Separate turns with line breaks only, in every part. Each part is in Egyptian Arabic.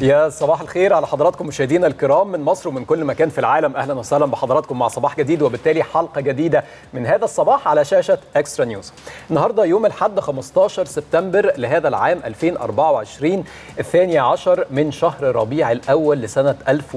يا صباح الخير على حضراتكم مشاهدينا الكرام من مصر ومن كل مكان في العالم اهلا وسهلا بحضراتكم مع صباح جديد وبالتالي حلقه جديده من هذا الصباح على شاشه اكسترا نيوز. النهارده يوم الاحد 15 سبتمبر لهذا العام 2024 الثاني عشر من شهر ربيع الاول لسنه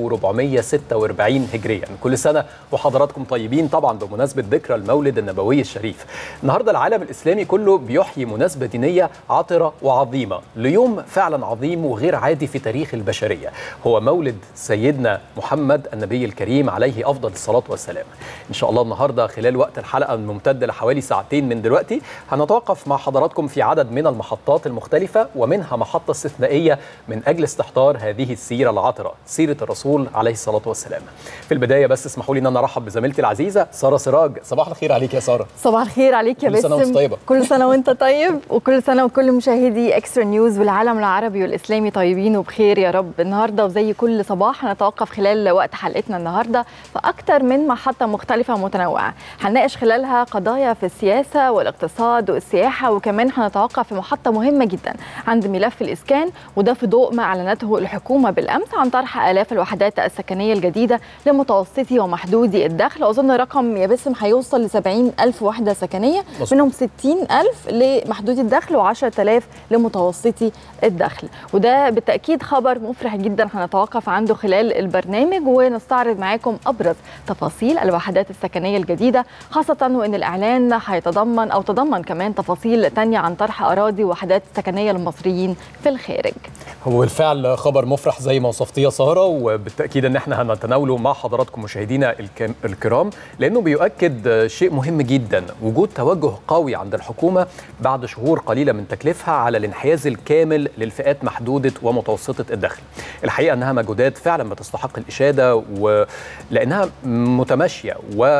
1446 هجريا. كل سنه وحضراتكم طيبين طبعا بمناسبه ذكرى المولد النبوي الشريف. النهارده العالم الاسلامي كله بيحيي مناسبه دينيه عطره وعظيمه ليوم فعلا عظيم وغير عادي في تاريخ البشريه هو مولد سيدنا محمد النبي الكريم عليه افضل الصلاه والسلام ان شاء الله النهارده خلال وقت الحلقه الممتد لحوالي ساعتين من دلوقتي هنتوقف مع حضراتكم في عدد من المحطات المختلفه ومنها محطه استثنائيه من اجل استحضار هذه السيره العطره سيره الرسول عليه الصلاه والسلام في البدايه بس اسمحوا لي ان انا ارحب بزميلتي العزيزه ساره سراج صباح الخير عليك يا ساره
صباح الخير عليك يا
كل
باسم
سنة وأنت طيبة.
كل سنه وانت طيب وكل سنه وكل مشاهدي اكسترا نيوز والعالم العربي والاسلامي طيبين وبخير يا رب النهارده وزي كل صباح هنتوقف خلال وقت حلقتنا النهارده في اكتر من محطه مختلفه ومتنوعه هنناقش خلالها قضايا في السياسه والاقتصاد والسياحه وكمان هنتوقف في محطه مهمه جدا عند ملف الاسكان وده في ضوء ما اعلنته الحكومه بالامس عن طرح الاف الوحدات السكنيه الجديده لمتوسطي ومحدودي الدخل واظن رقم يا باسم هيوصل ل 70 الف وحده سكنيه
مظبوط.
منهم 60 ألف لمحدودي الدخل و10000 لمتوسطي الدخل وده بالتأكيد خبر مفرح جدا هنتوقف عنده خلال البرنامج ونستعرض معاكم أبرز تفاصيل الوحدات السكنية الجديدة خاصة وإن الإعلان هيتضمن أو تضمن كمان تفاصيل تانية عن طرح أراضي وحدات سكنية للمصريين في الخارج
هو بالفعل خبر مفرح زي ما وصفتيه يا ساره وبالتاكيد ان احنا هنتناوله مع حضراتكم مشاهدينا الكم- الكرام لانه بيؤكد شيء مهم جدا وجود توجه قوي عند الحكومه بعد شهور قليله من تكليفها على الانحياز الكامل للفئات محدوده ومتوسطه الدخل. الحقيقه انها مجهودات فعلا بتستحق الاشاده ولانها متماشيه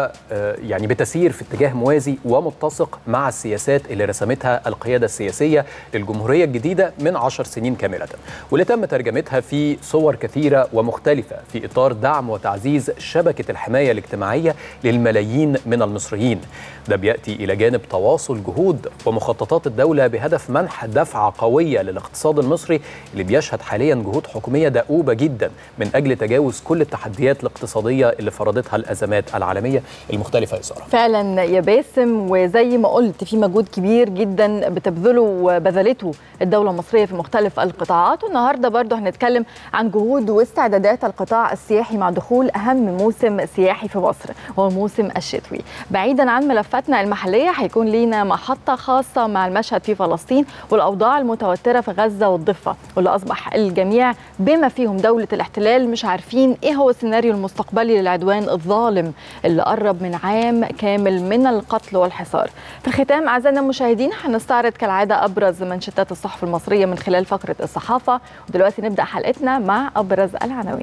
ويعني بتسير في اتجاه موازي ومتسق مع السياسات اللي رسمتها القياده السياسيه للجمهوريه الجديده من عشر سنين كامله واللي تم ترجمتها في صور كثيره ومختلفه في اطار دعم وتعزيز شبكه الحمايه الاجتماعيه للملايين من المصريين ده بياتي الى جانب تواصل جهود ومخططات الدوله بهدف منح دفعه قويه للاقتصاد المصري اللي بيشهد حاليا جهود حكوميه دؤوبه جدا من اجل تجاوز كل التحديات الاقتصاديه اللي فرضتها الازمات العالميه المختلفه يا ساره
فعلا يا باسم وزي ما قلت في مجهود كبير جدا بتبذله وبذلته الدولة المصرية في مختلف القطاعات والنهاردة برضو هنتكلم عن جهود واستعدادات القطاع السياحي مع دخول أهم موسم سياحي في مصر وهو الموسم الشتوي بعيدا عن ملفاتنا المحلية هيكون لينا محطة خاصة مع المشهد في فلسطين والأوضاع المتوترة في غزة والضفة واللي أصبح الجميع بما فيهم دولة الاحتلال مش عارفين إيه هو السيناريو المستقبلي للعدوان الظالم اللي قرب من عام كامل من القتل والحصار في الختام أعزائنا المشاهدين هنستعرض كالعادة أبرز منشطات الصحف المصرية من خلال فقرة الصحافة ودلوقتي نبدأ حلقتنا مع أبرز العناوين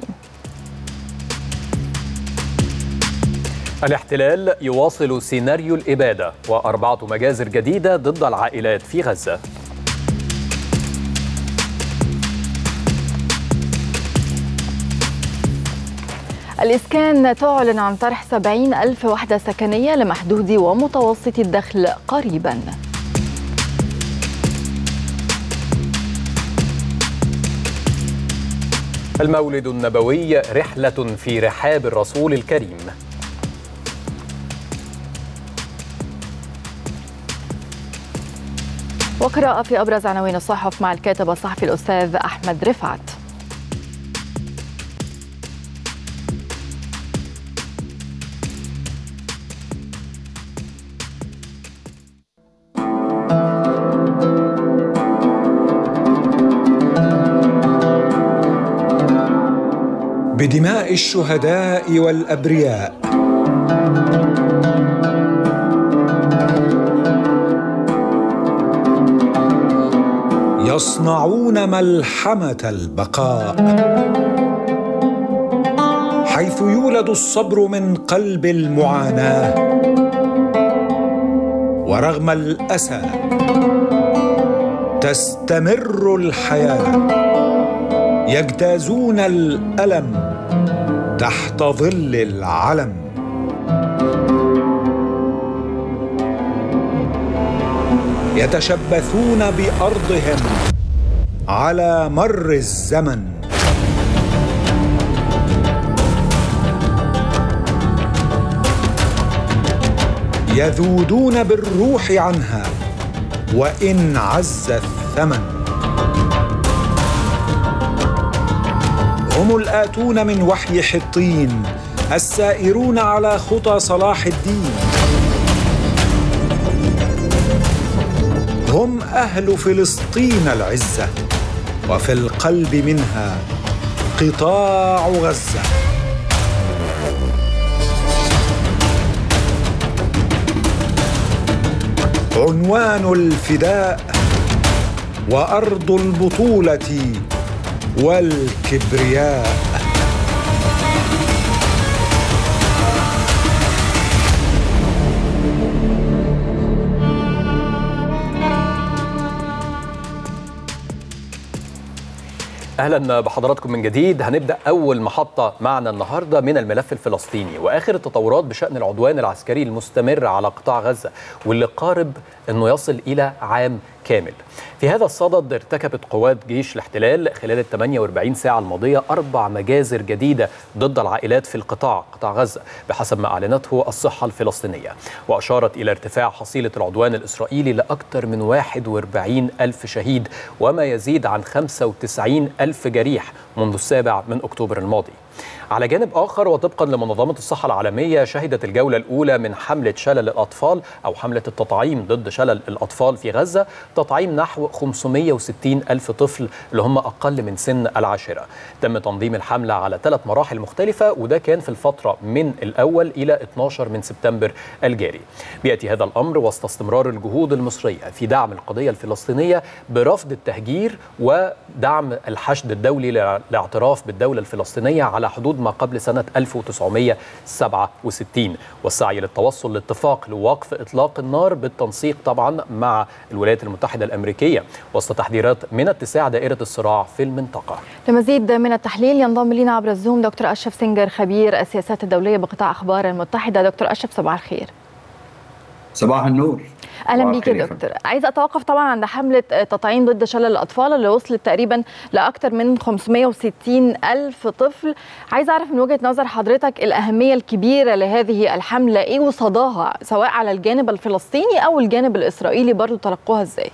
الاحتلال يواصل سيناريو الإبادة وأربعة مجازر جديدة ضد العائلات في غزة
الإسكان تعلن عن طرح 70 ألف وحدة سكنية لمحدودي ومتوسطي الدخل قريباً
المولد النبوي رحلة في رحاب الرسول الكريم
وقراءة في أبرز عناوين الصحف مع الكاتب الصحفي الأستاذ أحمد رفعت
بدماء الشهداء والابرياء يصنعون ملحمه البقاء حيث يولد الصبر من قلب المعاناه ورغم الاسى تستمر الحياه يجتازون الالم تحت ظل العلم يتشبثون بارضهم على مر الزمن يذودون بالروح عنها وان عز الثمن هم الاتون من وحي حطين السائرون على خطى صلاح الدين هم اهل فلسطين العزه وفي القلب منها قطاع غزه عنوان الفداء وارض البطوله والكبرياء
اهلا بحضراتكم من جديد هنبدا اول محطه معنا النهارده من الملف الفلسطيني واخر التطورات بشان العدوان العسكري المستمر على قطاع غزه واللي قارب انه يصل الى عام كامل. في هذا الصدد ارتكبت قوات جيش الاحتلال خلال ال 48 ساعه الماضيه اربع مجازر جديده ضد العائلات في القطاع قطاع غزه بحسب ما اعلنته الصحه الفلسطينيه واشارت الى ارتفاع حصيله العدوان الاسرائيلي لاكثر من 41 الف شهيد وما يزيد عن 95 الف جريح منذ السابع من اكتوبر الماضي. على جانب آخر وطبقا لمنظمة الصحة العالمية شهدت الجولة الأولى من حملة شلل الأطفال أو حملة التطعيم ضد شلل الأطفال في غزة تطعيم نحو 560 ألف طفل اللي هم أقل من سن العاشرة تم تنظيم الحملة على ثلاث مراحل مختلفة وده كان في الفترة من الأول إلى 12 من سبتمبر الجاري بيأتي هذا الأمر وسط استمرار الجهود المصرية في دعم القضية الفلسطينية برفض التهجير ودعم الحشد الدولي للاعتراف بالدولة الفلسطينية على حدود ما قبل سنة 1967 والسعي للتوصل لاتفاق لوقف إطلاق النار بالتنسيق طبعا مع الولايات المتحدة الأمريكية وسط تحذيرات من اتساع دائرة الصراع في المنطقة
لمزيد من التحليل ينضم لنا عبر الزوم دكتور أشرف سنجر خبير السياسات الدولية بقطاع أخبار المتحدة دكتور أشرف صباح الخير
صباح النور
اهلا بيك يا دكتور عايزه اتوقف طبعا عند حمله تطعيم ضد شلل الاطفال اللي وصلت تقريبا لاكثر من 560 الف طفل عايزه اعرف من وجهه نظر حضرتك الاهميه الكبيره لهذه الحمله ايه وصداها سواء على الجانب الفلسطيني او الجانب الاسرائيلي برضو تلقوها ازاي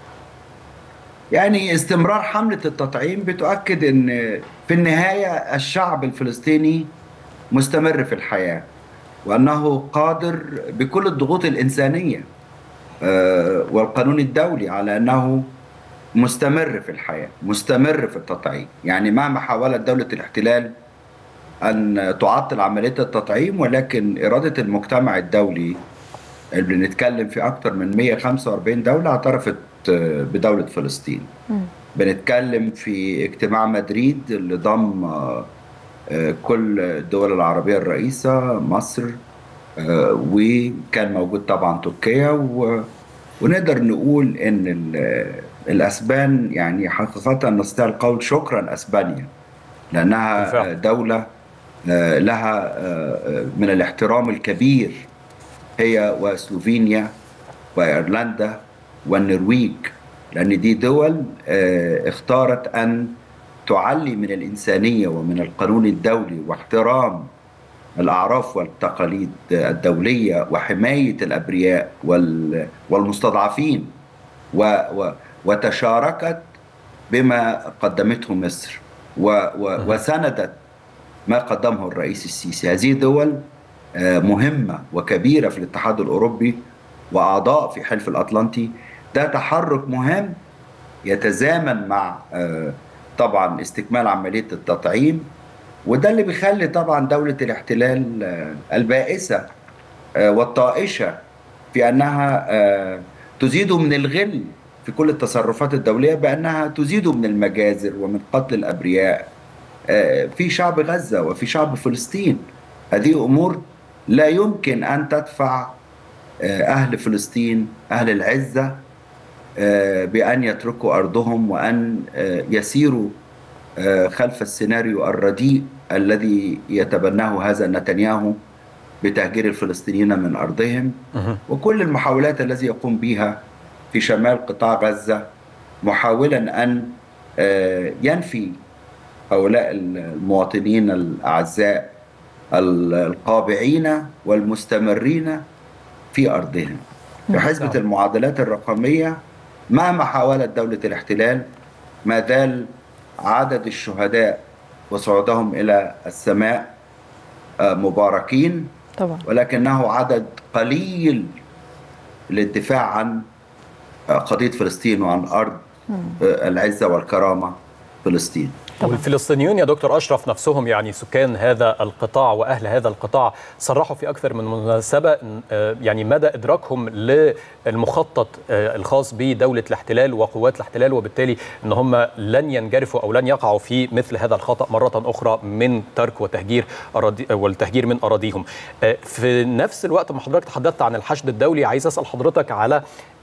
يعني استمرار حمله التطعيم بتؤكد ان في النهايه الشعب الفلسطيني مستمر في الحياه وانه قادر بكل الضغوط الانسانيه والقانون الدولي على انه مستمر في الحياه، مستمر في التطعيم، يعني مهما حاولت دوله الاحتلال ان تعطل عمليه التطعيم ولكن اراده المجتمع الدولي اللي بنتكلم في اكثر من 145 دوله اعترفت بدوله فلسطين. م. بنتكلم في اجتماع مدريد اللي ضم كل الدول العربيه الرئيسه مصر وكان موجود طبعا تركيا و... ونقدر نقول ان الاسبان يعني حقيقه نستطيع القول شكرا اسبانيا لانها بالفعل. دوله لها من الاحترام الكبير هي وسلوفينيا وايرلندا والنرويج لان دي دول اختارت ان تعلي من الانسانيه ومن القانون الدولي واحترام الاعراف والتقاليد الدوليه وحمايه الابرياء والمستضعفين وتشاركت بما قدمته مصر وسندت ما قدمه الرئيس السيسي هذه دول مهمه وكبيره في الاتحاد الاوروبي واعضاء في حلف الاطلنطي ده تحرك مهم يتزامن مع طبعا استكمال عمليه التطعيم وده اللي بيخلي طبعا دولة الاحتلال البائسة والطائشة في أنها تزيد من الغل في كل التصرفات الدولية بأنها تزيد من المجازر ومن قتل الأبرياء في شعب غزة وفي شعب فلسطين هذه أمور لا يمكن أن تدفع أهل فلسطين أهل العزة بأن يتركوا أرضهم وأن يسيروا خلف السيناريو الرديء الذي يتبناه هذا نتنياهو بتهجير الفلسطينيين من ارضهم وكل المحاولات التي يقوم بها في شمال قطاع غزه محاولا ان ينفي هؤلاء المواطنين الاعزاء القابعين والمستمرين في ارضهم في حزبه المعادلات الرقميه مهما حاولت دوله الاحتلال ما زال عدد الشهداء وصعودهم الى السماء مباركين
طبعا
ولكنه عدد قليل للدفاع عن قضيه فلسطين وعن ارض العزه والكرامه فلسطين
والفلسطينيون يا دكتور اشرف نفسهم يعني سكان هذا القطاع واهل هذا القطاع صرحوا في اكثر من مناسبه يعني مدى ادراكهم للمخطط الخاص بدوله الاحتلال وقوات الاحتلال وبالتالي ان هم لن ينجرفوا او لن يقعوا في مثل هذا الخطا مره اخرى من ترك وتهجير أراضي والتهجير من اراضيهم. في نفس الوقت ما حضرتك تحدثت عن الحشد الدولي عايز اسال حضرتك على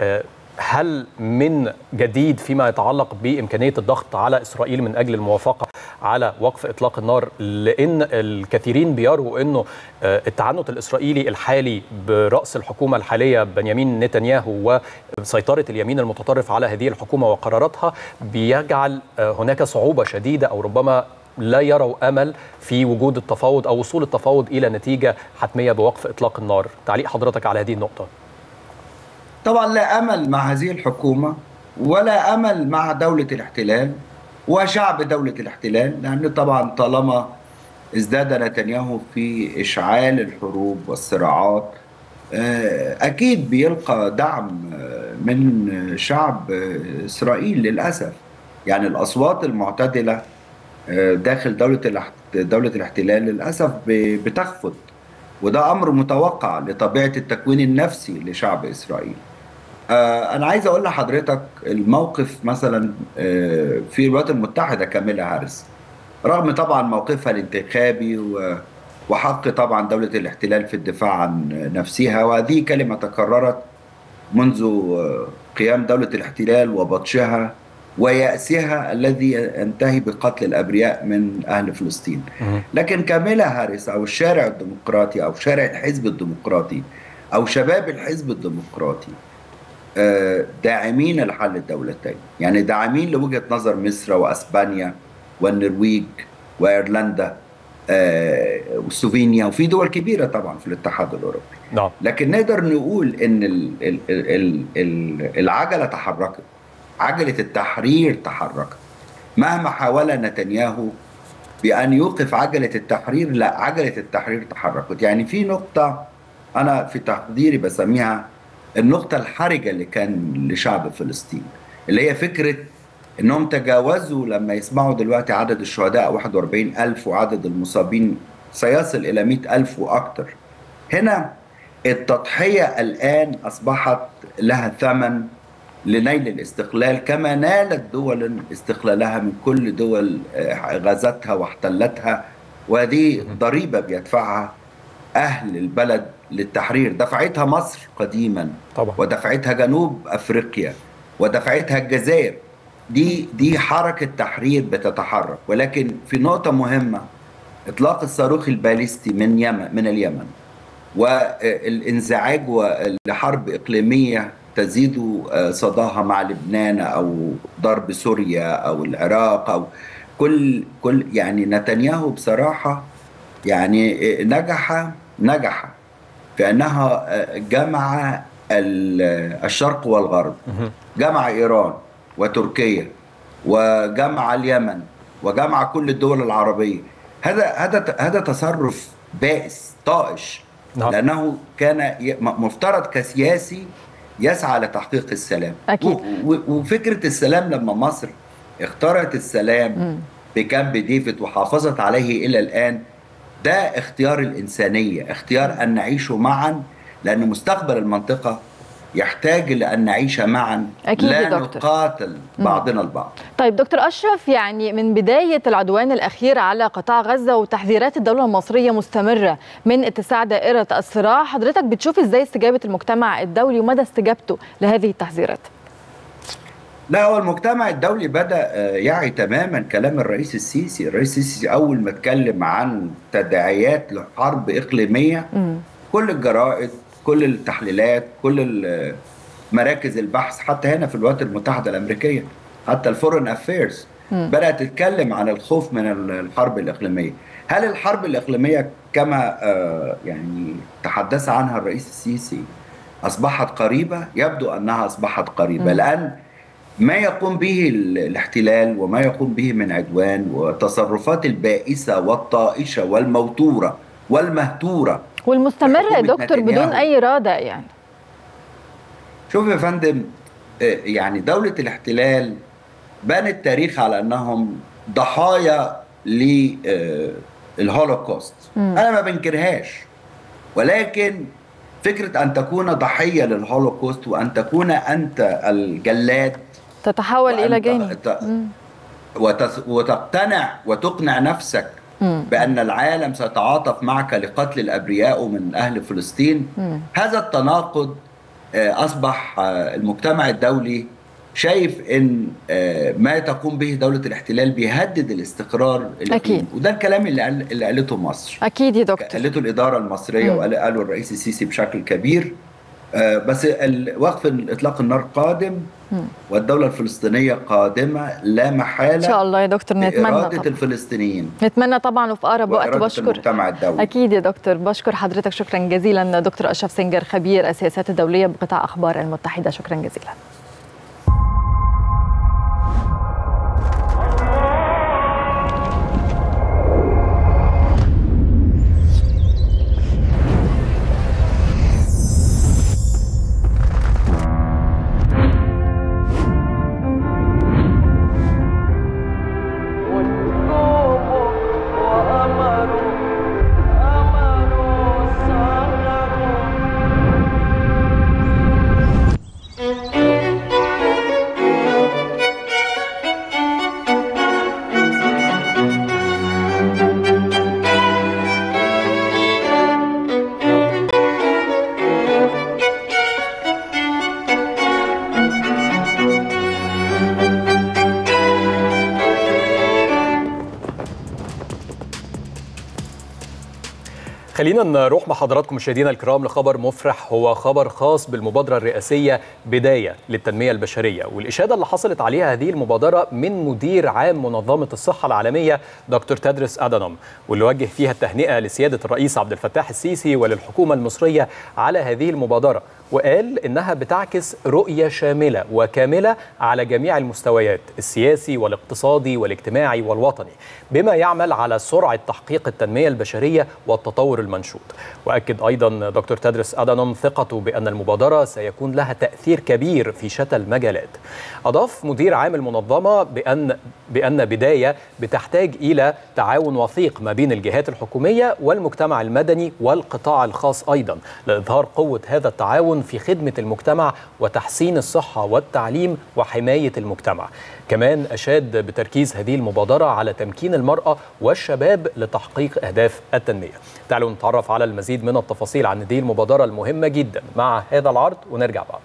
هل من جديد فيما يتعلق بامكانيه الضغط على اسرائيل من اجل الموافقه على وقف اطلاق النار لان الكثيرين بيروا انه التعنت الاسرائيلي الحالي براس الحكومه الحاليه بنيامين نتنياهو وسيطره اليمين المتطرف على هذه الحكومه وقراراتها بيجعل هناك صعوبه شديده او ربما لا يروا امل في وجود التفاوض او وصول التفاوض الى نتيجه حتميه بوقف اطلاق النار تعليق حضرتك على هذه النقطه
طبعا لا امل مع هذه الحكومه ولا امل مع دوله الاحتلال وشعب دوله الاحتلال لان طبعا طالما ازداد نتنياهو في اشعال الحروب والصراعات اكيد بيلقى دعم من شعب اسرائيل للاسف يعني الاصوات المعتدله داخل دوله دوله الاحتلال للاسف بتخفض وده امر متوقع لطبيعه التكوين النفسي لشعب اسرائيل أنا عايز أقول لحضرتك الموقف مثلا في الولايات المتحدة كاميلا هاريس رغم طبعا موقفها الانتخابي وحق طبعا دولة الاحتلال في الدفاع عن نفسها وهذه كلمة تكررت منذ قيام دولة الاحتلال وبطشها ويأسها الذي ينتهي بقتل الأبرياء من أهل فلسطين لكن كاميلا هاريس أو الشارع الديمقراطي أو شارع الحزب الديمقراطي أو شباب الحزب الديمقراطي داعمين لحل الدولتين يعني داعمين لوجهة نظر مصر وأسبانيا والنرويج وأيرلندا وسلوفينيا وفي دول كبيرة طبعا في الاتحاد الأوروبي
نعم.
لكن نقدر نقول إن العجلة تحركت عجلة التحرير تحركت مهما حاول نتنياهو بأن يوقف عجلة التحرير لا عجلة التحرير تحركت يعني في نقطة أنا في تقديري بسميها النقطة الحرجة اللي كان لشعب فلسطين اللي هي فكرة انهم تجاوزوا لما يسمعوا دلوقتي عدد الشهداء 41 ألف وعدد المصابين سيصل إلى 100 ألف وأكثر هنا التضحية الآن أصبحت لها ثمن لنيل الاستقلال كما نالت دول استقلالها من كل دول غزتها واحتلتها وهذه ضريبة بيدفعها أهل البلد للتحرير دفعتها مصر قديما
طبعا.
ودفعتها جنوب افريقيا ودفعتها الجزائر دي دي حركه تحرير بتتحرك ولكن في نقطه مهمه اطلاق الصاروخ الباليستي من يمن من اليمن والانزعاج لحرب اقليميه تزيد صداها مع لبنان او ضرب سوريا او العراق او كل كل يعني نتنياهو بصراحه يعني نجح نجح في انها جمع الشرق والغرب جمع ايران وتركيا وجمع اليمن وجمع كل الدول العربيه هذا هذا هذا تصرف بائس طائش
نعم.
لانه كان مفترض كسياسي يسعى لتحقيق السلام
أكيد.
وفكره السلام لما مصر اختارت السلام بكامب ديفيد وحافظت عليه الى الان ده اختيار الإنسانية اختيار أن نعيش معا لأن مستقبل المنطقة يحتاج لأن نعيش معا
أكيد
لا
يا دكتور.
نقاتل بعضنا البعض
طيب دكتور أشرف يعني من بداية العدوان الأخير على قطاع غزة وتحذيرات الدولة المصرية مستمرة من اتساع دائرة الصراع حضرتك بتشوف إزاي استجابة المجتمع الدولي ومدى استجابته لهذه التحذيرات
لا هو المجتمع الدولي بدا يعي تماما كلام الرئيس السيسي الرئيس السيسي اول ما اتكلم عن تداعيات لحرب اقليميه
مم.
كل الجرائد كل التحليلات كل مراكز البحث حتى هنا في الولايات المتحده الامريكيه حتى الفورن افيرز بدات تتكلم عن الخوف من الحرب الاقليميه هل الحرب الاقليميه كما يعني تحدث عنها الرئيس السيسي اصبحت قريبه يبدو انها اصبحت قريبه لان ما يقوم به الاحتلال وما يقوم به من عدوان وتصرفات البائسه والطائشه والموتوره والمهتوره
والمستمره يا دكتور بدون اي رادع يعني
شوف يا فندم يعني دوله الاحتلال بان التاريخ على انهم ضحايا للهولوكوست انا ما بنكرهاش ولكن فكره ان تكون ضحيه للهولوكوست وان تكون انت الجلاد
تتحول الى جاني
وتقتنع وتقنع نفسك مم. بان العالم سيتعاطف معك لقتل الابرياء من اهل فلسطين مم. هذا التناقض اصبح المجتمع الدولي شايف ان ما تقوم به دوله الاحتلال بيهدد الاستقرار
اكيد
وده الكلام اللي قال اللي قالته مصر
اكيد يا دكتور
قالته الاداره المصريه وقاله الرئيس السيسي بشكل كبير بس وقف اطلاق النار قادم مم. والدوله الفلسطينيه قادمه لا محاله
ان شاء الله يا دكتور نتمنى
اراده طبعا. الفلسطينيين
نتمنى طبعا وفي اقرب وقت بشكر
المجتمع الدولي
اكيد يا دكتور بشكر حضرتك شكرا جزيلا دكتور اشرف سنجر خبير السياسات الدوليه بقطاع اخبار المتحده شكرا جزيلا
خلينا نروح مع حضراتكم مشاهدينا الكرام لخبر مفرح هو خبر خاص بالمبادرة الرئاسية بداية للتنمية البشرية والإشادة اللي حصلت عليها هذه المبادرة من مدير عام منظمة الصحة العالمية دكتور تدرس أدانوم واللي وجه فيها التهنئة لسيادة الرئيس عبد الفتاح السيسي وللحكومة المصرية على هذه المبادرة وقال إنها بتعكس رؤية شاملة وكاملة على جميع المستويات السياسي والاقتصادي والاجتماعي والوطني بما يعمل على سرعة تحقيق التنمية البشرية والتطور المنشود وأكد أيضا دكتور تدرس أدانوم ثقته بأن المبادرة سيكون لها تأثير كبير في شتى المجالات أضاف مدير عام المنظمة بأن بأن بداية بتحتاج إلى تعاون وثيق ما بين الجهات الحكومية والمجتمع المدني والقطاع الخاص أيضا لإظهار قوة هذا التعاون في خدمة المجتمع وتحسين الصحة والتعليم وحماية المجتمع كمان أشاد بتركيز هذه المبادرة على تمكين المرأة والشباب لتحقيق أهداف التنمية تعالوا نتعرف على المزيد من التفاصيل عن هذه المبادرة المهمة جدا مع هذا العرض ونرجع بعد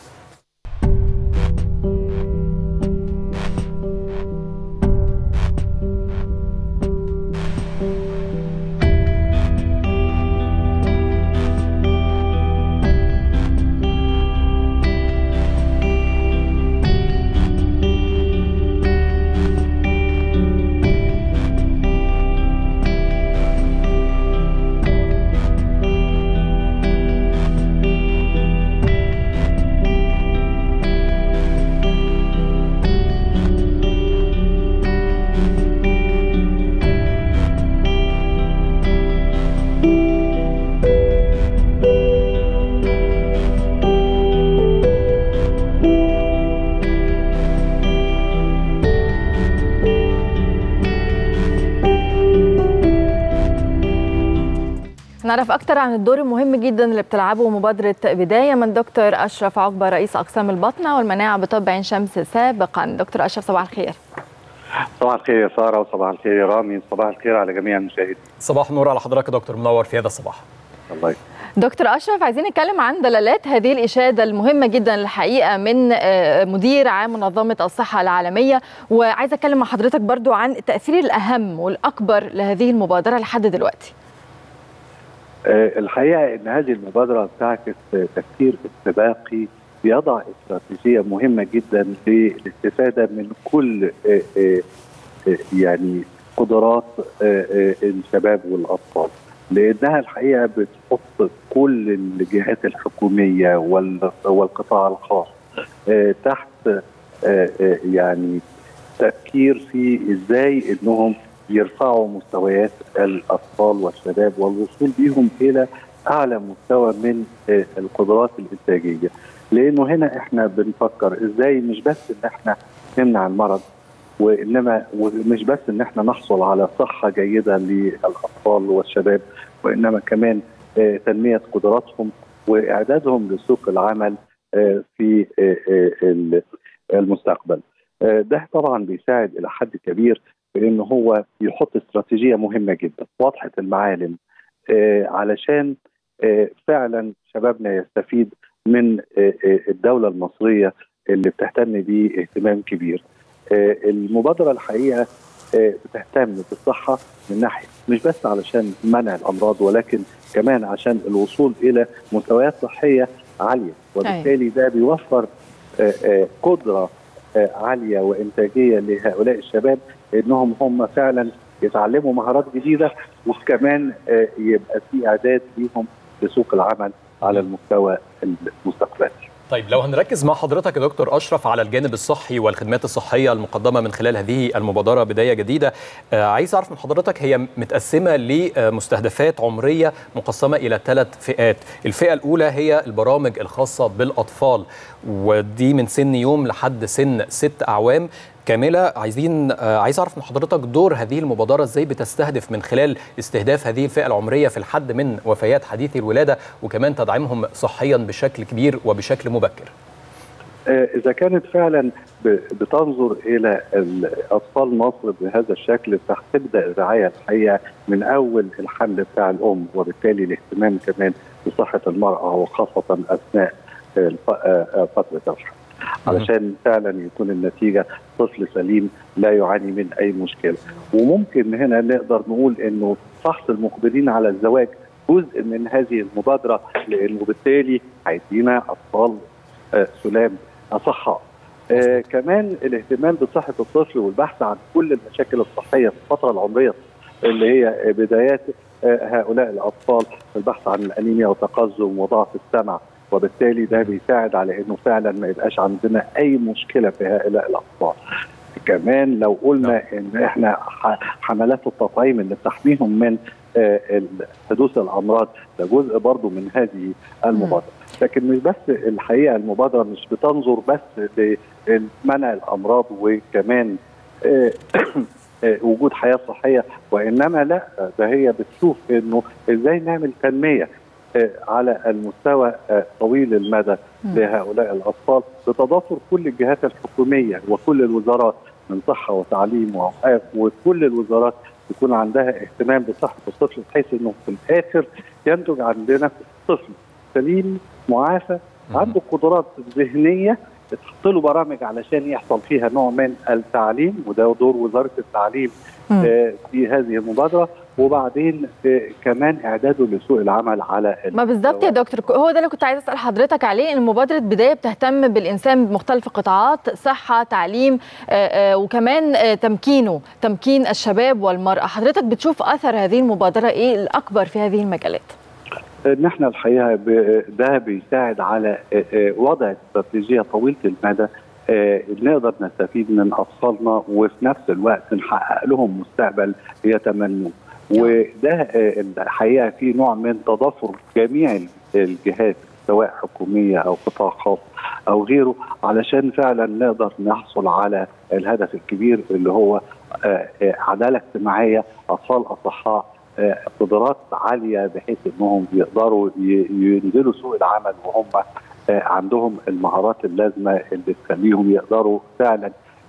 نعرف أكثر عن الدور المهم جدا اللي بتلعبه مبادرة بداية من دكتور أشرف عقبة رئيس أقسام البطنة والمناعة بطب عين شمس سابقا دكتور أشرف صباح الخير
صباح الخير يا سارة وصباح الخير يا رامي صباح الخير على جميع المشاهدين
صباح النور على حضرتك يا دكتور منور في هذا الصباح
الله يسلمك
دكتور أشرف عايزين نتكلم عن دلالات هذه الإشادة المهمة جدا الحقيقة من مدير عام منظمة الصحة العالمية وعايزة أتكلم مع حضرتك برضو عن التأثير الأهم والأكبر لهذه المبادرة لحد دلوقتي
الحقيقه ان هذه المبادره بتعكس تفكير استباقي بيضع استراتيجيه مهمه جدا للاستفاده من كل يعني قدرات الشباب والاطفال. لانها الحقيقه بتحط كل الجهات الحكوميه والقطاع الخاص تحت يعني تفكير في ازاي انهم يرفعوا مستويات الاطفال والشباب والوصول بهم الى اعلى مستوى من القدرات الانتاجيه لانه هنا احنا بنفكر ازاي مش بس ان احنا نمنع المرض وانما ومش بس ان احنا نحصل على صحه جيده للاطفال والشباب وانما كمان تنميه قدراتهم واعدادهم لسوق العمل في المستقبل. ده طبعا بيساعد الى حد كبير في ان هو يحط استراتيجيه مهمه جدا واضحه المعالم علشان فعلا شبابنا يستفيد من الدوله المصريه اللي بتهتم بيه اهتمام كبير. المبادره الحقيقه بتهتم بالصحه من ناحيه مش بس علشان منع الامراض ولكن كمان عشان الوصول الى مستويات صحيه عاليه وبالتالي ده بيوفر قدره عاليه وانتاجيه لهؤلاء الشباب انهم هم فعلا يتعلموا مهارات جديده وكمان يبقى في اعداد ليهم لسوق العمل على المستوى المستقبلي.
طيب لو هنركز مع حضرتك يا دكتور اشرف على الجانب الصحي والخدمات الصحيه المقدمه من خلال هذه المبادره بدايه جديده آه عايز اعرف من حضرتك هي متقسمه لمستهدفات عمريه مقسمه الى ثلاث فئات الفئه الاولى هي البرامج الخاصه بالاطفال ودي من سن يوم لحد سن ست اعوام كامله عايزين آه عايز اعرف من حضرتك دور هذه المبادره ازاي بتستهدف من خلال استهداف هذه الفئه العمريه في الحد من وفيات حديثي الولاده وكمان تدعيمهم صحيا بشكل كبير وبشكل مبكر.
آه اذا كانت فعلا بتنظر الى اطفال مصر بهذا الشكل فتبدا الرعايه الحقيقه من اول الحمل بتاع الام وبالتالي الاهتمام كمان بصحه المراه وخاصه اثناء فتره الحمل. علشان فعلا يكون النتيجه طفل سليم لا يعاني من اي مشكله وممكن هنا نقدر نقول انه فحص المقبلين على الزواج جزء من هذه المبادره لانه بالتالي هيدينا اطفال آه سلام اصحاء آه كمان الاهتمام بصحه الطفل والبحث عن كل المشاكل الصحيه في الفتره العمريه اللي هي بدايات آه هؤلاء الاطفال البحث عن الانيميا وتقزم وضعف السمع وبالتالي ده بيساعد على انه فعلا ما يبقاش عندنا اي مشكله في هؤلاء الاطفال. كمان لو قلنا ان احنا حملات التطعيم اللي بتحميهم من حدوث الامراض ده جزء برضه من هذه المبادره. لكن مش بس الحقيقه المبادره مش بتنظر بس لمنع الامراض وكمان وجود حياه صحيه وانما لا ده هي بتشوف انه ازاي نعمل تنميه على المستوى طويل المدى لهؤلاء الاطفال بتضافر كل الجهات الحكوميه وكل الوزارات من صحه وتعليم واوقاف وكل الوزارات يكون عندها اهتمام بصحه الطفل بحيث انه في الاخر ينتج عندنا طفل سليم معافى عنده قدرات ذهنيه تحط له برامج علشان يحصل فيها نوع من التعليم وده دور وزاره التعليم في هذه المبادره وبعدين كمان اعداده لسوق العمل على
ما بالظبط يا دكتور هو ده اللي كنت عايز اسال حضرتك عليه ان مبادره بدايه بتهتم بالانسان بمختلف القطاعات صحه تعليم آآ آآ وكمان تمكينه تمكين الشباب والمراه حضرتك بتشوف اثر هذه المبادره ايه الاكبر في هذه المجالات
ان احنا الحقيقه ده بيساعد على وضع استراتيجيه طويله المدى نقدر نستفيد من اطفالنا وفي نفس الوقت نحقق لهم مستقبل يتمنوه وده الحقيقه في نوع من تضافر جميع الجهات سواء حكوميه او قطاع خاص او غيره علشان فعلا نقدر نحصل على الهدف الكبير اللي هو عداله اجتماعيه اطفال اصحاء قدرات عاليه بحيث انهم يقدروا ينزلوا سوق العمل وهم عندهم المهارات اللازمه اللي تخليهم يقدروا فعلا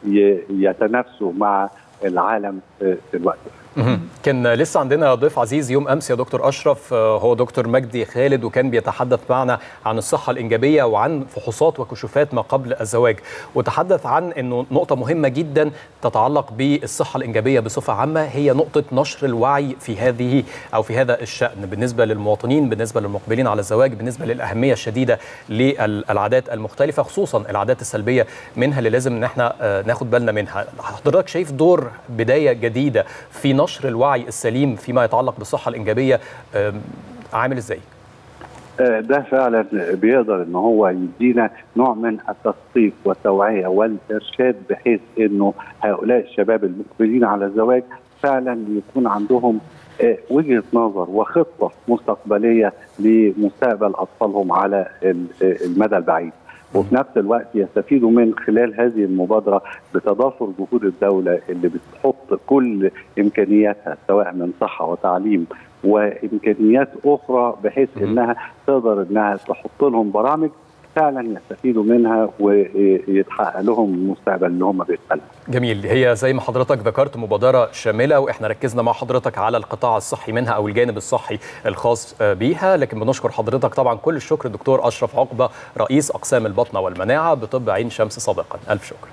يتنافسوا مع العالم في الوقت
كان لسه عندنا ضيف عزيز يوم امس يا دكتور اشرف هو دكتور مجدي خالد وكان بيتحدث معنا عن الصحه الانجابيه وعن فحوصات وكشوفات ما قبل الزواج وتحدث عن انه نقطه مهمه جدا تتعلق بالصحه الانجابيه بصفه عامه هي نقطه نشر الوعي في هذه او في هذا الشان بالنسبه للمواطنين بالنسبه للمقبلين على الزواج بالنسبه للاهميه الشديده للعادات المختلفه خصوصا العادات السلبيه منها اللي لازم ان احنا ناخد بالنا منها حضرتك شايف دور بدايه جديده في نشر نشر الوعي السليم فيما يتعلق بالصحه الانجابيه عامل ازاي؟
ده فعلا بيقدر ان هو يدينا نوع من التثقيف والتوعيه والارشاد بحيث انه هؤلاء الشباب المقبلين على الزواج فعلا يكون عندهم وجهه نظر وخطه مستقبليه لمستقبل اطفالهم على المدى البعيد. وفي نفس الوقت يستفيدوا من خلال هذه المبادره بتضافر جهود الدوله اللي بتحط كل امكانياتها سواء من صحه وتعليم وامكانيات اخرى بحيث انها تقدر انها تحط لهم برامج فعلا يستفيدوا منها ويتحقق لهم المستقبل اللي هم بيتمنوا.
جميل هي زي ما حضرتك ذكرت مبادره شامله واحنا ركزنا مع حضرتك على القطاع الصحي منها او الجانب الصحي الخاص بيها لكن بنشكر حضرتك طبعا كل الشكر دكتور اشرف عقبه رئيس اقسام البطنه والمناعه بطب عين شمس سابقا الف شكر.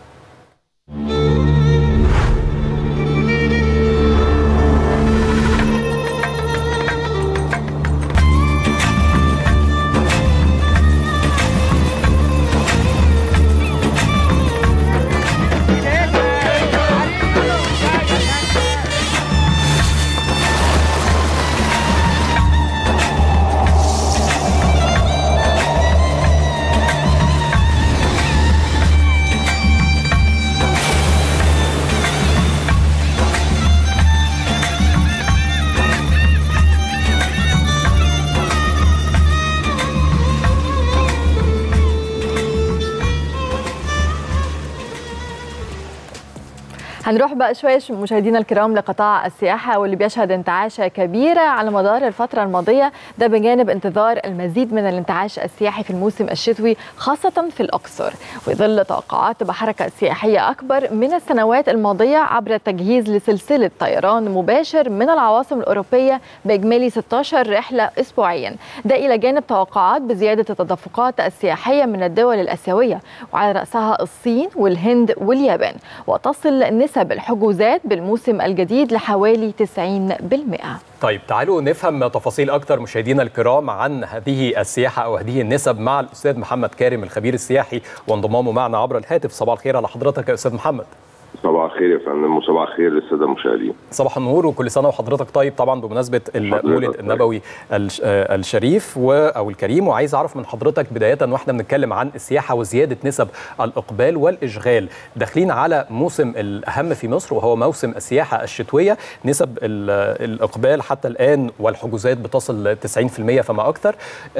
هنروح بقى شوية مشاهدينا الكرام لقطاع السياحة واللي بيشهد انتعاشة كبيرة على مدار الفترة الماضية ده بجانب انتظار المزيد من الانتعاش السياحي في الموسم الشتوي خاصة في الأقصر وظل توقعات بحركة سياحية أكبر من السنوات الماضية عبر التجهيز لسلسلة طيران مباشر من العواصم الأوروبية بإجمالي 16 رحلة أسبوعيا ده إلى جانب توقعات بزيادة التدفقات السياحية من الدول الآسيوية وعلى رأسها الصين والهند واليابان وتصل نسبة نسب الحجوزات بالموسم الجديد لحوالي 90%.
طيب تعالوا نفهم تفاصيل اكتر مشاهدينا الكرام عن هذه السياحه او هذه النسب مع الاستاذ محمد كارم الخبير السياحي وانضمامه معنا عبر الهاتف صباح الخير على حضرتك يا استاذ محمد.
صباح الخير يا فندم وصباح الخير للساده المشاهدين.
صباح النور وكل سنه وحضرتك طيب طبعا بمناسبه المولد النبوي الشريف او الكريم وعايز اعرف من حضرتك بدايه واحنا بنتكلم عن السياحه وزياده نسب الاقبال والاشغال داخلين على موسم الاهم في مصر وهو موسم السياحه الشتويه نسب الاقبال حتى الان والحجوزات بتصل 90% فما اكثر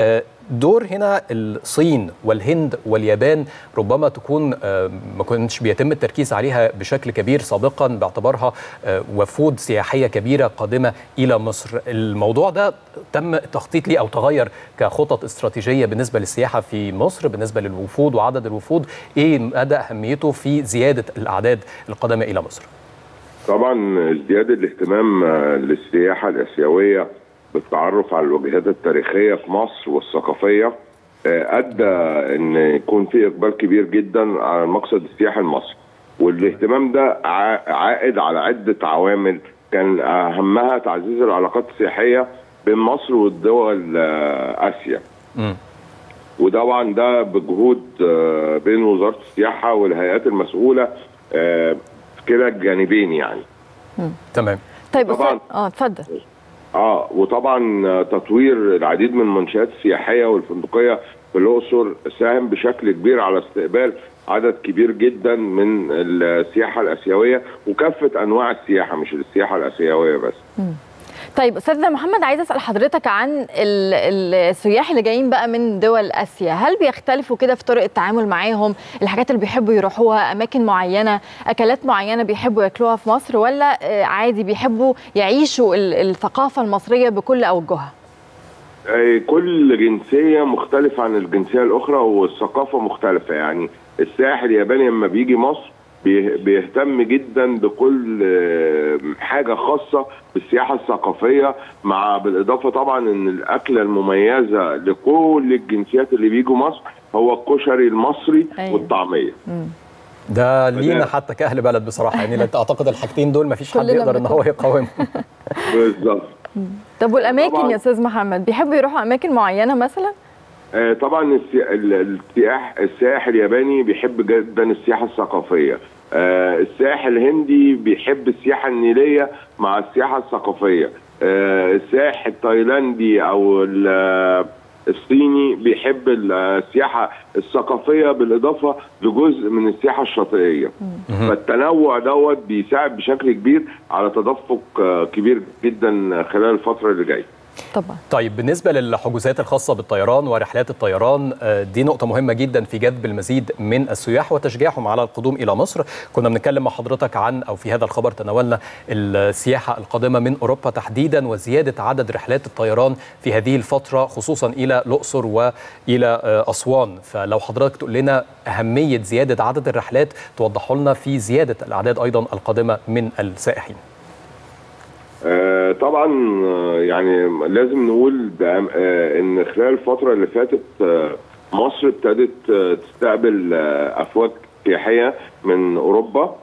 دور هنا الصين والهند واليابان ربما تكون ما كانش بيتم التركيز عليها بشكل كبير سابقا باعتبارها وفود سياحيه كبيره قادمه الى مصر الموضوع ده تم التخطيط ليه او تغير كخطط استراتيجيه بالنسبه للسياحه في مصر بالنسبه للوفود وعدد الوفود ايه مدى اهميته في زياده الاعداد القادمه الى مصر
طبعا ازدياد الاهتمام للسياحه الاسيويه بالتعرف على الوجهات التاريخيه في مصر والثقافيه ادى ان يكون في اقبال كبير جدا على المقصد السياحي المصري والاهتمام ده عائد على عده عوامل كان اهمها تعزيز العلاقات السياحيه بين مصر والدول اسيا
م.
وطبعا ده بجهود بين وزاره السياحه والهيئات المسؤوله في كلا الجانبين يعني
م.
تمام
طيب طبعا اه اتفضل
اه وطبعا تطوير العديد من المنشات السياحيه والفندقيه في الاقصر ساهم بشكل كبير على استقبال عدد كبير جدا من السياحه الاسيويه وكافه انواع السياحه مش السياحه الاسيويه بس.
م. طيب استاذ محمد عايز اسال حضرتك عن السياح اللي جايين بقى من دول اسيا هل بيختلفوا كده في طرق التعامل معاهم الحاجات اللي بيحبوا يروحوها اماكن معينه اكلات معينه بيحبوا ياكلوها في مصر ولا عادي بيحبوا يعيشوا الثقافه المصريه بكل اوجهها
كل جنسيه مختلفه عن الجنسيه الاخرى والثقافه مختلفه يعني السائح الياباني لما بيجي مصر بيهتم جدا بكل حاجه خاصه بالسياحه الثقافيه مع بالاضافه طبعا ان الاكله المميزه لكل الجنسيات اللي بيجوا مصر هو الكشري المصري
أيوة.
والطعميه
مم.
ده لينا حتى كاهل بلد بصراحه يعني اعتقد الحاجتين دول ما فيش حد
كلنا
يقدر ان هو يقاومهم
بالظبط
طب والاماكن
طبعاً.
يا استاذ محمد بيحبوا يروحوا اماكن معينه مثلا
آه، طبعا السي- ال- السياح السائح الياباني بيحب جدا السياحه الثقافيه آه، السائح الهندي بيحب السياحه النيليه مع السياحه الثقافيه آه، السائح التايلاندي او ال- الصيني بيحب السياحه الثقافيه بالاضافه لجزء من السياحه الشاطئيه فالتنوع دوت بيساعد بشكل كبير على تدفق آه، كبير جدا خلال الفتره اللي جايه
طبعا
طيب بالنسبة للحجوزات الخاصة بالطيران ورحلات الطيران آه، دي نقطة مهمة جدا في جذب المزيد من السياح وتشجيعهم على القدوم إلى مصر كنا بنتكلم مع حضرتك عن أو في هذا الخبر تناولنا السياحة القادمة من أوروبا تحديدا وزيادة عدد رحلات الطيران في هذه الفترة خصوصا إلى الأقصر وإلى آه، أسوان فلو حضرتك تقول لنا أهمية زيادة عدد الرحلات توضحوا لنا في زيادة الأعداد أيضا القادمة من السائحين
آه، طبعا آه، يعني لازم نقول بأم- آه، ان خلال الفتره اللي فاتت آه، مصر ابتدت آه، تستقبل آه، افواج سياحيه من اوروبا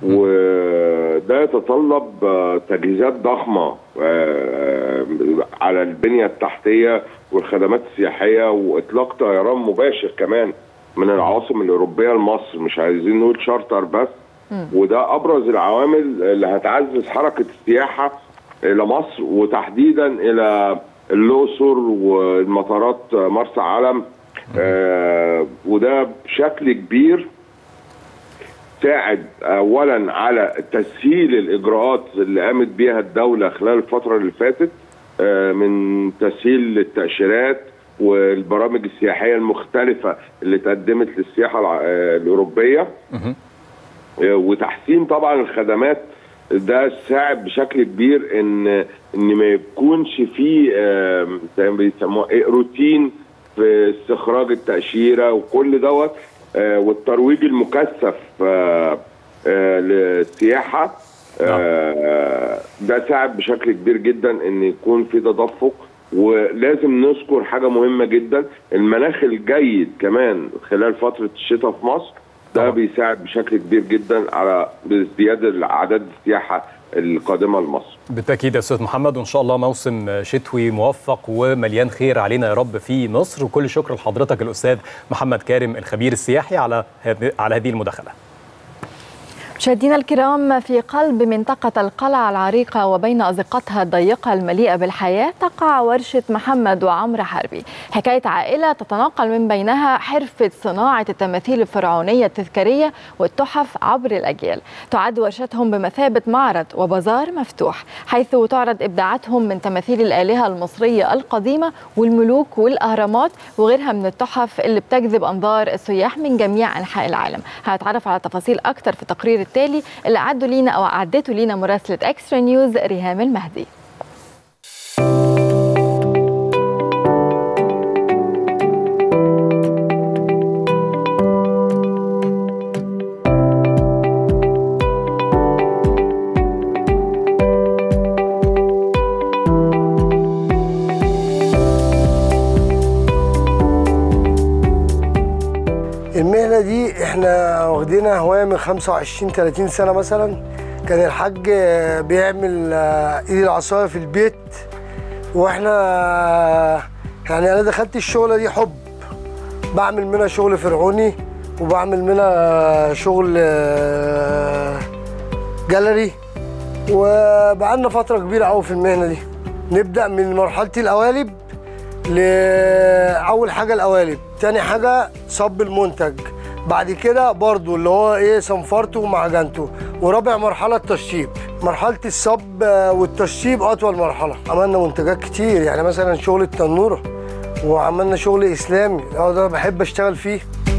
وده يتطلب آه، تجهيزات ضخمه آه، على البنيه التحتيه والخدمات السياحيه واطلاق طيران مباشر كمان من العواصم الاوروبيه لمصر مش عايزين نقول شارتر بس وده ابرز العوامل اللي هتعزز حركه السياحه الى مصر وتحديدا الى الاقصر والمطارات مرسى علم آه وده بشكل كبير ساعد اولا على تسهيل الاجراءات اللي قامت بيها الدوله خلال الفتره اللي فاتت آه من تسهيل التاشيرات والبرامج السياحيه المختلفه اللي اتقدمت للسياحه الع- آه، الاوروبيه وتحسين طبعا الخدمات ده ساعد بشكل كبير ان ان ما يكونش فيه آم، زي ما بيسموها ايه روتين في استخراج التاشيره وكل دوت آه، والترويج المكثف آه، آه، للسياحه آه، ده ساعد بشكل كبير جدا ان يكون في تدفق ولازم نذكر حاجه مهمه جدا المناخ الجيد كمان خلال فتره الشتاء في مصر ده
طبعا.
بيساعد بشكل كبير جدا على زياده اعداد السياحه القادمه لمصر
بالتاكيد يا استاذ محمد وان شاء الله موسم شتوي موفق ومليان خير علينا يا رب في مصر وكل شكر لحضرتك الاستاذ محمد كارم الخبير السياحي على هذه- على هذه المداخله
مشاهدينا الكرام في قلب منطقة القلعة العريقة وبين أزقتها الضيقة المليئة بالحياة تقع ورشة محمد وعمرو حربي حكاية عائلة تتناقل من بينها حرفة صناعة التماثيل الفرعونية التذكارية والتحف عبر الأجيال تعد ورشتهم بمثابة معرض وبازار مفتوح حيث تعرض إبداعاتهم من تماثيل الآلهة المصرية القديمة والملوك والأهرامات وغيرها من التحف اللي بتجذب أنظار السياح من جميع أنحاء العالم هنتعرف على تفاصيل أكتر في التقرير التالي اللي أعدوا لينا أو أعدته لينا مراسلة إكسترا نيوز ريهام المهدي
المهنة دي احنا واخدينها هواية من 25 30 سنة مثلا كان الحاج بيعمل آه، ايد العصاية في البيت واحنا يعني انا دخلت الشغلة دي حب بعمل منها شغل فرعوني وبعمل منها شغل آه، جاليري وبقالنا فترة كبيرة قوي في المهنة دي نبدأ من مرحلة القوالب لأول حاجة القوالب تاني حاجة صب المنتج بعد كده برضو اللي هو ايه صنفرته ومعجنته ورابع مرحلة التشطيب مرحلة الصب آه، والتشطيب أطول مرحلة عملنا منتجات كتير يعني مثلا شغل التنورة وعملنا شغل إسلامي اه ده بحب أشتغل فيه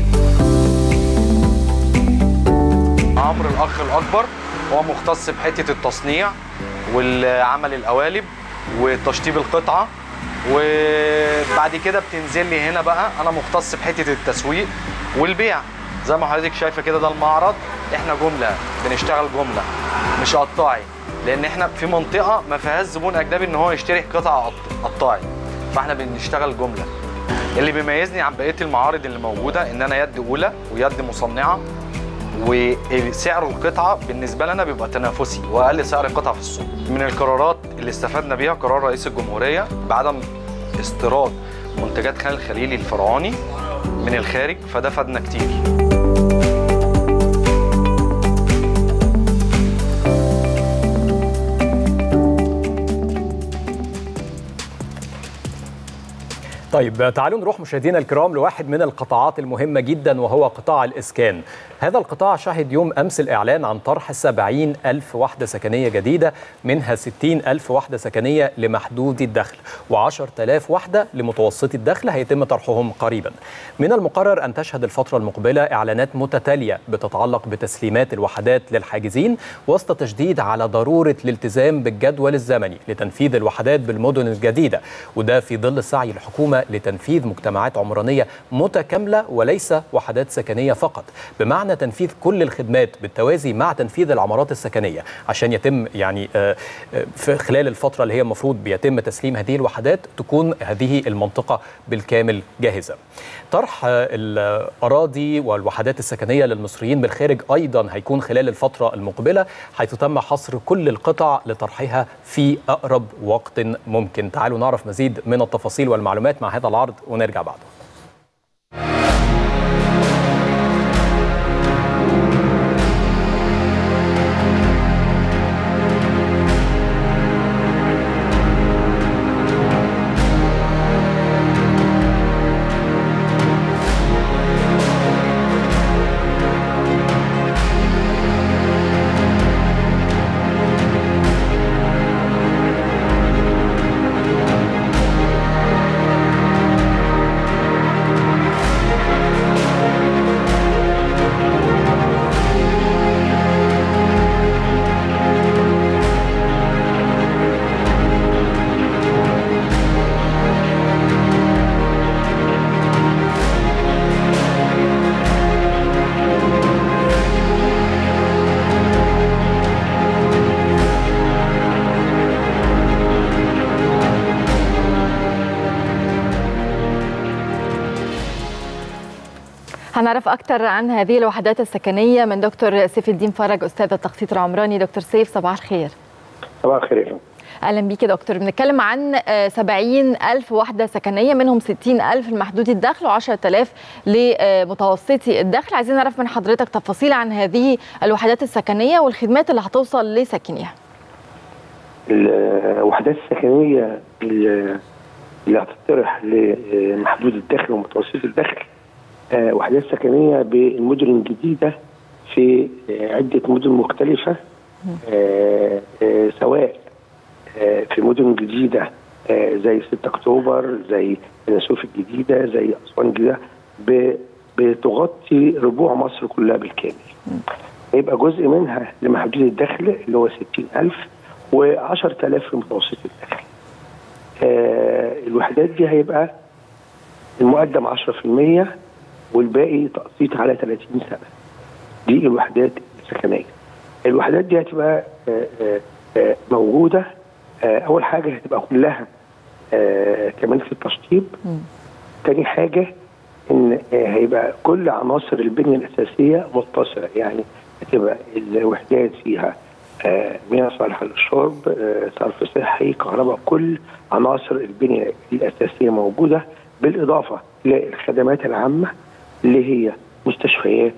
عمرو الاخ الاكبر هو مختص بحته التصنيع والعمل القوالب وتشطيب القطعه وبعد كده بتنزل لي هنا بقى انا مختص بحته التسويق والبيع زي ما حضرتك شايفه كده ده المعرض احنا جمله بنشتغل جمله مش قطاعي لان احنا في منطقه ما فيهاش زبون اجنبي ان هو يشتري قطع قط- قطاعي فاحنا بنشتغل جمله اللي بيميزني عن بقيه المعارض اللي موجوده ان انا يد اولى ويد مصنعه وسعر القطعه بالنسبه لنا بيبقى تنافسي واقل سعر قطعه في السوق من القرارات اللي استفدنا بيها قرار رئيس الجمهوريه بعدم استيراد منتجات خان الخليلي الفرعوني من الخارج فده فادنا كتير
طيب تعالوا نروح مشاهدينا الكرام لواحد من القطاعات المهمة جدا وهو قطاع الإسكان هذا القطاع شهد يوم أمس الإعلان عن طرح 70 ألف وحدة سكنية جديدة منها 60 ألف وحدة سكنية لمحدود الدخل و10 ألاف وحدة لمتوسطي الدخل هيتم طرحهم قريبا من المقرر أن تشهد الفترة المقبلة إعلانات متتالية بتتعلق بتسليمات الوحدات للحاجزين وسط تشديد على ضرورة الالتزام بالجدول الزمني لتنفيذ الوحدات بالمدن الجديدة وده في ظل سعي الحكومة لتنفيذ مجتمعات عمرانية متكاملة وليس وحدات سكنية فقط بمعنى تنفيذ كل الخدمات بالتوازي مع تنفيذ العمارات السكنية عشان يتم يعني في خلال الفترة اللي هي المفروض بيتم تسليم هذه الوحدات تكون هذه المنطقة بالكامل جاهزة طرح الأراضي والوحدات السكنية للمصريين بالخارج أيضا هيكون خلال الفترة المقبلة حيث تم حصر كل القطع لطرحها في أقرب وقت ممكن تعالوا نعرف مزيد من التفاصيل والمعلومات مع هذا العرض ونرجع بعده
هنعرف أكثر عن هذه الوحدات السكنية من دكتور سيف الدين فرج أستاذ التخطيط العمراني دكتور سيف صباح الخير
صباح الخير
اهلا بيك يا دكتور بنتكلم عن 70 ألف وحده سكنيه منهم 60 ألف لمحدودي الدخل و10000 لمتوسطي الدخل عايزين نعرف من حضرتك تفاصيل عن هذه الوحدات السكنيه والخدمات اللي هتوصل لساكنيها
الوحدات السكنيه اللي هتطرح لمحدود الدخل ومتوسطي الدخل وحدات سكنيه بالمدن الجديده في عده مدن مختلفه سواء في مدن جديده زي 6 اكتوبر زي النسوف الجديده زي اسوان الجديده بتغطي ربوع مصر كلها بالكامل. يبقى جزء منها لمحدود الدخل اللي هو 60000 و10000 لمتوسط الدخل. الوحدات دي هيبقى المقدم 10% والباقي تقسيط على 30 سنه. دي الوحدات السكنيه. الوحدات دي هتبقى موجوده اول حاجه هتبقى كلها كمان في التشطيب تاني حاجه ان هيبقى كل عناصر البنيه الاساسيه متصله يعني هتبقى الوحدات فيها مياه صالحه للشرب صرف صحي كهرباء كل عناصر البنيه الاساسيه موجوده بالاضافه للخدمات العامه اللي هي مستشفيات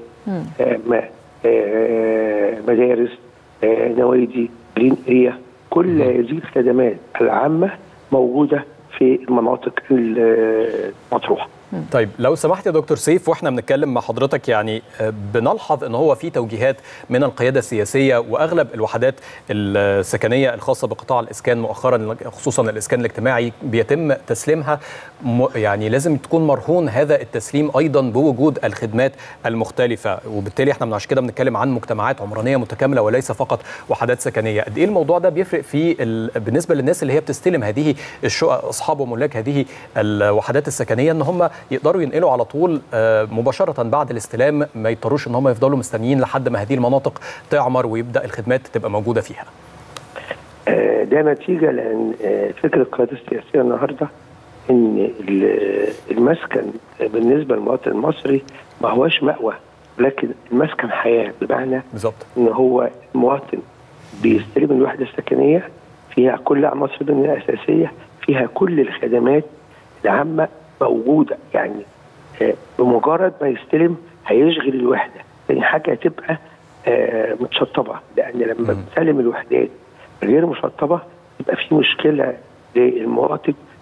مدارس نوادي جرين اريا كل هذه الخدمات العامه موجوده في المناطق المطروحه
طيب لو سمحت يا دكتور سيف واحنا بنتكلم مع حضرتك يعني بنلحظ ان هو في توجيهات من القياده السياسيه واغلب الوحدات السكنيه الخاصه بقطاع الاسكان مؤخرا خصوصا الاسكان الاجتماعي بيتم تسليمها يعني لازم تكون مرهون هذا التسليم ايضا بوجود الخدمات المختلفه وبالتالي احنا عشان كده بنتكلم عن مجتمعات عمرانيه متكامله وليس فقط وحدات سكنيه قد ايه الموضوع ده بيفرق في بالنسبه للناس اللي هي بتستلم هذه الشقق اصحاب وملاك هذه الوحدات السكنيه ان هم يقدروا ينقلوا على طول مباشره بعد الاستلام ما يضطروش ان هم يفضلوا مستنيين لحد ما هذه المناطق تعمر ويبدا الخدمات تبقى موجوده فيها.
ده نتيجه لان فكره القياده السياسيه النهارده ان المسكن بالنسبه للمواطن المصري ما هوش مأوى لكن المسكن حياه بمعنى
بالظبط
ان هو المواطن بيستلم الوحده السكنيه فيها كل عناصر البنيه الاساسيه فيها كل الخدمات العامه موجوده يعني بمجرد ما يستلم هيشغل الوحده ثاني حاجه هتبقى متشطبه لان لما بتسلم الوحدات غير مشطبه يبقى في مشكله للمواطن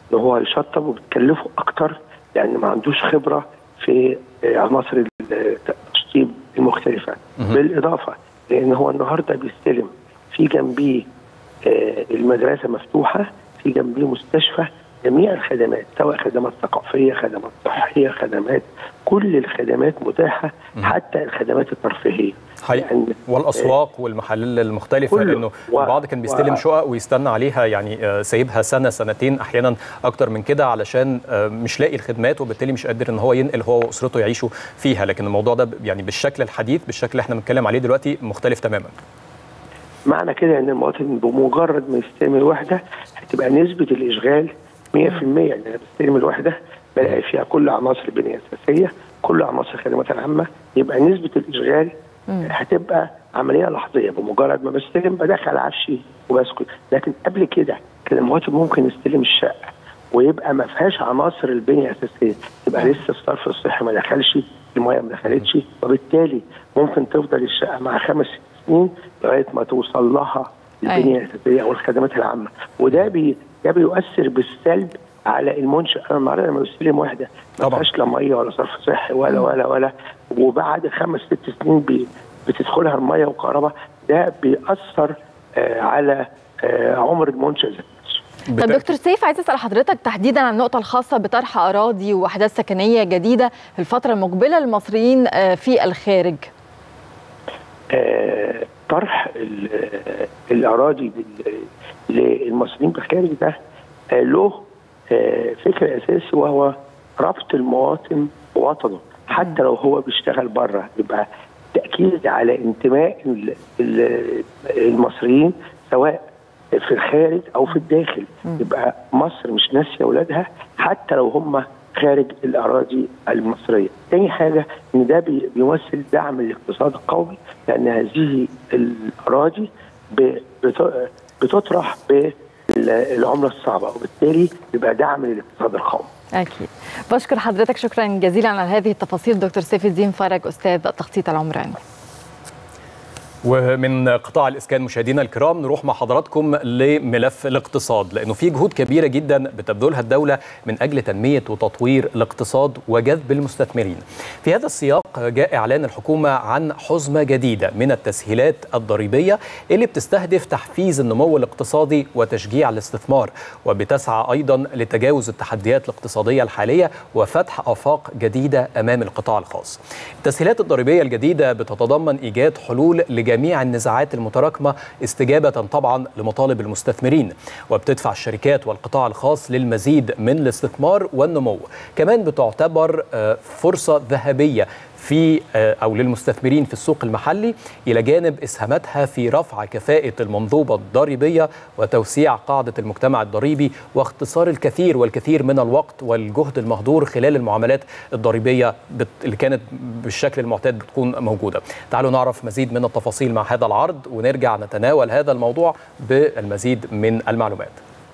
ان هو يشطب وبتكلفه اكتر لان ما عندوش خبره في آه، عناصر التشطيب المختلفه بالاضافه لان هو النهارده بيستلم في جنبيه آه، المدرسه مفتوحه في جنبيه مستشفى جميع الخدمات سواء خدمات ثقافيه خدمات صحيه خدمات كل الخدمات متاحه حتى الخدمات الترفيهيه
حقيقي
يعني
والاسواق والمحال المختلفه
كله.
لانه
و-
البعض كان بيستلم
و-
شقق ويستنى عليها يعني آه، سايبها سنه سنتين احيانا اكتر من كده علشان آه، مش لاقي الخدمات وبالتالي مش قادر ان هو ينقل هو واسرته يعيشوا فيها لكن الموضوع ده ب- يعني بالشكل الحديث بالشكل اللي احنا بنتكلم عليه دلوقتي مختلف تماما
معنى كده ان المواطن بمجرد ما يستلم الوحده هتبقى نسبه الاشغال 100% يعني انا بستلم الوحده بلاقي فيها كل عناصر البنيه الاساسيه كل عناصر الخدمات العامه يبقى نسبه الاشغال هتبقى عمليه لحظيه بمجرد ما بستلم بدخل عفشي وبسكت لكن قبل كده كان المواطن ممكن يستلم الشقه ويبقى ما فيهاش عناصر البنيه الاساسيه يبقى لسه الصرف الصحي ما دخلش الميه ما دخلتش وبالتالي ممكن تفضل الشقه مع خمس ست سنين لغايه ما توصل لها البنيه الاساسيه او الخدمات العامه وده بي ده بيؤثر بالسلب على المنشأ انا النهارده لما بستلم وحده ما
طبعاً.
فيهاش لا ميه ولا صرف صحي ولا ولا ولا وبعد خمس ست سنين بي بتدخلها الميه وكهرباء ده بيأثر آه على آه عمر المنشأ ذات نفسه
طب
بالتأكيد.
دكتور سيف عايز اسال حضرتك تحديدا عن النقطه الخاصه بطرح اراضي ووحدات سكنيه جديده في الفتره المقبله للمصريين آه، في الخارج
آه، طرح ال- آه، الاراضي بال- للمصريين بالخارج ده آه، له آه، فكر اساسي وهو ربط المواطن بوطنه حتى لو هو بيشتغل بره يبقى تاكيد على انتماء ال- ال- المصريين سواء في الخارج او في الداخل يبقى مصر مش ناسيه اولادها حتى لو هم خارج الاراضي المصريه. تاني حاجه ان ده بي- بيمثل دعم للاقتصاد القومي لان هذه الاراضي ب- بت- بتطرح بالعمله الصعبه وبالتالي بيبقى دعم للاقتصاد القومي.
اكيد بشكر حضرتك شكرا جزيلا على هذه التفاصيل دكتور سيف الدين فرج استاذ التخطيط العمراني
ومن قطاع الاسكان مشاهدينا الكرام نروح مع حضراتكم لملف الاقتصاد لانه في جهود كبيره جدا بتبذلها الدوله من اجل تنميه وتطوير الاقتصاد وجذب المستثمرين. في هذا السياق جاء اعلان الحكومه عن حزمه جديده من التسهيلات الضريبيه اللي بتستهدف تحفيز النمو الاقتصادي وتشجيع الاستثمار وبتسعى ايضا لتجاوز التحديات الاقتصاديه الحاليه وفتح افاق جديده امام القطاع الخاص. التسهيلات الضريبيه الجديده بتتضمن ايجاد حلول لجميع النزاعات المتراكمه استجابه طبعا لمطالب المستثمرين وبتدفع الشركات والقطاع الخاص للمزيد من الاستثمار والنمو كمان بتعتبر آه، فرصه ذهبيه في آه، او للمستثمرين في السوق المحلي الى جانب اسهاماتها في رفع كفاءه المنظومه الضريبيه وتوسيع قاعده المجتمع الضريبي واختصار الكثير والكثير من الوقت والجهد المهدور خلال المعاملات الضريبيه بت- اللي كانت بالشكل المعتاد بتكون موجوده. تعالوا نعرف مزيد من التفاصيل مع هذا العرض ونرجع نتناول هذا الموضوع بالمزيد من المعلومات.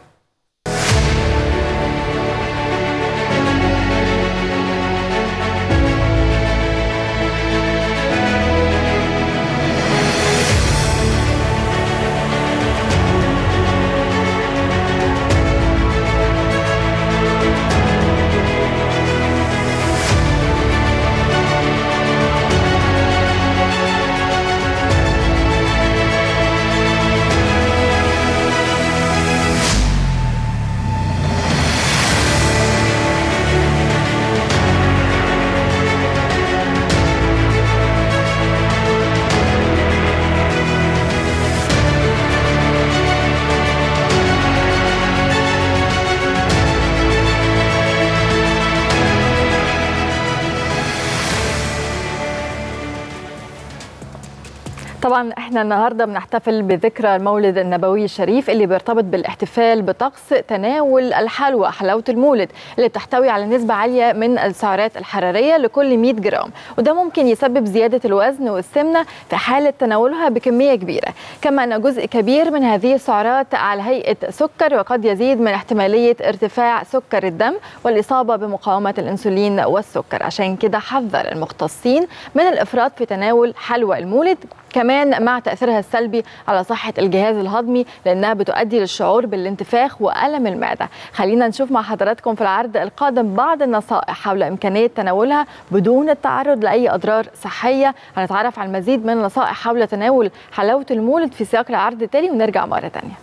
طبعا احنا النهارده بنحتفل بذكرى المولد النبوي الشريف اللي بيرتبط بالاحتفال بطقس تناول الحلوى حلاوه المولد اللي بتحتوي على نسبه عاليه من السعرات الحراريه لكل 100 جرام وده ممكن يسبب زياده الوزن والسمنه في حاله تناولها بكميه كبيره كما ان جزء كبير من هذه السعرات على هيئه سكر وقد يزيد من احتماليه ارتفاع سكر الدم والاصابه بمقاومه الانسولين والسكر عشان كده حذر المختصين من الافراط في تناول حلوى المولد كمان مع تاثيرها السلبي على صحه الجهاز الهضمي لانها بتؤدي للشعور بالانتفاخ والم المعده خلينا نشوف مع حضراتكم في العرض القادم بعض النصائح حول امكانيه تناولها بدون التعرض لاي اضرار صحيه هنتعرف على المزيد من النصائح حول تناول حلاوه المولد في سياق العرض التالي ونرجع مره ثانيه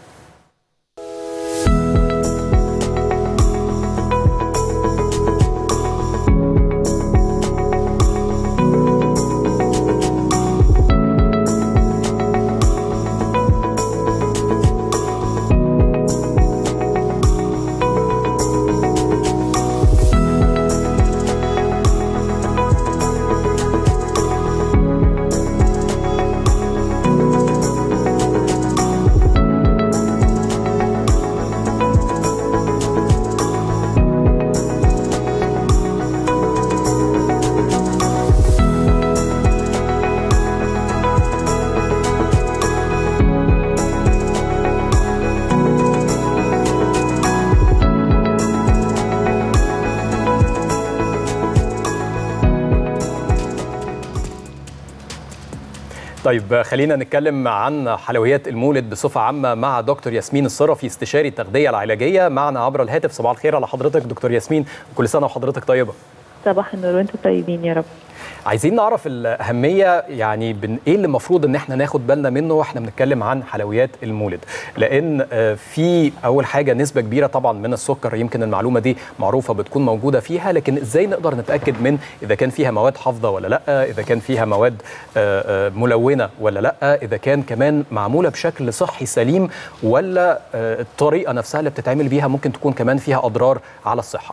طيب خلينا نتكلم عن حلويات المولد بصفة عامة مع دكتور ياسمين الصرفي استشاري التغذية العلاجية معنا عبر الهاتف صباح الخير على حضرتك دكتور ياسمين وكل سنة وحضرتك طيبة
صباح النور وانتم طيبين يا رب
عايزين نعرف الأهمية يعني بن إيه اللي المفروض إن إحنا ناخد بالنا منه وإحنا بنتكلم عن حلويات المولد لأن في أول حاجة نسبة كبيرة طبعا من السكر يمكن المعلومة دي معروفة بتكون موجودة فيها لكن إزاي نقدر نتأكد من إذا كان فيها مواد حافظة ولا لأ إذا كان فيها مواد ملونة ولا لأ إذا كان كمان معمولة بشكل صحي سليم ولا الطريقة نفسها اللي بتتعمل بيها ممكن تكون كمان فيها أضرار على الصحة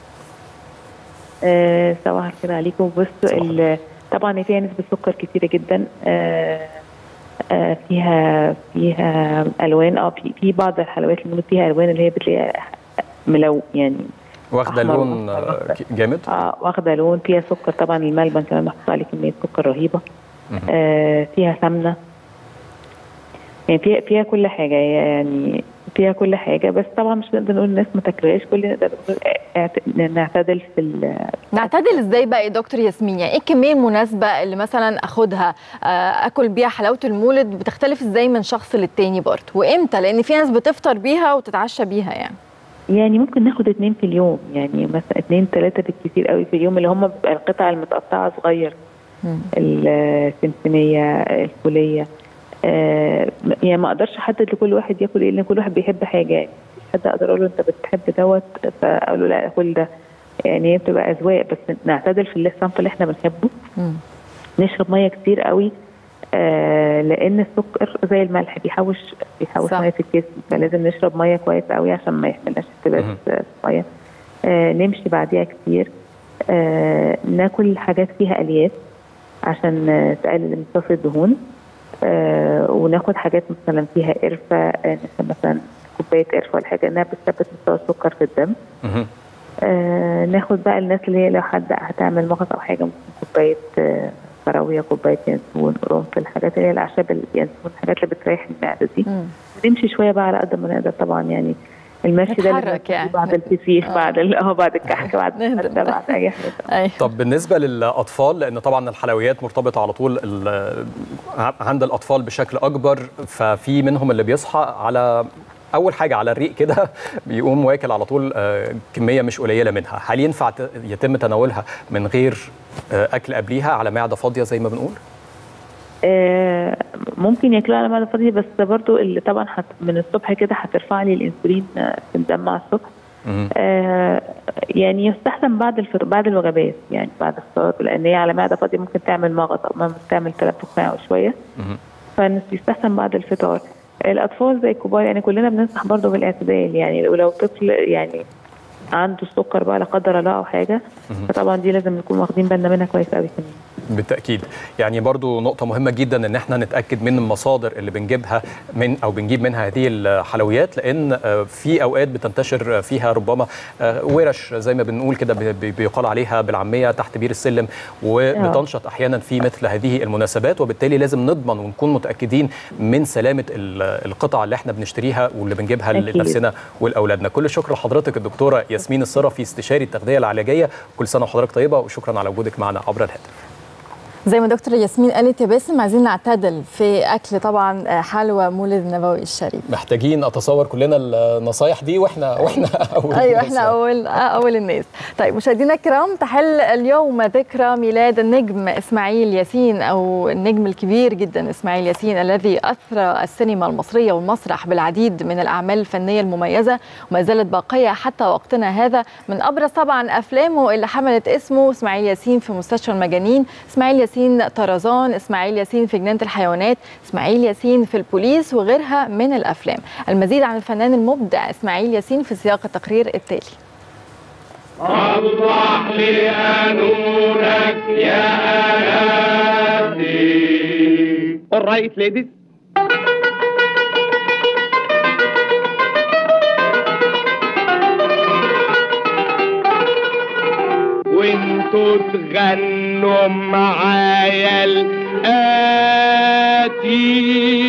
آه صباح الخير عليكم بصوا طبعا فيها نسبه سكر كتيره جدا آه آه فيها فيها الوان اه في, في بعض الحلويات اللي فيها الوان اللي هي بتلاقيها ملو يعني
واخده لون جامد
اه واخده لون فيها سكر طبعا الملبن كمان محطوط عليه كميه سكر رهيبه آه فيها سمنه يعني فيها فيها كل حاجه يعني فيها كل حاجه بس طبعا مش نقدر نقول الناس ما تاكلهاش كل نقدر نقول نعتدل في
نعتدل ازاي بقى يا دكتور ياسمين يعني ايه الكميه المناسبه اللي مثلا اخدها اكل بيها حلاوه المولد بتختلف ازاي من شخص للتاني برضه وامتى لان في ناس بتفطر بيها وتتعشى بيها يعني
يعني ممكن ناخد اتنين في اليوم يعني مثلا اتنين تلاته بالكثير قوي في اليوم اللي هم بيبقى القطع المتقطعه صغير السمسميه الفوليه آه يعني ما اقدرش احدد لكل واحد ياكل ايه لان كل واحد بيحب حاجه يعني حد اقدر اقول له انت بتحب دوت فاقول له لا كل ده يعني هي بتبقى اذواق بس نعتدل في الصنف اللي احنا بنحبه مم. نشرب ميه كتير قوي آه لان السكر زي الملح بيحوش بيحوش ميه في الجسم فلازم نشرب ميه كويس قوي عشان ما يحملناش احتباس ميه آه نمشي بعديها كتير آه ناكل حاجات فيها الياف عشان تقلل امتصاص الدهون آه وناخد حاجات مثلا فيها قرفه آه مثلا كوبايه قرفه ولا حاجه انها بتثبت مستوى السكر في الدم آه ناخد بقى الناس اللي هي لو حد هتعمل مغص او حاجه ممكن كوبايه آه فراويه كوبايه ينسون قرنفل الحاجات اللي هي الاعشاب اليانسون الحاجات اللي بتريح المعده دي ونمشي شويه بقى على قد ما نقدر طبعا يعني المشي ده
يعني.
بعد الفسيخ آه. بعد اه بعد الكحك بعد الفته بعد اي حاجه
طب بالنسبه للاطفال لان طبعا الحلويات مرتبطه على طول عند الاطفال بشكل اكبر ففي منهم اللي بيصحى على اول حاجه على الريق كده بيقوم واكل على طول كميه مش قليله منها هل ينفع يتم تناولها من غير اكل قبليها على معده فاضيه زي ما بنقول
آه ممكن ياكلوها على معده فاضيه بس برضو اللي طبعا حت من الصبح كده هترفع لي الانسولين في الدم مع الصبح آه يعني يستحسن بعد الفطر بعد الوجبات يعني بعد الفطار لان هي على معده فاضيه ممكن تعمل مغص او ممكن تعمل تلفق معوي شويه فيستحسن بعد الفطار الاطفال زي الكبار يعني كلنا بننصح برضو بالاعتدال يعني ولو طفل يعني عنده السكر بقى لا قدر الله او حاجه فطبعا دي لازم نكون واخدين بالنا منها كويس قوي كمان
بالتاكيد يعني برضو نقطه مهمه جدا ان احنا نتاكد من المصادر اللي بنجيبها من او بنجيب منها هذه الحلويات لان في اوقات بتنتشر فيها ربما ورش زي ما بنقول كده بيقال عليها بالعاميه تحت بير السلم وبتنشط احيانا في مثل هذه المناسبات وبالتالي لازم نضمن ونكون متاكدين من سلامه القطع اللي احنا بنشتريها واللي بنجيبها لنفسنا ولاولادنا كل الشكر لحضرتك الدكتوره ياسمين الصرفي استشاري التغذيه العلاجيه كل سنه وحضرتك طيبه وشكرا على وجودك معنا عبر الهاتف
زي ما دكتور ياسمين قالت يا باسم عايزين نعتدل في اكل طبعا حلوى مولد النبوي الشريف
محتاجين اتصور كلنا النصايح دي واحنا واحنا اول
ايوه احنا اول اول الناس طيب مشاهدينا الكرام تحل اليوم ذكرى ميلاد النجم اسماعيل ياسين او النجم الكبير جدا اسماعيل ياسين الذي اثرى السينما المصريه والمسرح بالعديد من الاعمال الفنيه المميزه وما زالت باقيه حتى وقتنا هذا من ابرز طبعا افلامه اللي حملت اسمه اسماعيل ياسين في مستشفى المجانين اسماعيل ياسين طرزان اسماعيل ياسين في جنينه الحيوانات اسماعيل ياسين في البوليس وغيرها من الافلام المزيد عن الفنان المبدع اسماعيل ياسين في سياق التقرير التالي
الله لي نورك يا آياتي
All right, ladies.
وانتوا تغنوا معايا الآتي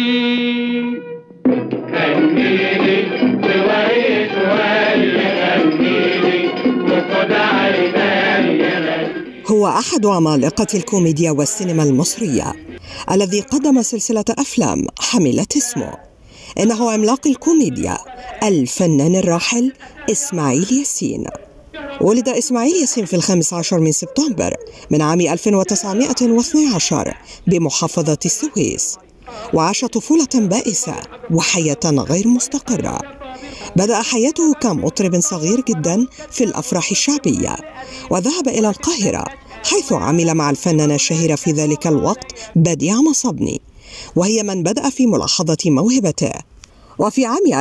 غنيلي شوية شوية غنيلي وخد عيني
هو أحد عمالقة الكوميديا والسينما المصرية الذي قدم سلسلة أفلام حملت اسمه إنه عملاق الكوميديا الفنان الراحل إسماعيل ياسين ولد إسماعيل ياسين في الخامس عشر من سبتمبر من عام 1912 بمحافظة السويس وعاش طفولة بائسة وحياة غير مستقرة بدأ حياته كمطرب صغير جدا في الأفراح الشعبية وذهب إلى القاهرة حيث عمل مع الفنانة الشهيرة في ذلك الوقت بديع مصبني وهي من بدأ في ملاحظة موهبته وفي عام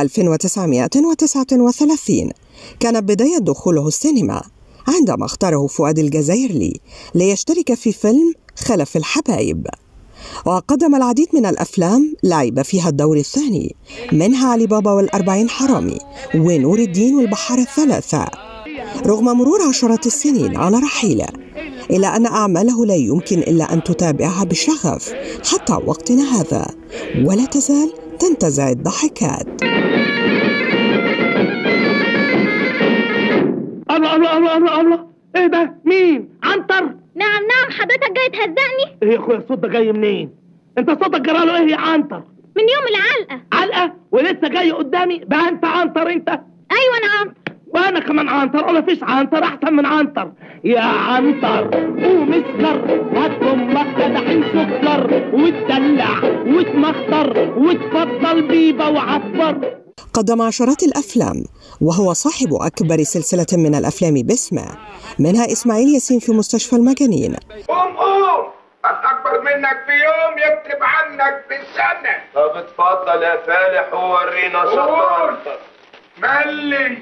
1939 كانت بداية دخوله السينما عندما اختاره فؤاد الجزائرلي ليشترك في فيلم خلف الحبايب وقدم العديد من الأفلام لعب فيها الدور الثاني منها علي بابا والأربعين حرامي ونور الدين والبحار الثلاثة رغم مرور عشرات السنين على رحيله إلا أن أعماله لا يمكن إلا أن تتابعها بشغف حتى وقتنا هذا ولا تزال تنتزع الضحكات
الله الله الله الله الله ايه ده مين عنتر
نعم نعم حضرتك جاي تهزقني
ايه يا اخويا الصوت ده جاي منين انت صوتك جراله ايه يا عنتر
من يوم العلقه
علقه ولسه جاي قدامي بقى انت عنتر انت
ايوه انا عنتر
وانا كمان عنتر ولا فيش عنتر احسن من عنتر يا عنتر قوم اسكر هات امك كدحين سكر وتدلع وتمخطر وتفضل بيبه وعفر
قدم عشرات الأفلام وهو صاحب أكبر سلسلة من الأفلام باسمه منها إسماعيل ياسين في مستشفى المجانين
قوم قوم الأكبر منك في يوم يكتب عنك بالسنة طب اتفضل يا فالح وورينا شطارتك ملي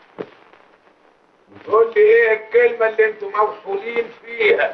قول لي ايه الكلمة اللي انتم موصولين فيها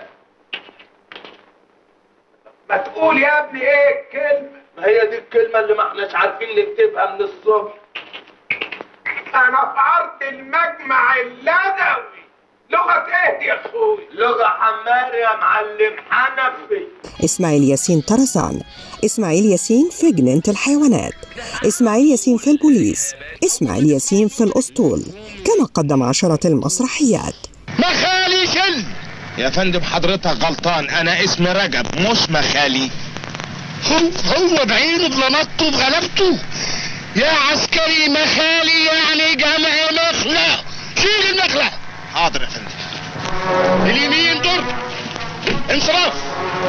ما تقول يا ابني ايه الكلمة ما هي دي الكلمة اللي ما احناش عارفين نكتبها من الصبح انا في ارض المجمع اللغوي لغة ايه دي يا اخوي لغة حمار يا معلم حنفي
إسماعيل ياسين طرزان إسماعيل ياسين في جنينة الحيوانات إسماعيل ياسين في البوليس إسماعيل ياسين في الأسطول كما قدم عشرات المسرحيات
مخالي شل يا فندم حضرتك غلطان انا اسمي رجب مش مخالي هو هو بعينه بلمطه بغلبته يا عسكري مخالي يعني جمع مخلة شيل المخلة حاضر يا فندم اليمين دور انصراف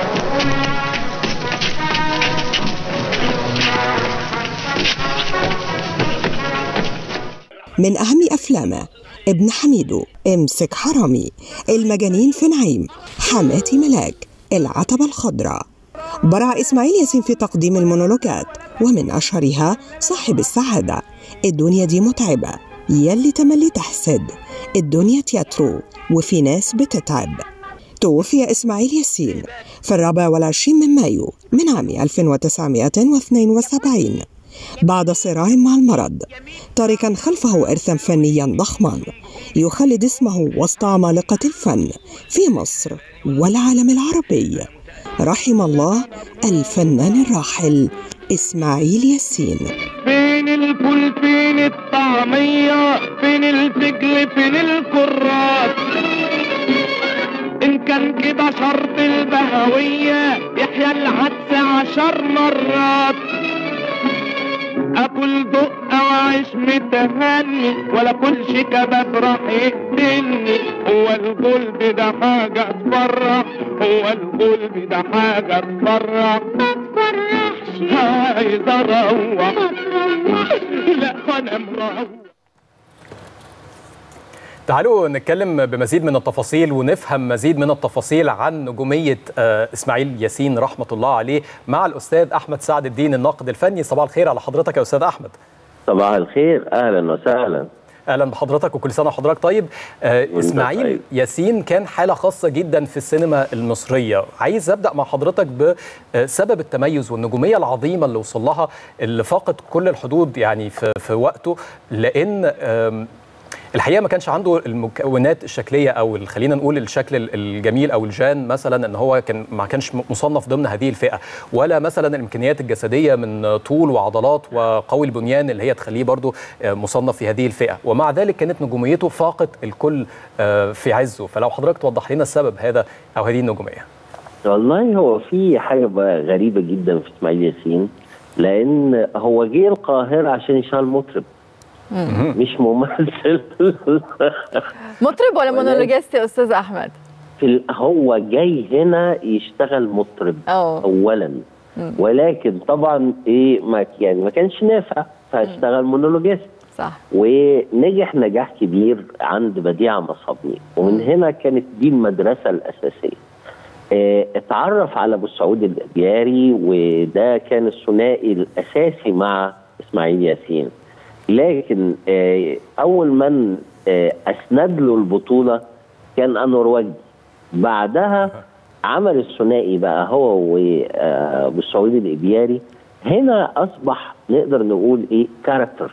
من أهم أفلامه ابن حميدو امسك حرامي المجانين في نعيم حماتي ملاك العتبة الخضراء برع إسماعيل ياسين في تقديم المونولوجات ومن أشهرها صاحب السعادة الدنيا دي متعبة يلي تملي تحسد الدنيا تياترو وفي ناس بتتعب توفي إسماعيل ياسين في الرابع والعشرين من مايو من عام 1972 بعد صراع مع المرض تاركا خلفه إرثا فنيا ضخما يخلد اسمه وسط عمالقة الفن في مصر والعالم العربي رحم الله الفنان الراحل إسماعيل ياسين
فين الفول فين الطعمية فين الفجل فين الكرات إن كان
عشان كده شرط البهوية يحيى العدس عشر مرات اكل دقة واعيش متهني ولا كلش كباب راح يقتلني هو القلب ده حاجة تفرح هو القلب ده حاجة تفرح ما تفرحش عايز اروح ما تروحش لا انا مروح
تعالوا نتكلم بمزيد من التفاصيل ونفهم مزيد من التفاصيل عن نجومية آه، إسماعيل ياسين رحمة الله عليه مع الأستاذ أحمد سعد الدين الناقد الفني صباح الخير على حضرتك يا أستاذ أحمد
صباح الخير اهلا وسهلا
اهلا بحضرتك وكل سنه وحضرتك طيب آه اسماعيل
طيب.
ياسين كان حاله خاصه جدا في السينما المصريه عايز ابدا مع حضرتك بسبب التميز والنجوميه العظيمه اللي وصل لها اللي فاقت كل الحدود يعني في, في وقته لان آم، الحقيقه ما كانش عنده المكونات الشكليه او ال- خلينا نقول الشكل ال- الجميل او الجان مثلا ان هو كان ما كانش مصنف ضمن هذه الفئه ولا مثلا الامكانيات الجسديه من طول وعضلات وقوي البنيان اللي هي تخليه برضو آه، مصنف في هذه الفئه ومع ذلك كانت نجوميته فاقت الكل آه، في عزه فلو حضرتك توضح لنا السبب هذا او هذه النجوميه
والله هو في حاجه بقى غريبه جدا في اسماعيل ياسين لان هو جه القاهره عشان يشتغل مطرب مش ممثل
مطرب ولا مونولوجيست يا استاذ احمد
في ال- هو جاي هنا يشتغل مطرب
اه
اولا ولكن طبعا ايه ما يعني ما كانش نافع فاشتغل مونولوجيست
صح
ونجح نجاح كبير عند بديع مصابني ومن هنا كانت دي المدرسه الاساسيه آه، اتعرف على ابو سعود الابياري وده كان الثنائي الاساسي مع اسماعيل ياسين لكن آه، اول من آه، اسند له البطوله كان انور وجدي بعدها عمل الثنائي بقى هو وابو سعود الابياري هنا اصبح نقدر نقول ايه كاركتر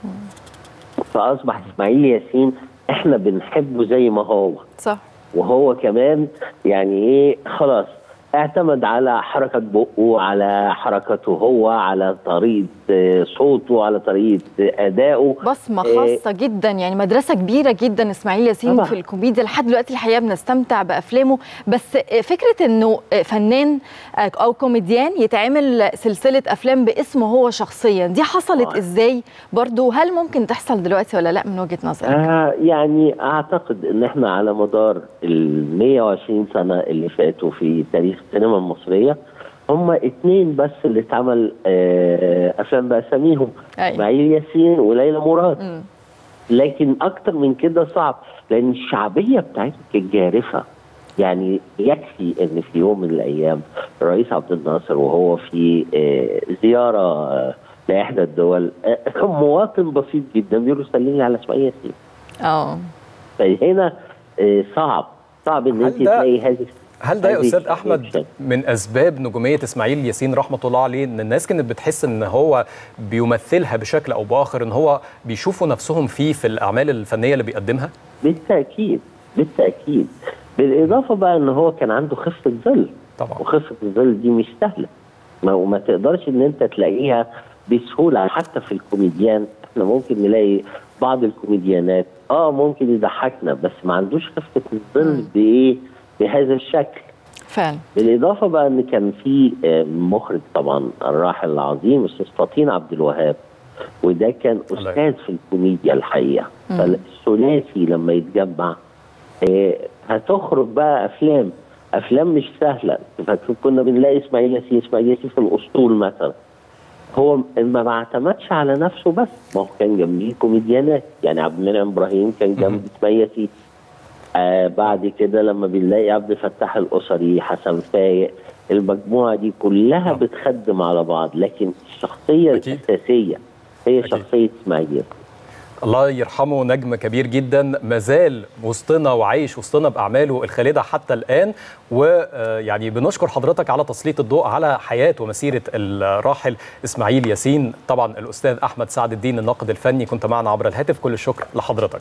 فاصبح اسماعيل ياسين احنا بنحبه زي ما هو
صح
وهو كمان يعني ايه خلاص اعتمد على حركة بقه على حركته هو على طريقة آه، صوته على طريقة آه، أدائه
بصمه
آه،
خاصه جدا يعني مدرسه كبيره جدا اسماعيل ياسين
طبعا.
في الكوميديا لحد دلوقتي الحقيقه بنستمتع بافلامه بس فكره انه فنان او كوميديان يتعمل سلسله افلام باسمه هو شخصيا دي حصلت ازاي برضو هل ممكن تحصل دلوقتي ولا لا من وجهه نظرك
آه يعني اعتقد ان احنا على مدار ال 120 سنه اللي فاتوا في تاريخ السينما المصريه هم اتنين بس اللي اتعمل آه افلام باساميهم
أيوة.
اسماعيل ياسين وليلى مراد
مم.
لكن اكتر من كده صعب لان الشعبيه بتاعتهم كانت جارفه يعني يكفي ان في يوم من الايام الرئيس عبد الناصر وهو في آه، زياره آه، لاحدى الدول آه، مواطن بسيط جدا بيقول له سلمي على اسماعيل ياسين
اه
فهنا آه، صعب صعب ان انت
هل ده-
تلاقي هذه
هل ده يا
هذه
استاذ احمد من اسباب نجوميه اسماعيل ياسين رحمه الله عليه ان الناس كانت بتحس ان هو بيمثلها بشكل او باخر ان هو بيشوفوا نفسهم فيه في الاعمال الفنيه اللي بيقدمها
بالتاكيد بالتاكيد بالاضافه بقى ان هو كان عنده خفه ظل
طبعا
وخفه الظل دي مش سهله ما وما تقدرش ان انت تلاقيها بسهوله حتى في الكوميديان احنا ممكن نلاقي بعض الكوميديانات اه ممكن يضحكنا بس ما عندوش خفه الظل بايه بهذا الشكل
فعلا
بالاضافه بقى ان كان في آه، مخرج طبعا الراحل العظيم استاذ فطين عبد الوهاب وده كان استاذ في الكوميديا الحقيقه
مم.
فالثلاثي لما يتجمع آه، هتخرج بقى افلام افلام مش سهله فكنا بنلاقي اسماعيل ياسين اسماعيل ياسين في الاسطول مثلا هو ما بعتمدش على نفسه بس ما هو كان جنبيه كوميديانات يعني عبد المنعم ابراهيم كان جنب اسماعيل ياسين آه بعد كده لما بنلاقي عبد الفتاح الاسري حسن فايق المجموعه دي كلها بتخدم على بعض لكن الشخصيه الاساسيه هي شخصيه اسماعيل ياسين
الله يرحمه نجم كبير جدا مازال وسطنا وعايش وسطنا باعماله الخالده حتى الان ويعني بنشكر حضرتك على تسليط الضوء على حياه ومسيره الراحل اسماعيل ياسين طبعا الاستاذ احمد سعد الدين الناقد الفني كنت معنا عبر الهاتف كل الشكر لحضرتك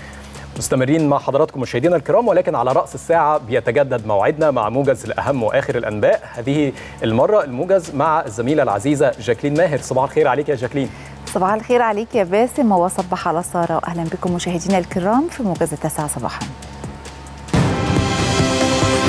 مستمرين مع حضراتكم مشاهدينا الكرام ولكن على رأس الساعة بيتجدد موعدنا مع موجز لأهم وآخر الأنباء هذه المرة الموجز مع الزميلة العزيزة جاكلين ماهر صباح الخير عليك يا جاكلين
صباح الخير عليك يا باسم وصبح على ساره واهلا بكم مشاهدينا الكرام في موجز التاسعه صباحا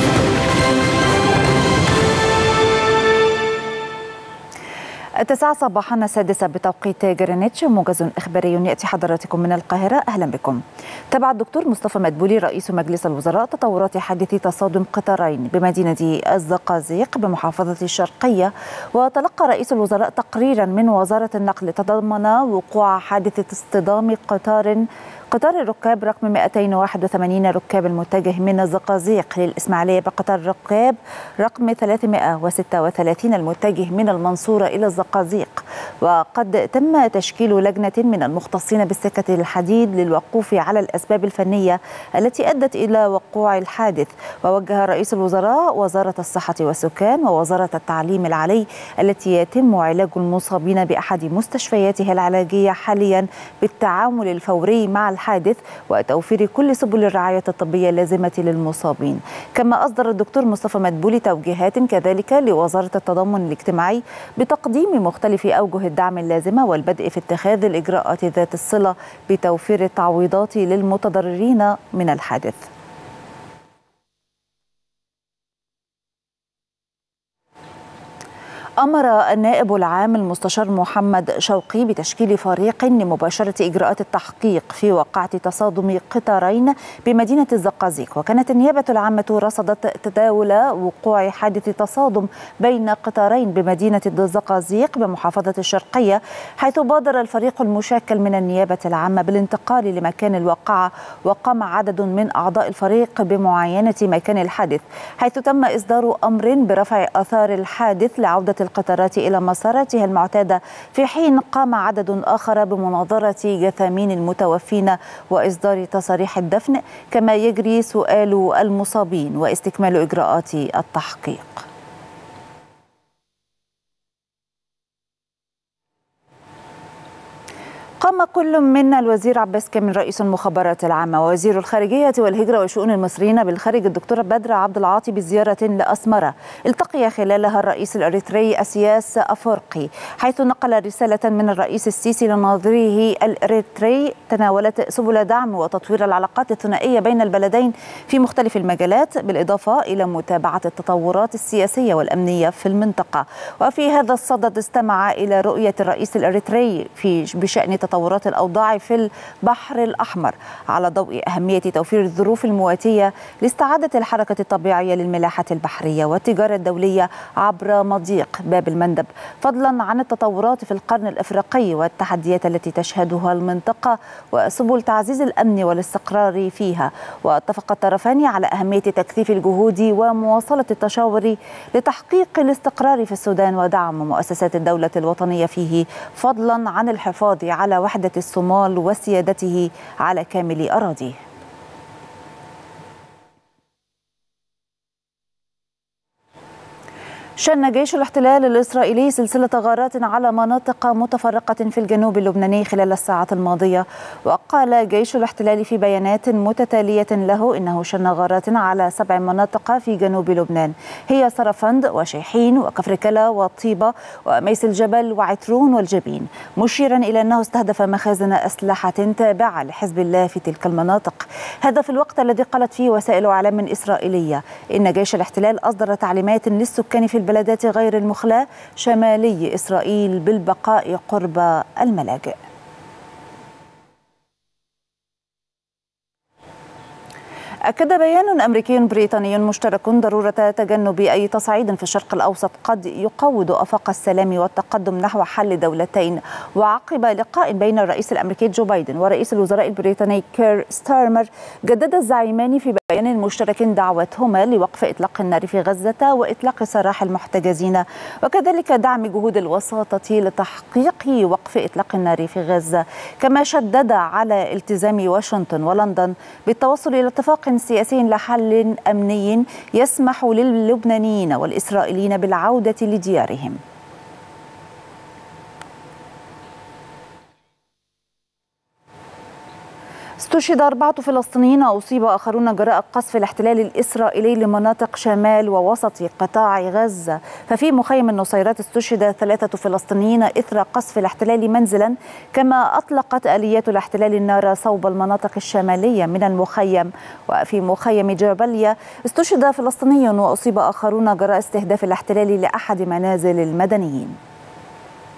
التاسعة صباحا السادسة بتوقيت جرينتش موجز إخباري يأتي حضراتكم من القاهرة أهلا بكم تابع الدكتور مصطفى مدبولي رئيس مجلس الوزراء تطورات حادث تصادم قطارين بمدينة الزقازيق بمحافظة الشرقية وتلقى رئيس الوزراء تقريرا من وزارة النقل تضمن وقوع حادث اصطدام قطار قطار الركاب رقم 281 ركاب المتجه من الزقازيق للإسماعيلية بقطار ركاب رقم 336 المتجه من المنصورة إلى الزقازيق وقد تم تشكيل لجنة من المختصين بالسكة الحديد للوقوف على الأسباب الفنية التي أدت إلى وقوع الحادث ووجه رئيس الوزراء وزارة الصحة والسكان ووزارة التعليم العلي التي يتم علاج المصابين بأحد مستشفياتها العلاجية حاليا بالتعامل الفوري مع الحادث وتوفير كل سبل الرعاية الطبية اللازمة للمصابين كما أصدر الدكتور مصطفى مدبولي توجيهات كذلك لوزارة التضامن الاجتماعي بتقديم مختلف أوجه الدعم اللازمة والبدء في اتخاذ الإجراءات ذات الصلة بتوفير التعويضات للمتضررين من الحادث أمر النائب العام المستشار محمد شوقي بتشكيل فريق لمباشرة إجراءات التحقيق في وقعة تصادم قطارين بمدينة الزقازيق وكانت النيابة العامة رصدت تداول وقوع حادث تصادم بين قطارين بمدينة الزقازيق بمحافظة الشرقية حيث بادر الفريق المشكل من النيابة العامة بالانتقال لمكان الواقعة وقام عدد من أعضاء الفريق بمعاينة مكان الحادث حيث تم إصدار أمر برفع آثار الحادث لعودة القطارات إلى مساراتها المعتادة في حين قام عدد آخر بمناظرة جثامين المتوفين وإصدار تصاريح الدفن كما يجري سؤال المصابين واستكمال إجراءات التحقيق قام كل من الوزير عباس كامل رئيس المخابرات العامة ووزير الخارجية والهجرة وشؤون المصريين بالخارج الدكتور بدر عبد العاطي بزيارة لأسمرة التقي خلالها الرئيس الأريتري أسياس أفورقي حيث نقل رسالة من الرئيس السيسي لناظريه الأريتري تناولت سبل دعم وتطوير العلاقات الثنائية بين البلدين في مختلف المجالات بالإضافة إلى متابعة التطورات السياسية والأمنية في المنطقة وفي هذا الصدد استمع إلى رؤية الرئيس الأريتري في بشأن تطورات الأوضاع في البحر الأحمر على ضوء أهمية توفير الظروف المواتية لاستعادة الحركة الطبيعية للملاحة البحرية والتجارة الدولية عبر مضيق باب المندب فضلا عن التطورات في القرن الإفريقي والتحديات التي تشهدها المنطقة وسبل تعزيز الأمن والاستقرار فيها واتفق الطرفان على أهمية تكثيف الجهود ومواصلة التشاور لتحقيق الاستقرار في السودان ودعم مؤسسات الدولة الوطنية فيه فضلا عن الحفاظ على وحدة الصومال وسيادته على كامل أراضيه شن جيش الاحتلال الإسرائيلي سلسلة غارات على مناطق متفرقة في الجنوب اللبناني خلال الساعات الماضية وقال جيش الاحتلال في بيانات متتالية له إنه شن غارات على سبع مناطق في جنوب لبنان هي سرفند وشيحين وكفركلة وطيبة وميس الجبل وعترون والجبين مشيرا إلى أنه استهدف مخازن أسلحة تابعة لحزب الله في تلك المناطق هذا في الوقت الذي قالت فيه وسائل إعلام إسرائيلية إن جيش الاحتلال أصدر تعليمات للسكان في البلدات غير المخلاة شمالي إسرائيل بالبقاء قرب الملاجئ أكد بيان أمريكي بريطاني مشترك ضرورة تجنب أي تصعيد في الشرق الأوسط قد يقوض آفاق السلام والتقدم نحو حل دولتين وعقب لقاء بين الرئيس الأمريكي جو بايدن ورئيس الوزراء البريطاني كير ستارمر جدد الزعيمان في بيان مشترك دعوتهما لوقف إطلاق النار في غزة وإطلاق سراح المحتجزين وكذلك دعم جهود الوساطة لتحقيق وقف إطلاق النار في غزة كما شدد على التزام واشنطن ولندن بالتوصل إلى اتفاق سياسي لحل أمني يسمح للبنانيين والإسرائيليين بالعودة لديارهم استشهد أربعة فلسطينيين وأصيب آخرون جراء قصف الاحتلال الإسرائيلي لمناطق شمال ووسط قطاع غزة ففي مخيم النصيرات استشهد ثلاثة فلسطينيين إثر قصف الاحتلال منزلا كما أطلقت آليات الاحتلال النار صوب المناطق الشمالية من المخيم وفي مخيم جبليا استشهد فلسطيني وأصيب آخرون جراء استهداف الاحتلال لأحد منازل المدنيين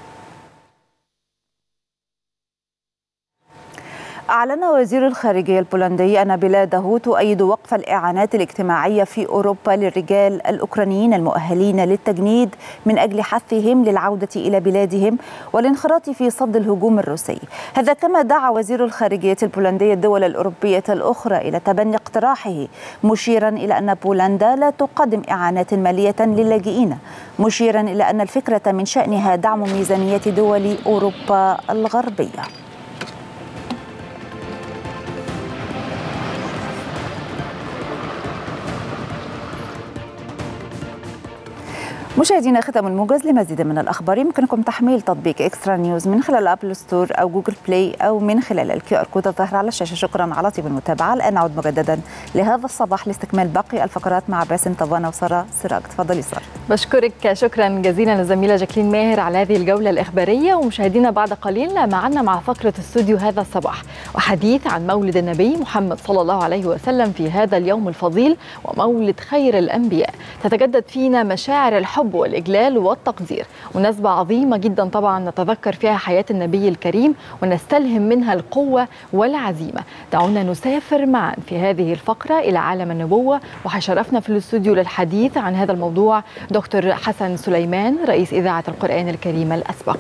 أعلن وزير الخارجية البولندي أن بلاده تؤيد وقف الإعانات الاجتماعية في أوروبا للرجال الأوكرانيين المؤهلين للتجنيد من أجل حثهم للعودة إلى بلادهم والانخراط في صد الهجوم الروسي هذا كما دعا وزير الخارجية البولندي الدول الأوروبية الأخرى إلى تبني اقتراحه مشيرا إلى أن بولندا لا تقدم إعانات مالية للاجئين مشيرا إلى أن الفكرة من شأنها دعم ميزانية دول أوروبا الغربية مشاهدينا ختم الموجز لمزيد من الاخبار يمكنكم تحميل تطبيق اكسترا نيوز من خلال ابل ستور او جوجل بلاي او من خلال الكيو ار كود الظاهر على الشاشه شكرا على طيب المتابعه الان نعود مجددا لهذا الصباح لاستكمال باقي الفقرات مع باسم طبانه وساره سراج تفضلي ساره
بشكرك شكرا جزيلا للزميله جاكلين ماهر على هذه الجوله الاخباريه ومشاهدينا بعد قليل معنا مع فقره استوديو هذا الصباح وحديث عن مولد النبي محمد صلى الله عليه وسلم في هذا اليوم الفضيل ومولد خير الانبياء تتجدد فينا مشاعر الحب والاجلال والتقدير مناسبه عظيمه جدا طبعا نتذكر فيها حياه النبي الكريم ونستلهم منها القوه والعزيمه دعونا نسافر معا في هذه الفقره الى عالم النبوه وحشرفنا في الاستوديو للحديث عن هذا الموضوع دكتور حسن سليمان رئيس اذاعه القران الكريم الاسبق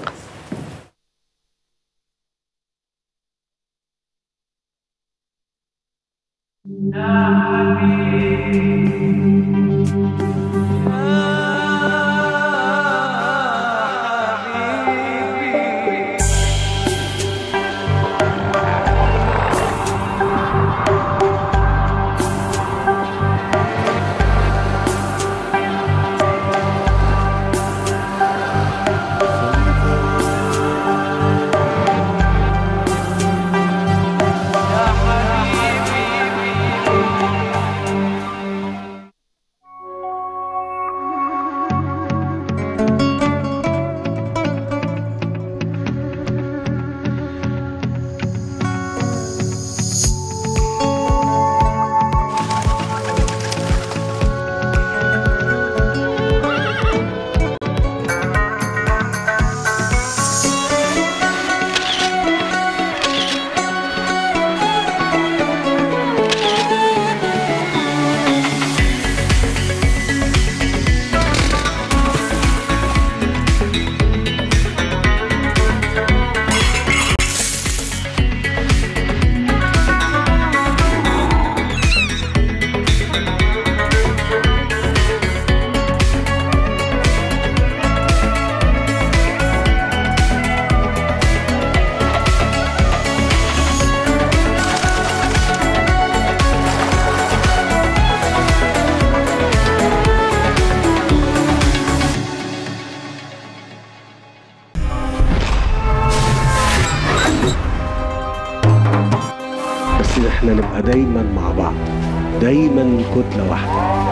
بس احنا نبقى دايما مع بعض دايما كتلة واحدة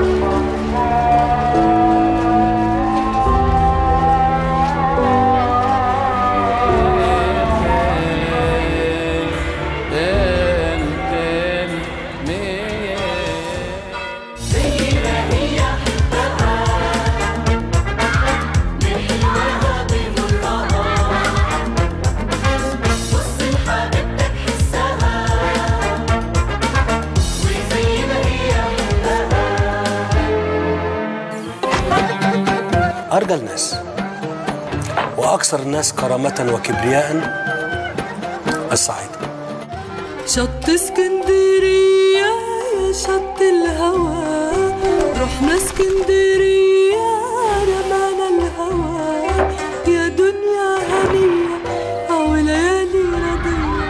أرجى الناس وأكثر الناس كرامة وكبرياء الصعيد
شط اسكندرية يا شط الهوى رحنا اسكندرية رمانا الهوى يا دنيا هنية أو ليالي رضية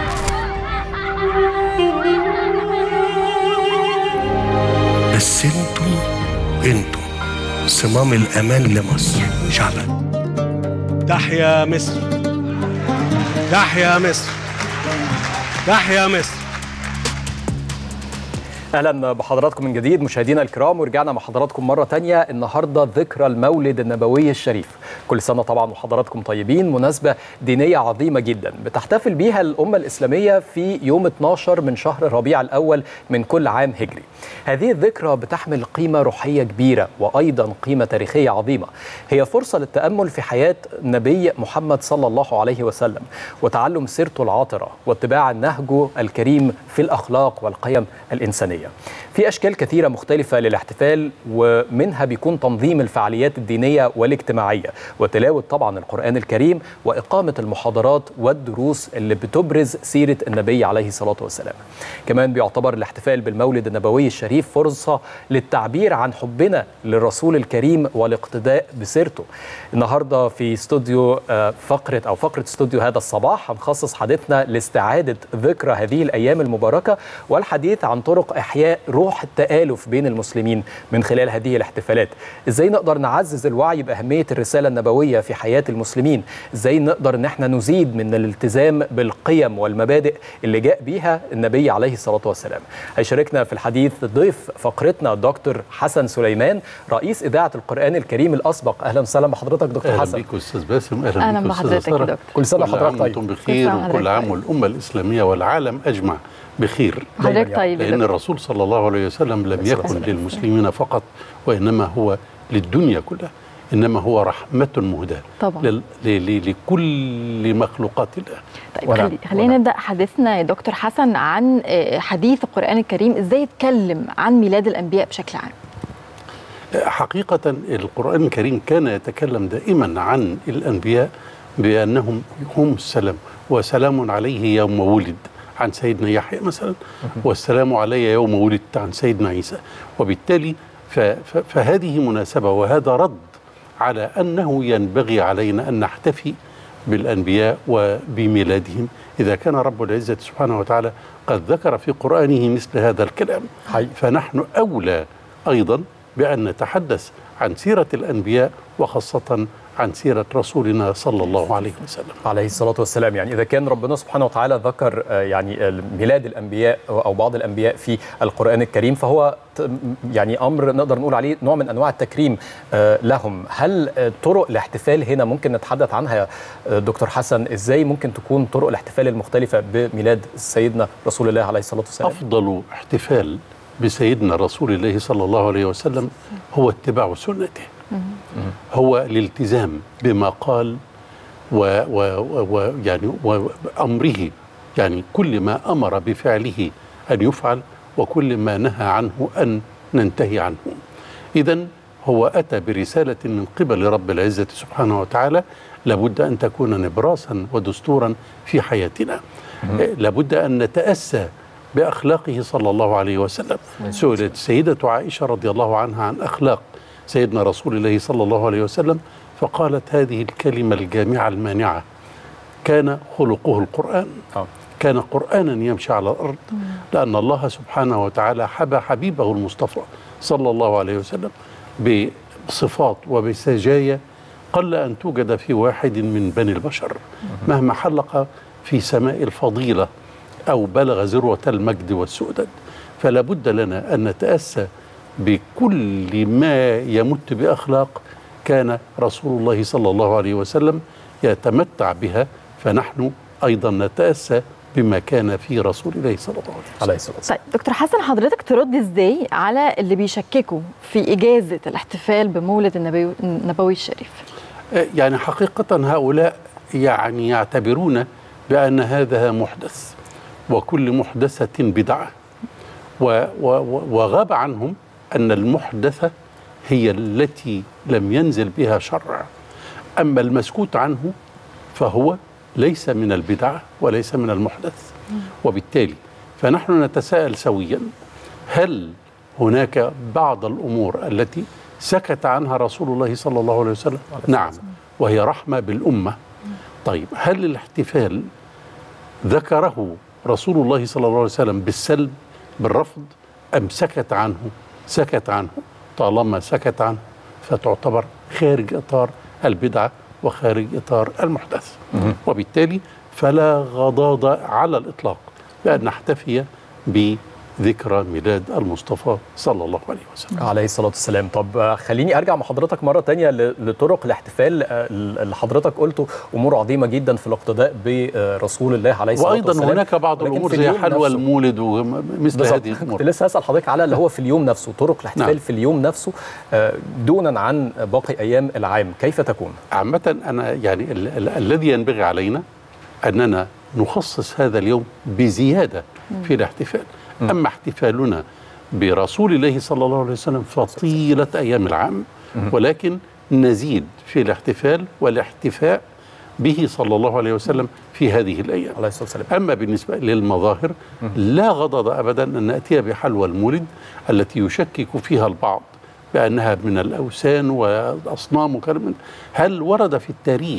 بس انتم انتم صمام الأمان لمصر شعبا تحيا مصر تحيا مصر تحيا مصر
اهلا بحضراتكم من جديد مشاهدينا الكرام ورجعنا مع حضراتكم مره تانية النهارده ذكرى المولد النبوي الشريف كل سنه طبعا وحضراتكم طيبين مناسبه دينيه عظيمه جدا بتحتفل بيها الامه الاسلاميه في يوم 12 من شهر ربيع الاول من كل عام هجري هذه الذكرى بتحمل قيمه روحيه كبيره وايضا قيمه تاريخيه عظيمه هي فرصه للتامل في حياه النبي محمد صلى الله عليه وسلم وتعلم سيرته العاطره واتباع نهجه الكريم في الاخلاق والقيم الانسانيه في اشكال كثيره مختلفه للاحتفال ومنها بيكون تنظيم الفعاليات الدينيه والاجتماعيه وتلاوه طبعا القران الكريم واقامه المحاضرات والدروس اللي بتبرز سيره النبي عليه الصلاه والسلام كمان بيعتبر الاحتفال بالمولد النبوي الشريف فرصه للتعبير عن حبنا للرسول الكريم والاقتداء بسيرته النهارده في استوديو آه، فقره او فقره استوديو هذا الصباح هنخصص حديثنا لاستعاده ذكرى هذه الايام المباركه والحديث عن طرق احياء روح التالف بين المسلمين من خلال هذه الاحتفالات ازاي نقدر نعزز الوعي باهميه الرساله النبويه في حياه المسلمين ازاي نقدر ان احنا نزيد من الالتزام بالقيم والمبادئ اللي جاء بيها النبي عليه الصلاه والسلام هيشاركنا في الحديث ضيف فقرتنا دكتور حسن سليمان رئيس اذاعه القران الكريم الاسبق اهلا وسهلا بحضرتك دكتور
اهلا
حسن
بيك استاذ باسم اهلا,
أهلاً
بيك
بحضرتك
أستاذة
يا
سارة.
دكتور.
كل سنة
كل
وحضرتك
عام
طيب.
وانتم
كل
بخير
سنة وحضرتك
وكل عام
طيب.
والامه الاسلاميه والعالم اجمع بخير
حضرتك طيب يا
لان
دكتور.
الرسول صلى الله عليه وسلم لم يكن للمسلمين فقط وانما هو للدنيا كلها انما هو رحمه مهداه
طبعا.
لل- ل- ل- لكل مخلوقات الله
طيب خلي خلينا نبدا حديثنا يا دكتور حسن عن آه، حديث القران الكريم ازاي يتكلم عن ميلاد الانبياء بشكل عام
حقيقة القرآن الكريم كان يتكلم دائما عن الأنبياء بأنهم هم السلام وسلام عليه يوم ولد عن سيدنا يحيى مثلا والسلام علي يوم ولدت عن سيدنا عيسى وبالتالي ف- ف- فهذه مناسبة وهذا رد على أنه ينبغي علينا أن نحتفي بالأنبياء وبميلادهم إذا كان رب العزة سبحانه وتعالى قد ذكر في قرآنه مثل هذا الكلام فنحن أولى أيضا بأن نتحدث عن سيرة الأنبياء وخاصة عن سيرة رسولنا صلى الله عليه وسلم
عليه الصلاة والسلام يعني إذا كان ربنا سبحانه وتعالى ذكر آه، يعني ميلاد الأنبياء أو بعض الأنبياء في القرآن الكريم فهو ت- يعني أمر نقدر نقول عليه نوع من أنواع التكريم آه، لهم هل آه، طرق الاحتفال هنا ممكن نتحدث عنها يا آه، دكتور حسن إزاي ممكن تكون طرق الاحتفال المختلفة بميلاد سيدنا رسول الله عليه الصلاة والسلام
أفضل احتفال بسيدنا رسول الله صلى الله عليه وسلم هو اتباع سنته هو الالتزام بما قال و و و يعني وأمره يعني كل ما أمر بفعله أن يفعل وكل ما نهى عنه أن ننتهي عنه إذا هو أتى برسالة من قبل رب العزة سبحانه وتعالى لابد أن تكون نبراسا ودستورا في حياتنا لابد أن نتأسى بأخلاقه صلى الله عليه وسلم سئلت السيدة عائشة رضي الله عنها عن أخلاق سيدنا رسول الله صلى الله عليه وسلم فقالت هذه الكلمة الجامعة المانعة كان خلقه القرآن كان قرآنا يمشي على الأرض لأن الله سبحانه وتعالى حبى حبيبه المصطفى صلى الله عليه وسلم بصفات وبسجايا قل أن توجد في واحد من بني البشر مهما حلق في سماء الفضيلة أو بلغ ذروة المجد والسؤدد فلا بد لنا أن نتأسى بكل ما يمت بأخلاق كان رسول الله صلى الله عليه وسلم يتمتع بها فنحن أيضا نتأسى بما كان في رسول الله صلى الله عليه وسلم
عليه الصلاة
طيب دكتور حسن حضرتك ترد ازاي على اللي بيشككوا في اجازه الاحتفال بمولد النبي النبوي الشريف
يعني حقيقة هؤلاء يعني يعتبرون بأن هذا محدث وكل محدثة بدعة و و وغاب عنهم أن المحدثة هي التي لم ينزل بها شرع أما المسكوت عنه فهو ليس من البدعة وليس من المحدث وبالتالي فنحن نتساءل سويا هل هناك بعض الأمور التي سكت عنها رسول الله صلى الله عليه وسلم نعم وهي رحمة بالأمة طيب هل الاحتفال ذكره رسول الله صلى الله عليه وسلم بالسلب بالرفض أم سكت عنه سكت عنه طالما سكت عنه فتعتبر خارج إطار البدعة وخارج إطار المحدث وبالتالي فلا غضاضة على الإطلاق بأن نحتفي ذكرى ميلاد المصطفى صلى الله عليه وسلم
عليه الصلاة والسلام طب آه، خليني أرجع مع حضرتك مرة تانية ل- لطرق الاحتفال آه، اللي حضرتك قلته أمور عظيمة جدا في الاقتداء برسول الله عليه الصلاة
وايضا
والسلام
هناك بعض
ولكن
الامور
في
زي
اليوم
حلوى
نفسه-
المولد ومثل
بالظبط.
هذه الامور
كنت لسه هسأل حضرتك على اللي هو في اليوم نفسه طرق الاحتفال
نعم.
في اليوم نفسه آه، دونا عن باقي أيام العام كيف تكون؟
عامة أنا يعني ال- ال- الذي ينبغي علينا أننا نخصص هذا اليوم بزيادة في الاحتفال أما احتفالنا برسول الله صلى الله عليه وسلم فطيلة أيام العام ولكن نزيد في الاحتفال والاحتفاء به صلى الله عليه وسلم في هذه الأيام
عليه الصلاة والسلام
أما بالنسبة للمظاهر لا غضض أبدا أن نأتي بحلوى المولد التي يشكك فيها البعض بأنها من الأوثان والأصنام وكلام من هل ورد في التاريخ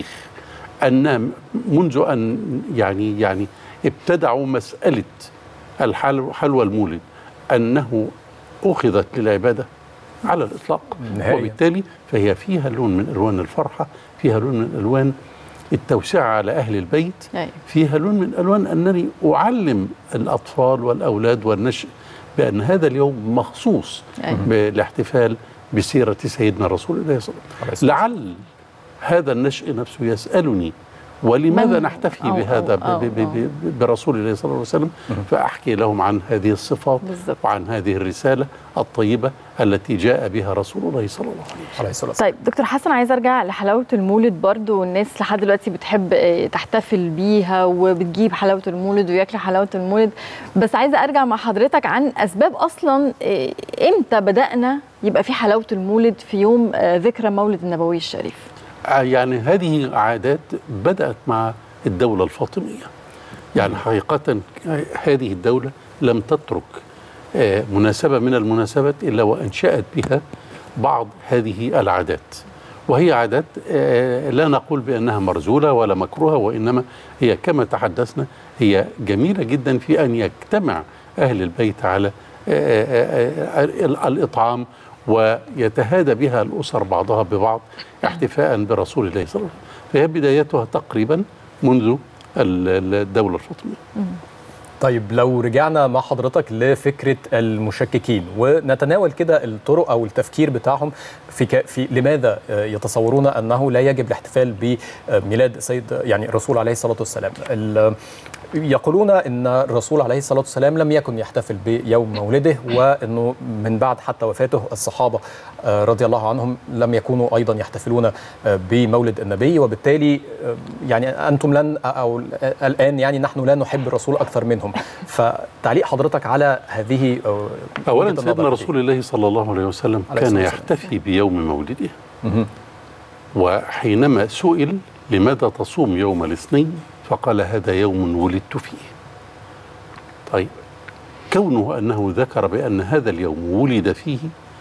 أن منذ أن يعني يعني ابتدعوا مسألة الحلو حلوى المولد أنه أخذت للعبادة على الإطلاق
نهائياً.
وبالتالي فهي فيها لون من ألوان الفرحة فيها لون من ألوان التوسعة على أهل البيت
أيوة.
فيها لون من ألوان أنني أعلم الأطفال والأولاد والنشء بأن هذا اليوم مخصوص
أيوة.
بالاحتفال بسيرة سيدنا رسول الله صلى الله عليه وسلم لعل هذا النشء نفسه يسألني ولماذا
من-
نحتفي
أو-
بهذا
أو- أو-
ب- ب- ب- برسول الله صلى الله عليه وسلم فأحكي لهم عن هذه الصفات
بالضبط.
وعن هذه الرسالة الطيبة التي جاء بها رسول الله صلى الله عليه وسلم
طيب دكتور حسن عايز ارجع لحلاوه المولد برضو الناس لحد دلوقتي بتحب آه، تحتفل بيها وبتجيب حلاوه المولد وياكلوا حلاوه المولد بس عايزه ارجع مع حضرتك عن اسباب اصلا آه، امتى بدانا يبقى في حلاوه المولد في يوم آه، ذكرى مولد النبوي الشريف
آه، يعني هذه عادات بدأت مع الدولة الفاطمية يعني حقيقة هذه الدولة لم تترك آه، مناسبة من المناسبات إلا وأنشأت بها بعض هذه العادات وهي عادات آه، لا نقول بأنها مرزولة ولا مكروهة وإنما هي كما تحدثنا هي جميلة جدا في أن يجتمع أهل البيت على آه، آه، آه، الإطعام ويتهادى بها الأسر بعضها ببعض احتفاء برسول الله صلى الله عليه وسلم فهي بدايتها تقريبا منذ ال- الدولة الفاطمية
طيب لو رجعنا مع حضرتك لفكره المشككين ونتناول كده الطرق او التفكير بتاعهم في ك... في لماذا آه، يتصورون انه لا يجب الاحتفال بميلاد سيد يعني الرسول عليه الصلاه والسلام ال... يقولون ان الرسول عليه الصلاه والسلام لم يكن يحتفل بيوم مولده وانه من بعد حتى وفاته الصحابه آه، رضي الله عنهم لم يكونوا ايضا يحتفلون آه، بمولد النبي وبالتالي آه، يعني انتم لن او الان يعني نحن لا نحب الرسول اكثر منهم فتعليق حضرتك على هذه آه،
أولا
وجهة
سيدنا
النظر دي.
رسول الله صلى الله عليه وسلم
عليه
كان
الصلاة والسلام.
يحتفي بيوم مولده
مهم.
وحينما سئل لماذا تصوم يوم الاثنين فقال هذا يوم ولدت فيه طيب كونه أنه ذكر بأن هذا اليوم ولد فيه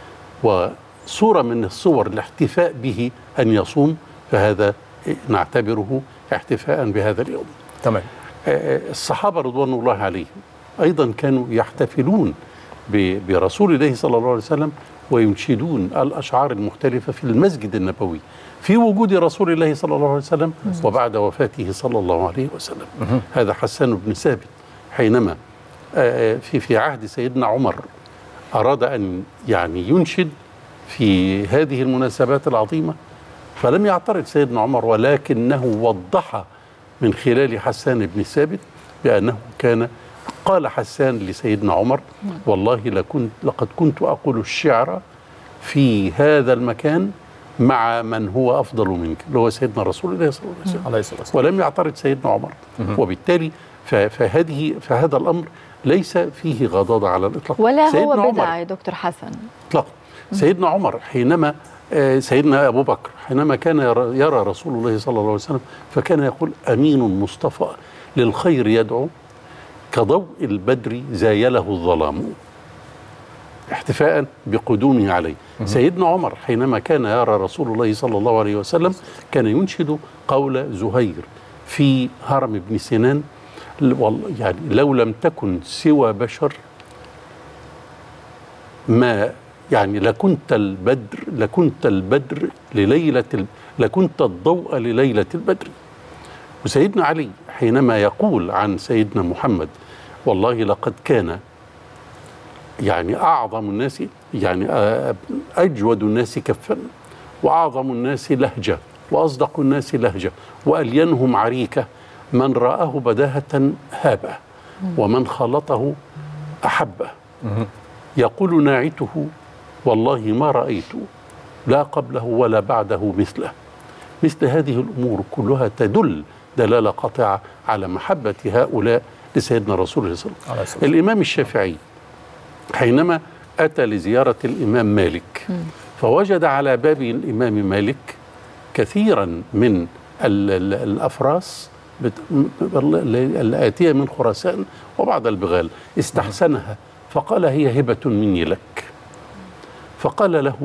وصورة من الصور الاحتفاء به أن يصوم فهذا نعتبره احتفاء بهذا اليوم
تمام
الصحابة رضوان الله عليهم أيضا كانوا يحتفلون ب- برسول الله صلى الله عليه وسلم وينشدون الأشعار المختلفة في المسجد النبوي في وجود رسول الله صلى الله عليه وسلم وبعد وفاته صلى الله عليه وسلم هذا حسان بن ثابت حينما آه، في في عهد سيدنا عمر أراد أن يعني ينشد في هذه المناسبات العظيمة فلم يعترض سيدنا عمر ولكنه وضح من خلال حسان بن ثابت بأنه كان قال حسان لسيدنا عمر والله لكنت لقد كنت أقول الشعر في هذا المكان مع من هو أفضل منك اللي هو سيدنا رسول الله صلى الله عليه وسلم
عليه الصلاة والسلام
ولم يعترض سيدنا عمر
مهم.
وبالتالي ف- فهذه فهذا الأمر ليس فيه غضاضة على الإطلاق
ولا
سيدنا
هو
عمر
بدعه يا دكتور حسن
اطلاقا سيدنا عمر حينما آه، سيدنا ابو بكر حينما كان يرى, يرى رسول الله صلى الله عليه وسلم فكان يقول امين مصطفى للخير يدعو كضوء البدر زايله الظلام احتفاء بقدومه عليه سيدنا عمر حينما كان يرى رسول الله صلى الله عليه وسلم كان ينشد قول زهير في هرم ابن سنان والله يعني لو لم تكن سوى بشر ما يعني لكنت البدر لكنت البدر لليلة ال- لكنت الضوء لليلة البدر وسيدنا علي حينما يقول عن سيدنا محمد والله لقد كان يعني اعظم الناس يعني آه، اجود الناس كفا واعظم الناس لهجه واصدق الناس لهجه والينهم عريكه من راه بداهه هابه ومن خلطه احبه يقول ناعته والله ما رايت لا قبله ولا بعده مثله مثل هذه الامور كلها تدل دلاله قاطعه على محبه هؤلاء لسيدنا رسول الله صلى الله عليه وسلم الامام الشافعي حينما اتى لزياره الامام مالك فوجد على باب الامام مالك كثيرا من ال ال الافراس بت- ال- الاتيه من خراسان وبعض البغال استحسنها فقال هي هبه مني لك فقال له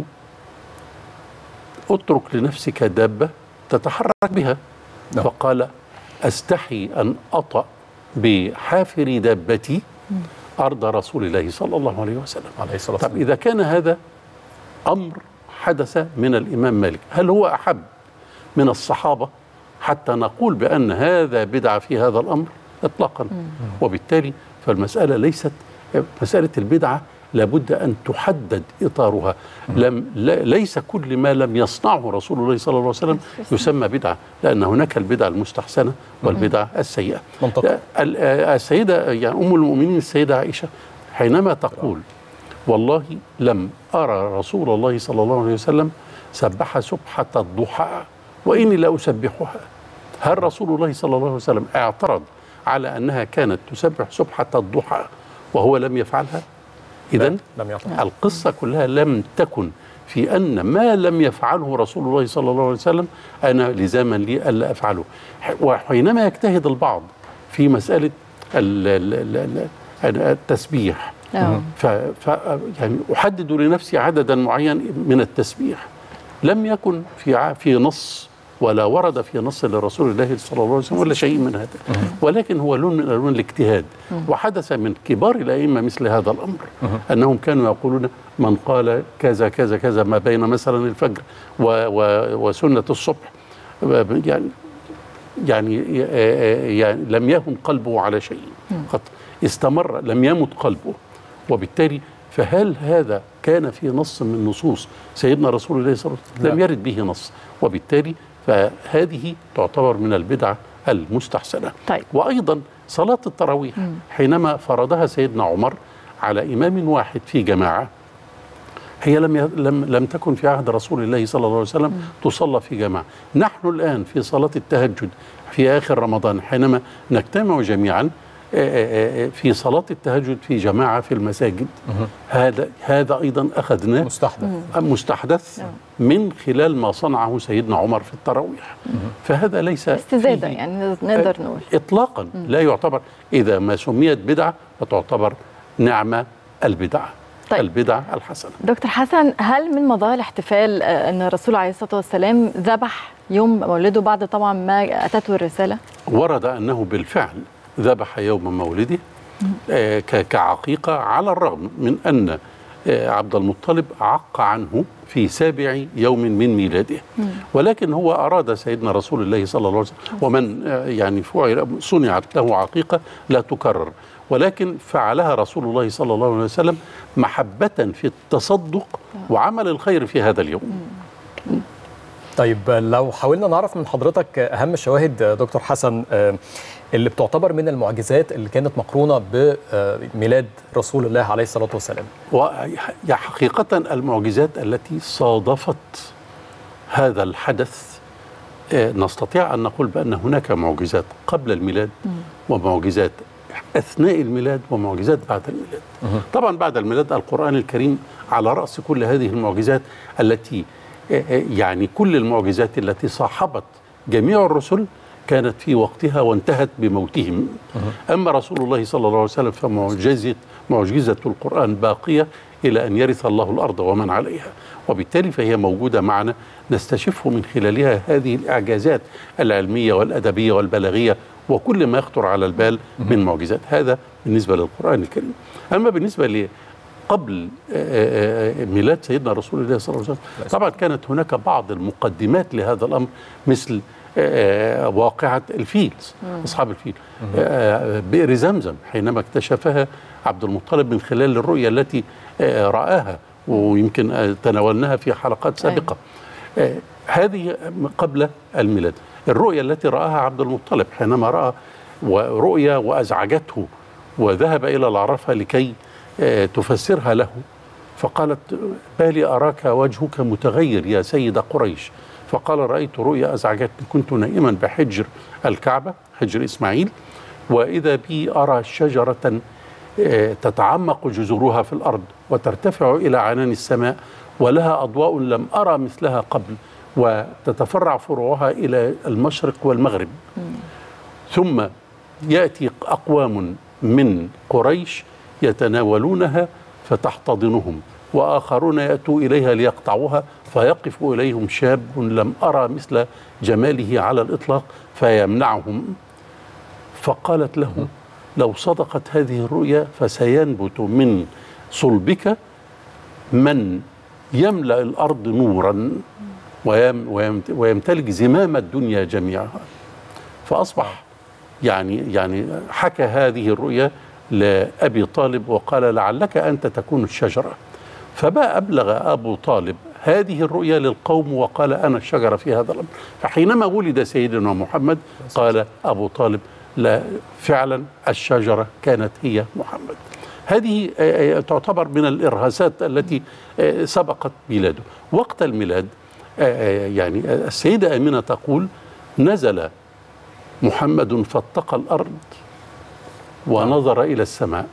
اترك لنفسك دابه تتحرك بها فقال استحي ان اطأ بحافر دابتي ارض رسول الله صلى الله عليه وسلم
عليه الصلاه
طب اذا كان هذا امر حدث من الامام مالك هل هو احب من الصحابه حتى نقول بان هذا بدعه في هذا الامر اطلاقا وبالتالي فالمساله ليست مساله البدعه لابد ان تحدد اطارها لم لا- ليس كل ما لم يصنعه رسول الله صلى الله عليه وسلم يسمى بدعه لان هناك البدعه المستحسنه والبدعه السيئه
منطقي.
ال- السيده يعني ام المؤمنين السيده عائشه حينما تقول والله لم ارى رسول الله صلى الله عليه وسلم سبح سبحه الضحى واني لا اسبحها هل رسول الله صلى الله عليه وسلم اعترض على انها كانت تسبح سبحه الضحى وهو لم يفعلها اذا
لم يعترض.
القصه كلها لم تكن في ان ما لم يفعله رسول الله صلى الله عليه وسلم انا لزاما لي الا افعله ح- وحينما يجتهد البعض في مساله ال- ال- ال- ال- التسبيح
آه.
ف, ف يعني احدد لنفسي عددا معين من التسبيح لم يكن في ع- في نص ولا ورد في نص لرسول الله صلى الله عليه وسلم ولا شيء من هذا ولكن هو لون من الوان الاجتهاد وحدث من كبار الائمه مثل هذا الامر انهم كانوا يقولون من قال كذا كذا كذا ما بين مثلا الفجر و و وسنه الصبح يعني يعني يعني لم يهن قلبه على شيء قط استمر لم يمت قلبه وبالتالي فهل هذا كان في نص من نصوص سيدنا رسول الله صلى الله عليه وسلم لم
لا.
يرد به نص وبالتالي فهذه تعتبر من البدعة المستحسنة
طيب.
وأيضا صلاة التراويح حينما فرضها سيدنا عمر على إمام واحد في جماعة هي لم ي- لم لم تكن في عهد رسول الله صلى الله عليه وسلم تصلى في جماعه، نحن الان في صلاه التهجد في اخر رمضان حينما نجتمع جميعا آه، آه، آه، في صلاه التهجد في جماعه في المساجد هذا هذا ايضا اخذناه
مستحدث
مستحدث من خلال ما صنعه سيدنا عمر في التراويح فهذا ليس
استزاده
فيه
يعني نقدر نقول
اطلاقا لا يعتبر اذا ما سميت بدعه فتعتبر نعمه البدعه
طيب.
البدعه الحسنه
دكتور حسن هل من مظاهر الاحتفال آه، ان الرسول عليه الصلاه والسلام ذبح يوم مولده بعد طبعا ما اتته الرساله؟
ورد انه بالفعل ذبح يوم مولده آه، ك- كعقيقه على الرغم من ان آه، عبد المطلب عق عنه في سابع يوم من ميلاده ولكن هو اراد سيدنا رسول الله صلى الله عليه وسلم ومن آه، يعني فعل صنعت له عقيقه لا تكرر ولكن فعلها رسول الله صلى الله عليه وسلم محبه في التصدق وعمل الخير في هذا اليوم
طيب لو حاولنا نعرف من حضرتك اهم الشواهد دكتور حسن آه، اللي بتعتبر من المعجزات اللي كانت مقرونه بميلاد رسول الله عليه الصلاه والسلام
وهي حقيقة المعجزات التي صادفت هذا الحدث آه، نستطيع أن نقول بأن هناك معجزات قبل الميلاد ومعجزات أثناء الميلاد ومعجزات بعد الميلاد طبعا بعد الميلاد القرآن الكريم على رأس كل هذه المعجزات التي آه، آه، يعني كل المعجزات التي صاحبت جميع الرسل كانت في وقتها وانتهت بموتهم أما رسول الله صلى الله عليه وسلم فمعجزة معجزة القرآن باقية إلى أن يرث الله الأرض ومن عليها وبالتالي فهي موجودة معنا نستشف من خلالها هذه الإعجازات العلمية والأدبية والبلاغية وكل ما يخطر على البال من معجزات هذا بالنسبة للقرآن الكريم أما بالنسبة ل قبل آه، آه، ميلاد سيدنا رسول الله صلى الله عليه وسلم طبعا كانت هناك بعض المقدمات لهذا الأمر مثل آه، واقعة الفيل
مم.
أصحاب الفيل آه، بئر زمزم حينما اكتشفها عبد المطلب من خلال الرؤية التي آه، رآها ويمكن آه، تناولناها في حلقات سابقة آه، هذه قبل الميلاد الرؤية التي رآها عبد المطلب حينما رأى ورؤية وأزعجته وذهب إلى العرفة لكي آه، تفسرها له فقالت بالي أراك وجهك متغير يا سيد قريش فقال رأيت رؤيا أزعجتني كنت نائما بحجر الكعبة حجر إسماعيل وإذا بي أرى شجرة آه، تتعمق جذورها في الأرض وترتفع إلى عنان السماء ولها أضواء لم أرى مثلها قبل وتتفرع فروعها إلى المشرق والمغرب ثم ياتي اقوام من قريش يتناولونها فتحتضنهم واخرون ياتوا اليها ليقطعوها فيقف اليهم شاب لم ارى مثل جماله على الاطلاق فيمنعهم فقالت له لو صدقت هذه الرؤيا فسينبت من صلبك من يملا الارض نورا ويم ويمت- ويمتلك زمام الدنيا جميعها فاصبح يعني يعني حكى هذه الرؤيا لابي طالب وقال لعلك انت تكون الشجره فما ابلغ ابو طالب هذه الرؤيا للقوم وقال انا الشجره في هذا الامر فحينما ولد سيدنا محمد قال ابو طالب لا فعلا الشجره كانت هي محمد هذه آه، آه، تعتبر من الارهاسات التي آه، سبقت ميلاده وقت الميلاد آه، آه، يعني السيده امينه تقول نزل محمد فاتقى الارض ونظر الى السماء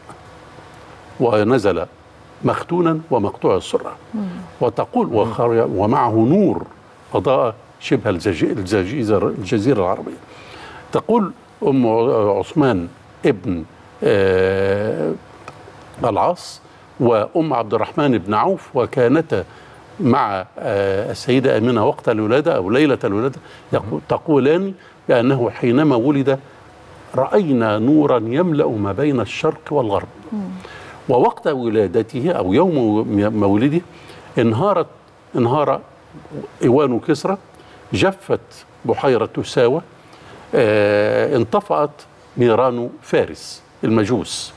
ونزل مختونا ومقطوع السره وتقول وخر- ومعه نور اضاء شبه الجزي- الجزيره الجزيره العربيه تقول ام عثمان ابن آه، العاص وام عبد الرحمن بن عوف وكانتا مع آه، السيده امينه وقت الولاده او ليله الولاده يقو- تقولان بانه حينما ولد راينا نورا يملا ما بين الشرق والغرب ووقت ولادته او يوم مولده انهارت انهار ايوان كسرى جفت بحيره ساوى آه، انطفأت نيران فارس المجوس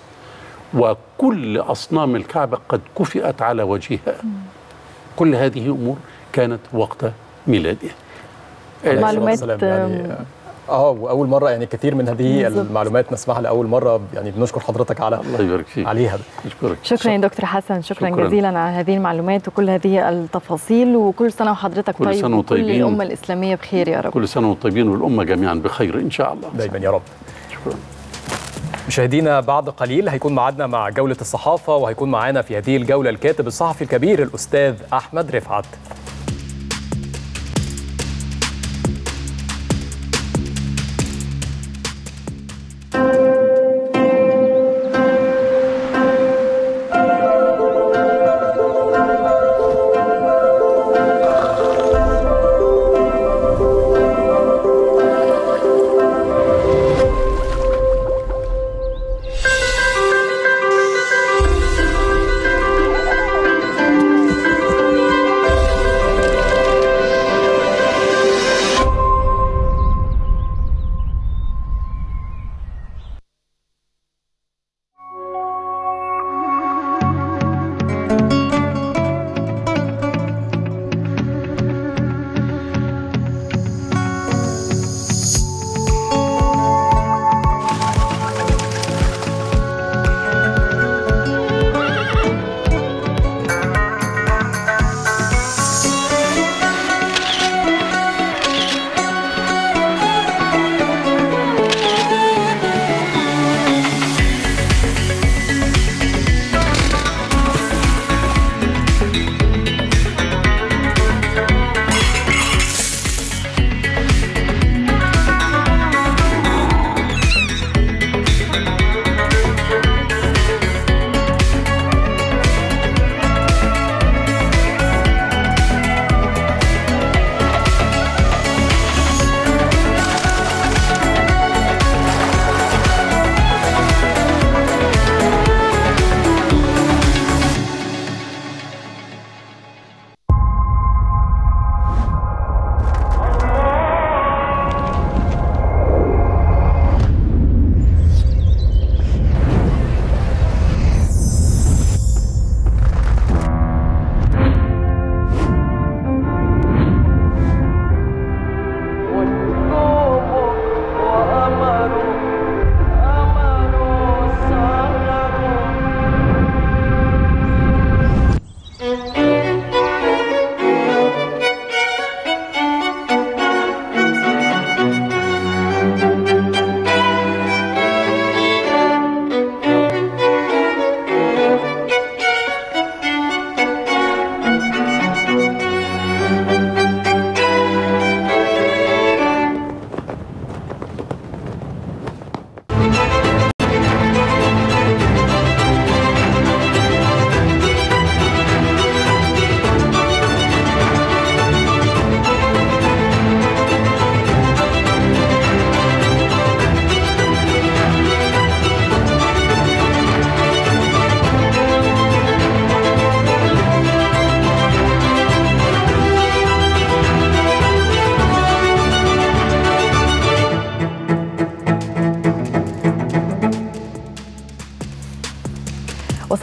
وكل أصنام الكعبة قد كفئت على وجهها كل هذه أمور كانت وقت ميلاده
عليه
معلومات،
الصلاة والسلام يعني اه واول مره يعني كثير من هذه
بالظبط.
المعلومات نسمعها لاول مره يعني بنشكر حضرتك على
الله يبارك فيك
عليها
أشكرك
شكرا يا دكتور حسن شكرا,
شكراً.
جزيلا على هذه المعلومات وكل هذه التفاصيل وكل سنه وحضرتك
كل
طيب
سنة
وكل
وطيبين.
الامه الاسلاميه بخير يا رب
كل سنة وانتم طيبين والأمة جميعا بخير إن شاء الله
دايما يا رب
شكرا
مشاهدينا بعد قليل هيكون معادنا مع جولة الصحافة وهيكون معانا في هذه الجولة الكاتب الصحفي الكبير الأستاذ أحمد رفعت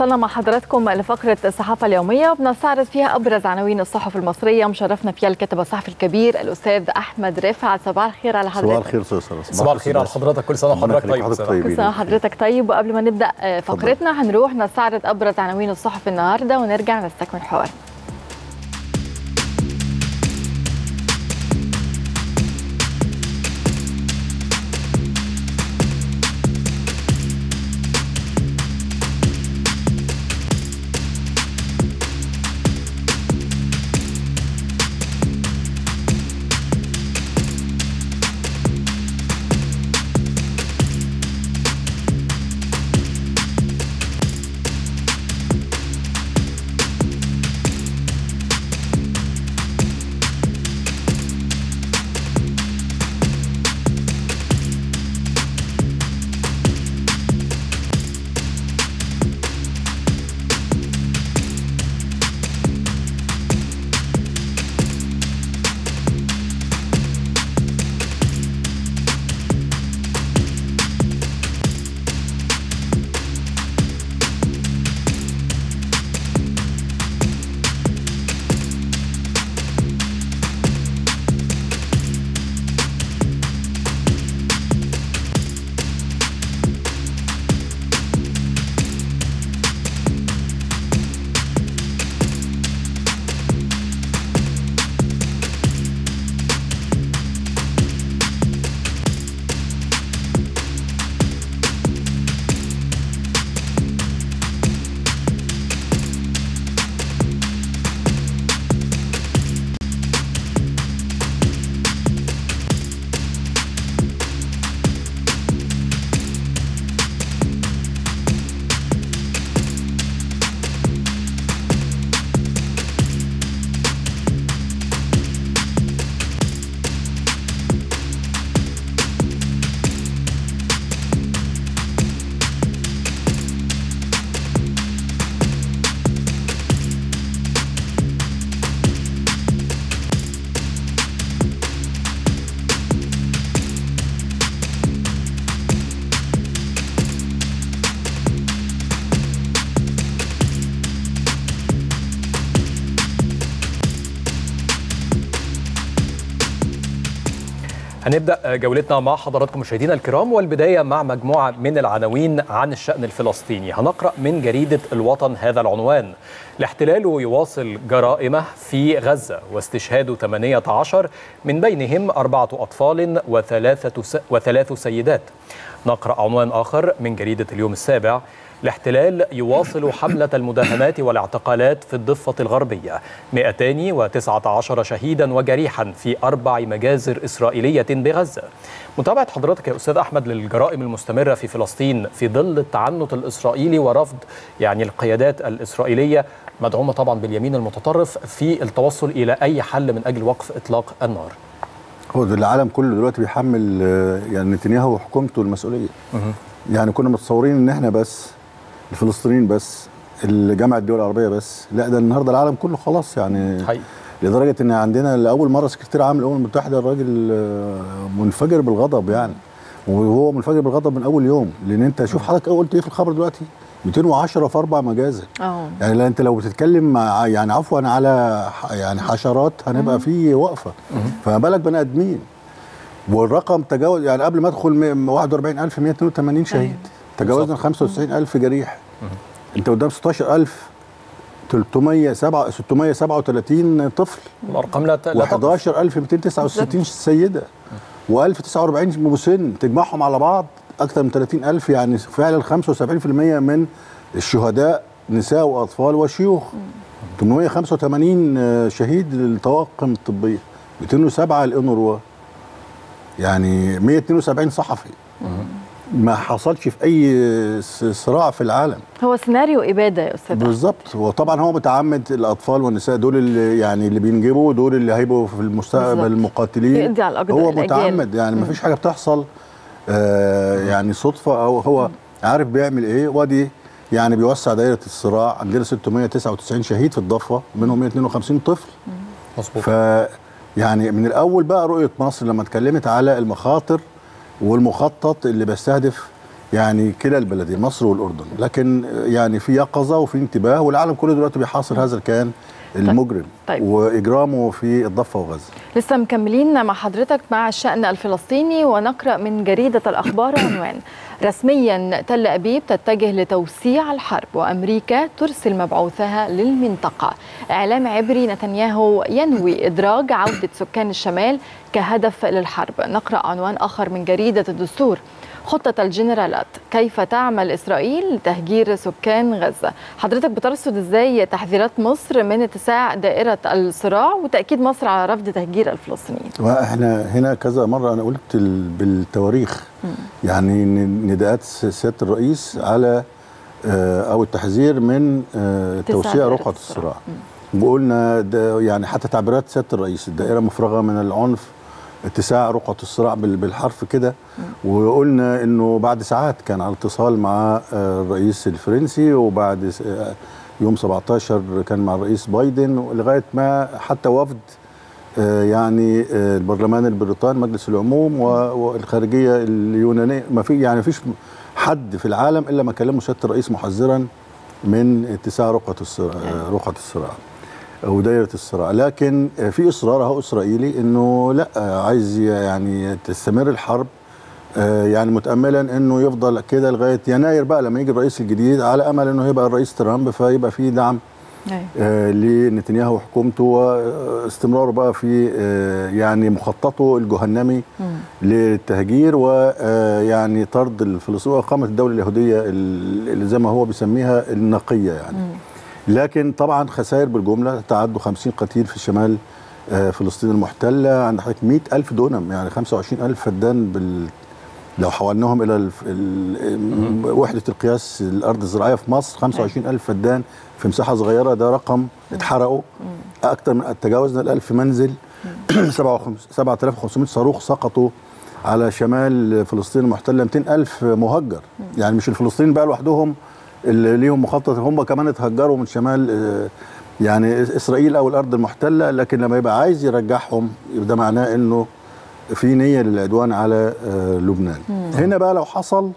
وصلنا مع حضراتكم لفقرة الصحافة اليومية وبنستعرض فيها أبرز عناوين الصحف المصرية مشرفنا فيها الكاتب الصحفي الكبير الأستاذ أحمد رفعت صباح الخير على حضرتك
صباح الخير استاذ ساره
صباح الخير على حضرتك كل سنه وحضرتك طيب
حضرتك
أستاذ.
كل سنة وحضرتك طيب وقبل ما نبدأ آه، فقرتنا هنروح نستعرض أبرز عناوين الصحف النهاردة ونرجع نستكمل حوار
هنبدا جولتنا مع حضراتكم مشاهدينا الكرام والبدايه مع مجموعه من العناوين عن الشان الفلسطيني هنقرا من جريده الوطن هذا العنوان الاحتلال يواصل جرائمه في غزه واستشهاد 18 من بينهم اربعه اطفال وثلاثه س... وثلاث سيدات نقرا عنوان اخر من جريده اليوم السابع الاحتلال يواصل حملة المداهمات والاعتقالات في الضفة الغربية 219 شهيدا وجريحا في أربع مجازر إسرائيلية بغزة متابعة حضرتك يا أستاذ أحمد للجرائم المستمرة في فلسطين في ظل التعنت الإسرائيلي ورفض يعني القيادات الإسرائيلية مدعومة طبعا باليمين المتطرف في التوصل إلى أي حل من أجل وقف إطلاق النار
هو ده العالم كله دلوقتي بيحمل آه، يعني نتنياهو وحكومته المسؤوليه يعني كنا متصورين ان احنا بس الفلسطينيين بس الجامعه الدول العربيه بس لا ده النهارده العالم كله خلاص يعني
حقيقي.
لدرجه ان عندنا لاول مره سكرتير عام الامم المتحده الراجل آه، منفجر بالغضب يعني وهو منفجر بالغضب من اول يوم لان انت شوف حضرتك قلت ايه في الخبر دلوقتي 210 في اربع مجازر
اه
يعني لا انت لو بتتكلم مع يعني عفوا على ح- يعني حشرات هنبقى في وقفه فما بالك بني ادمين والرقم تجاوز يعني قبل ما ادخل م- 41182 شهيد تجاوزنا 95000 جريح انت قدام 16300 307 637 طفل
الأرقام لا ت- لا تقف.
و11269 سيده و1049 مسن تجمعهم على بعض اكثر من 30000 يعني فعلا 75% من الشهداء نساء واطفال وشيوخ 885 شهيد للطواقم الطبيه 207 الانروا يعني 172 صحفي ما حصلش في اي س- صراع في العالم
هو سيناريو إبادة يا أستاذ
بالظبط وطبعا هو متعمد الاطفال والنساء دول اللي يعني اللي بينجبوا دول اللي هيبقوا في المستقبل
بالظبط.
المقاتلين
يقضي على الأجداد-
هو
الأجيال.
متعمد يعني ما فيش حاجه بتحصل آه يعني صدفه او هو عارف بيعمل ايه وادي يعني بيوسع دايره الصراع عندنا 699 شهيد في الضفه منهم 152 طفل
مظبوط
ف يعني من الاول بقى رؤيه مصر لما اتكلمت على المخاطر والمخطط اللي بيستهدف يعني كلا البلدين مصر والاردن لكن يعني في يقظه وفي انتباه والعالم كله دلوقتي بيحاصر هذا الكيان المجرم
طيب.
واجرامه في الضفه وغزه
لسه مكملين مع حضرتك مع الشأن الفلسطيني ونقرأ من جريدة الأخبار عنوان رسميا تل أبيب تتجه لتوسيع الحرب وأمريكا ترسل مبعوثها للمنطقة إعلام عبري نتنياهو ينوي إدراج عودة سكان الشمال كهدف للحرب نقرأ عنوان آخر من جريدة الدستور خطة الجنرالات كيف تعمل إسرائيل لتهجير سكان غزة حضرتك بترصد إزاي تحذيرات مصر من اتساع دائرة الصراع وتأكيد مصر على رفض تهجير الفلسطينيين
واحنا هنا كذا مره انا قلت ال- بالتواريخ يعني ن- نداءات س- سياده الرئيس على آه، او التحذير من آه،
اتساع
توسيع
دائرة
رقعه الصراع وقلنا ده يعني حتى تعبيرات سياده الرئيس الدائره مفرغه من العنف اتساع رقعه الصراع بال- بالحرف كده وقلنا انه بعد ساعات كان على اتصال مع آه، الرئيس الفرنسي وبعد س- آه، يوم 17 كان مع الرئيس بايدن لغايه ما حتى وفد آه، يعني آه، البرلمان البريطاني مجلس العموم و- والخارجيه اليونانيه ما في يعني فيش حد في العالم الا ما كلمه سياده الرئيس محذرا من اتساع رقعه الصراع آه، رقعه الصراع او دايره الصراع لكن آه، في اصرار اهو اسرائيلي انه لا آه، عايز ي- يعني تستمر الحرب آه، يعني متاملا انه يفضل كده لغايه يناير بقى لما يجي الرئيس الجديد على امل انه يبقى الرئيس ترامب فيبقى في دعم آه، لنتنياهو وحكومته واستمراره بقى في آه، يعني مخططه الجهنمي للتهجير ويعني طرد الفلسطينيين واقامه الدوله اليهوديه ال- اللي زي ما هو بيسميها النقيه يعني لكن طبعا خسائر بالجمله تعدوا 50 قتيل في شمال آه، فلسطين المحتله عند حضرتك 100 ألف دونم يعني 25 ألف فدان بال لو حولناهم الى الف- ال- وحده القياس الارض الزراعيه في مصر 25 الف فدان في مساحه صغيره ده رقم اتحرقوا اكثر من تجاوزنا ال 1000 منزل 7500 صاروخ سقطوا على شمال فلسطين المحتله 200 الف مهجر يعني مش الفلسطينيين بقى لوحدهم اللي ليهم مخطط هم كمان اتهجروا من شمال آه، يعني اسرائيل او الارض المحتله لكن لما يبقى عايز يرجعهم يبقى ده معناه انه في نيه للعدوان على آه، لبنان
مم.
هنا بقى لو حصل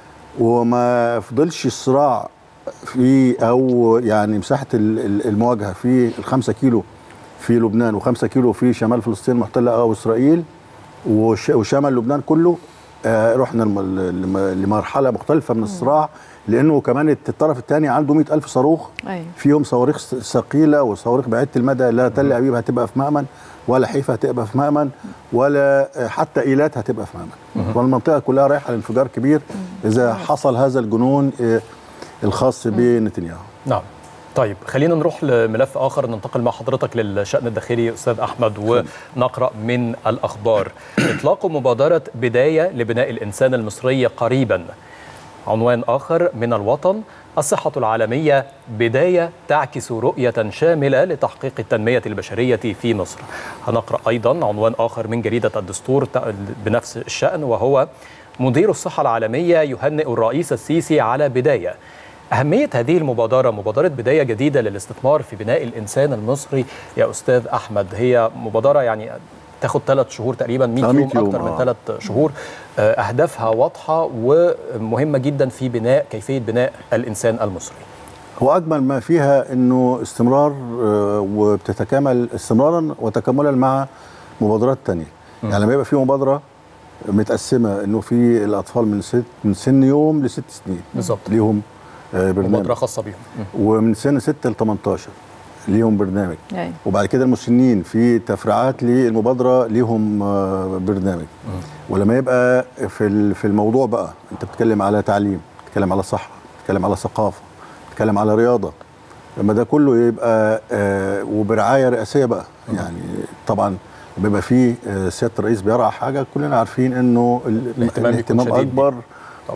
وما فضلش الصراع في او يعني مساحه ال- ال- المواجهه في الخمسة كيلو في لبنان وخمسة كيلو في شمال فلسطين المحتله او اسرائيل وش- وشمال لبنان كله آه، رحنا لم- لم- لمرحله مختلفه من الصراع لانه كمان الطرف الثاني عنده 100 الف صاروخ
أيوة.
فيهم صواريخ س- ثقيله وصواريخ بعيده المدى لا تل ابيب هتبقى في مأمن ولا حيفا هتبقى في مأمن ولا آه، حتى ايلات هتبقى في مأمن والمنطقه كلها رايحه لانفجار كبير اذا حصل هذا الجنون آه، الخاص بنتنياهو
نعم طيب خلينا نروح لملف اخر ننتقل مع حضرتك للشان الداخلي استاذ احمد ونقرا من الاخبار اطلاق مبادره بدايه لبناء الانسان المصري قريبا عنوان اخر من الوطن الصحة العالمية بداية تعكس رؤية شاملة لتحقيق التنمية البشرية في مصر. هنقرأ أيضا عنوان آخر من جريدة الدستور بنفس الشأن وهو مدير الصحة العالمية يهنئ الرئيس السيسي على بداية. أهمية هذه المبادرة مبادرة بداية جديدة للاستثمار في بناء الإنسان المصري يا أستاذ أحمد هي مبادرة يعني تاخد ثلاث شهور تقريبا 100
آه،
يوم,
100 يوم،
أكثر من
آه.
ثلاث شهور آه، أهدافها واضحة ومهمة جدا في بناء كيفية بناء الإنسان المصري
هو اجمل ما فيها انه استمرار آه، وبتتكامل استمرارا وتكاملا مع مبادرات تانية يعني لما يبقى في مبادره متقسمه انه في الاطفال من ست من سن يوم لست سنين
بالظبط
ليهم آه، برنامج
مبادرة خاصة بيهم
ومن سن 6 ل 18 ليهم برنامج
أيوة.
وبعد كده المسنين في تفريعات للمبادره ليهم آه، برنامج ولما يبقى في ال- في الموضوع بقى انت بتتكلم على تعليم بتتكلم على صحه بتتكلم على ثقافه بتتكلم على رياضه لما ده كله يبقى آه وبرعايه رئاسيه بقى يعني طبعا بيبقى فيه آه سياده الرئيس بيرعى حاجه كلنا عارفين انه ال-
الاهتمام بيكون
الاهتمام
شديد
اكبر
طبعا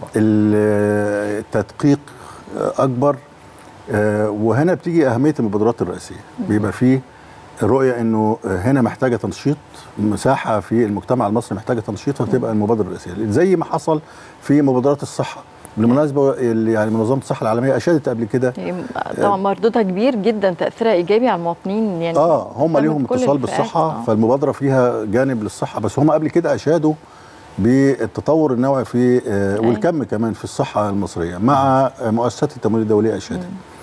ال- التدقيق آه، اكبر آه، وهنا بتيجي اهميه المبادرات الرئاسيه بيبقى فيه الرؤيه انه هنا محتاجه تنشيط مساحه في المجتمع المصري محتاجه تنشيط فتبقى المبادره الرئاسيه زي ما حصل في مبادرات الصحه بالمناسبه اللي يعني منظمه الصحه العالميه اشادت قبل كده
طبعا مردودها كبير جدا تاثيرها ايجابي على المواطنين يعني
اه هم
تمت
ليهم
كل
اتصال
الفئات.
بالصحه
آه.
فالمبادره فيها جانب للصحه بس هم قبل كده اشادوا بالتطور النوعي في آه، والكم كمان في الصحه المصريه مع آه، مؤسسات التمويل الدوليه اشادت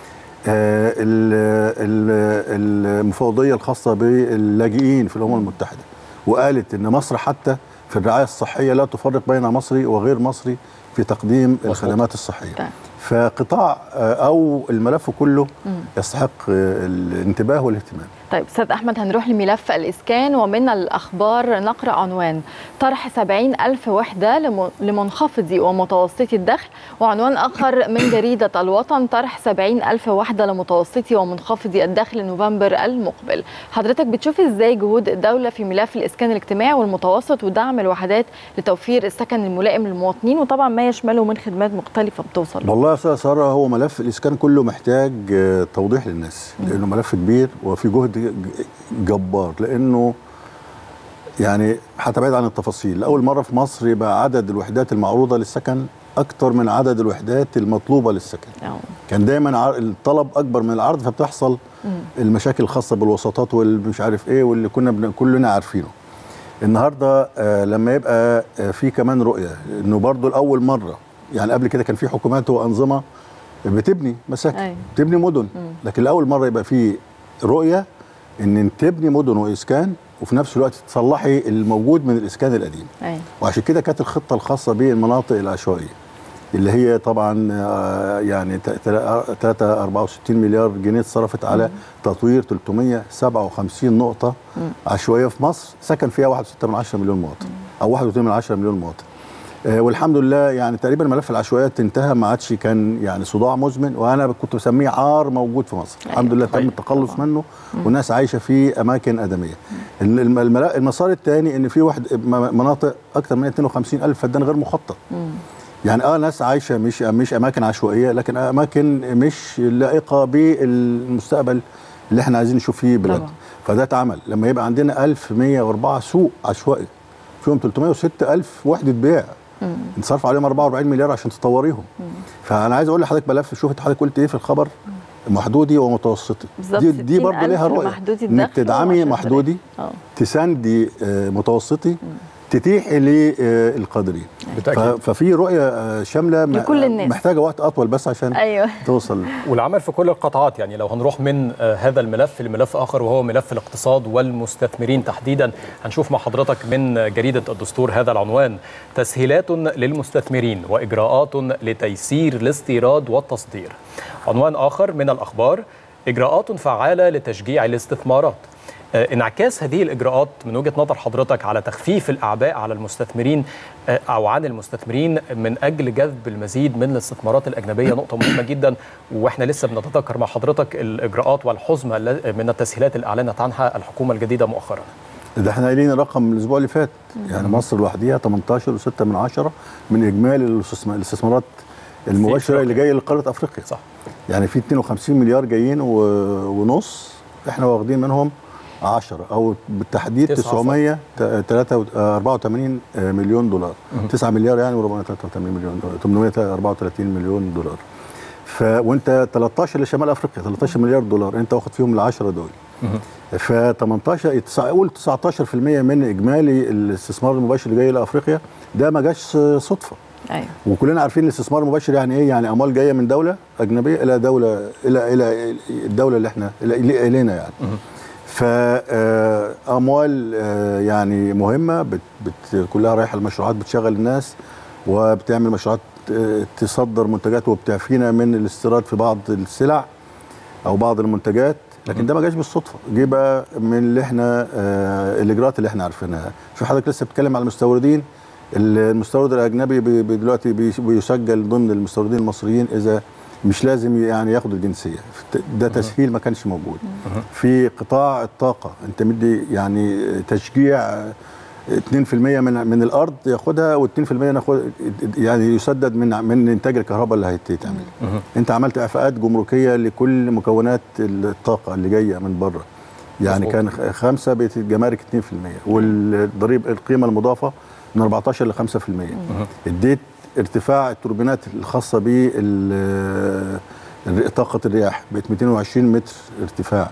آه، ال- ال- المفوضيه الخاصه باللاجئين في الامم المتحده وقالت ان مصر حتى في الرعايه الصحيه لا تفرق بين مصري وغير مصري في تقديم الخدمات الصحيه فقطاع آه، او الملف كله
مم.
يستحق آه، الانتباه والاهتمام
طيب استاذ احمد هنروح لملف الاسكان ومن الاخبار نقرا عنوان طرح 70 الف وحده لم- لمنخفضي ومتوسطي الدخل وعنوان اخر من جريده الوطن طرح 70 الف وحده لمتوسطي ومنخفضي الدخل نوفمبر المقبل حضرتك بتشوف ازاي جهود الدوله في ملف الاسكان الاجتماعي والمتوسط ودعم الوحدات لتوفير السكن الملائم للمواطنين وطبعا ما يشمله من خدمات مختلفه بتوصل
والله يا استاذ ساره هو ملف الاسكان كله محتاج آه، توضيح للناس لانه ملف كبير وفي جهد ج- جبار لانه يعني حتى بعيد عن التفاصيل لاول مره في مصر يبقى عدد الوحدات المعروضه للسكن اكتر من عدد الوحدات المطلوبه للسكن كان دايما ع- الطلب اكبر من العرض فبتحصل المشاكل الخاصه بالوساطات والمش عارف ايه واللي كنا بن- كلنا عارفينه النهارده آه لما يبقى آه في كمان رؤيه انه برضو لاول مره يعني قبل كده كان في حكومات وانظمه بتبني مساكن
أيوة.
بتبني مدن لكن لاول مره يبقى في رؤيه ان تبني مدن واسكان وفي نفس الوقت تصلحي الموجود من الاسكان القديم
أيوة.
وعشان كده كانت الخطه الخاصه بالمناطق العشوائيه اللي هي طبعا آه، يعني 3 64 مليار جنيه اتصرفت على تطوير 357 نقطه عشوائيه في مصر سكن فيها 1.6 مليون مواطن او 1.2 مليون مواطن آه، والحمد لله يعني تقريبا ملف العشوائيات انتهى ما عادش كان يعني صداع مزمن وانا كنت بسميه عار موجود في مصر الحمد لله تم التخلص منه والناس عايشه في اماكن ادميه الم- الم- الملا- المسار الثاني ان في واحد م- مناطق اكثر من 52 الف فدان غير مخطط يعني اه ناس عايشه مش مش اماكن عشوائيه لكن اماكن مش لائقه بالمستقبل اللي احنا عايزين نشوف فيه بلاد
طبعاً.
فده اتعمل لما يبقى عندنا 1104 سوق عشوائي فيهم 306 الف وحده بيع انصرف عليهم 44 مليار عشان تطوريهم فانا عايز اقول لحضرتك ملف شوف حضرتك قلت ايه في الخبر محدودي ومتوسطي
بالظبط
دي, دي
60
برضه
ألف
ليها رؤيه
لمحدودي
انك
الدخل
تدعمي
و10
محدودي
اه
تساندي آه، متوسطي تتيحي للقادرين
بالتأكيد.
ففي رؤيه آه، شامله م-
لكل الناس.
محتاجه وقت اطول بس عشان
ايوه
توصل
والعمل في كل القطاعات يعني لو هنروح من آه، هذا الملف لملف اخر وهو ملف الاقتصاد والمستثمرين تحديدا هنشوف مع حضرتك من جريده الدستور هذا العنوان تسهيلات للمستثمرين واجراءات لتيسير الاستيراد والتصدير. عنوان اخر من الاخبار اجراءات فعاله لتشجيع الاستثمارات. آه، انعكاس هذه الاجراءات من وجهه نظر حضرتك على تخفيف الاعباء على المستثمرين آه، او عن المستثمرين من اجل جذب المزيد من الاستثمارات الاجنبيه نقطه مهمه جدا واحنا لسه بنتذكر مع حضرتك الاجراءات والحزمه الل- من التسهيلات اللي اعلنت عنها الحكومه الجديده مؤخرا.
ده احنا قايلين الرقم من الاسبوع اللي فات يعني مصر لوحدها 18 و6 من عشرة من اجمالي الاستثمار- الاستثمارات المباشره اللي جايه لقاره افريقيا
صح
يعني في 52 مليار جايين و- ونص احنا واخدين منهم 10 او بالتحديد
تسعة صح.
984 مليون دولار
مهم.
9 مليار يعني و483 مليون دولار 834 مليون دولار ف وانت 13 لشمال افريقيا 13 مليار دولار انت واخد فيهم ال 10 دول ف 18 تسع- قول 19% من اجمالي الاستثمار المباشر اللي جاي لافريقيا ده ما جاش صدفه
ايوه
وكلنا عارفين الاستثمار المباشر يعني ايه يعني اموال جايه من دوله اجنبيه الى دوله الى الى الدوله اللي احنا إلى- إلى- الينا يعني فاموال يعني مهمه بت بت كلها رايحه لمشروعات بتشغل الناس وبتعمل مشروعات آه، تصدر منتجات وبتعفينا من الاستيراد في بعض السلع او بعض المنتجات لكن ده ما جاش بالصدفه جه بقى من اللي احنا آه الاجراءات اللي احنا عارفينها شوف حضرتك لسه بتتكلم على المستوردين المستورد الاجنبي بي- بي- دلوقتي بي- بيسجل ضمن المستوردين المصريين اذا مش لازم يعني ياخد الجنسيه ده تسهيل ما كانش موجود في قطاع الطاقه انت مدي يعني تشجيع 2% من من الارض ياخدها و2% ناخد يعني يسدد من من انتاج الكهرباء اللي هيتعمل انت عملت اعفاءات جمركيه لكل مكونات الطاقه اللي جايه من بره يعني
مظبوط.
كان خ- خمسة بقت الجمارك 2% والضريب القيمه المضافه من 14 ل 5% اديت ارتفاع التوربينات الخاصه بال الر- طاقه الرياح بقت 220 متر ارتفاع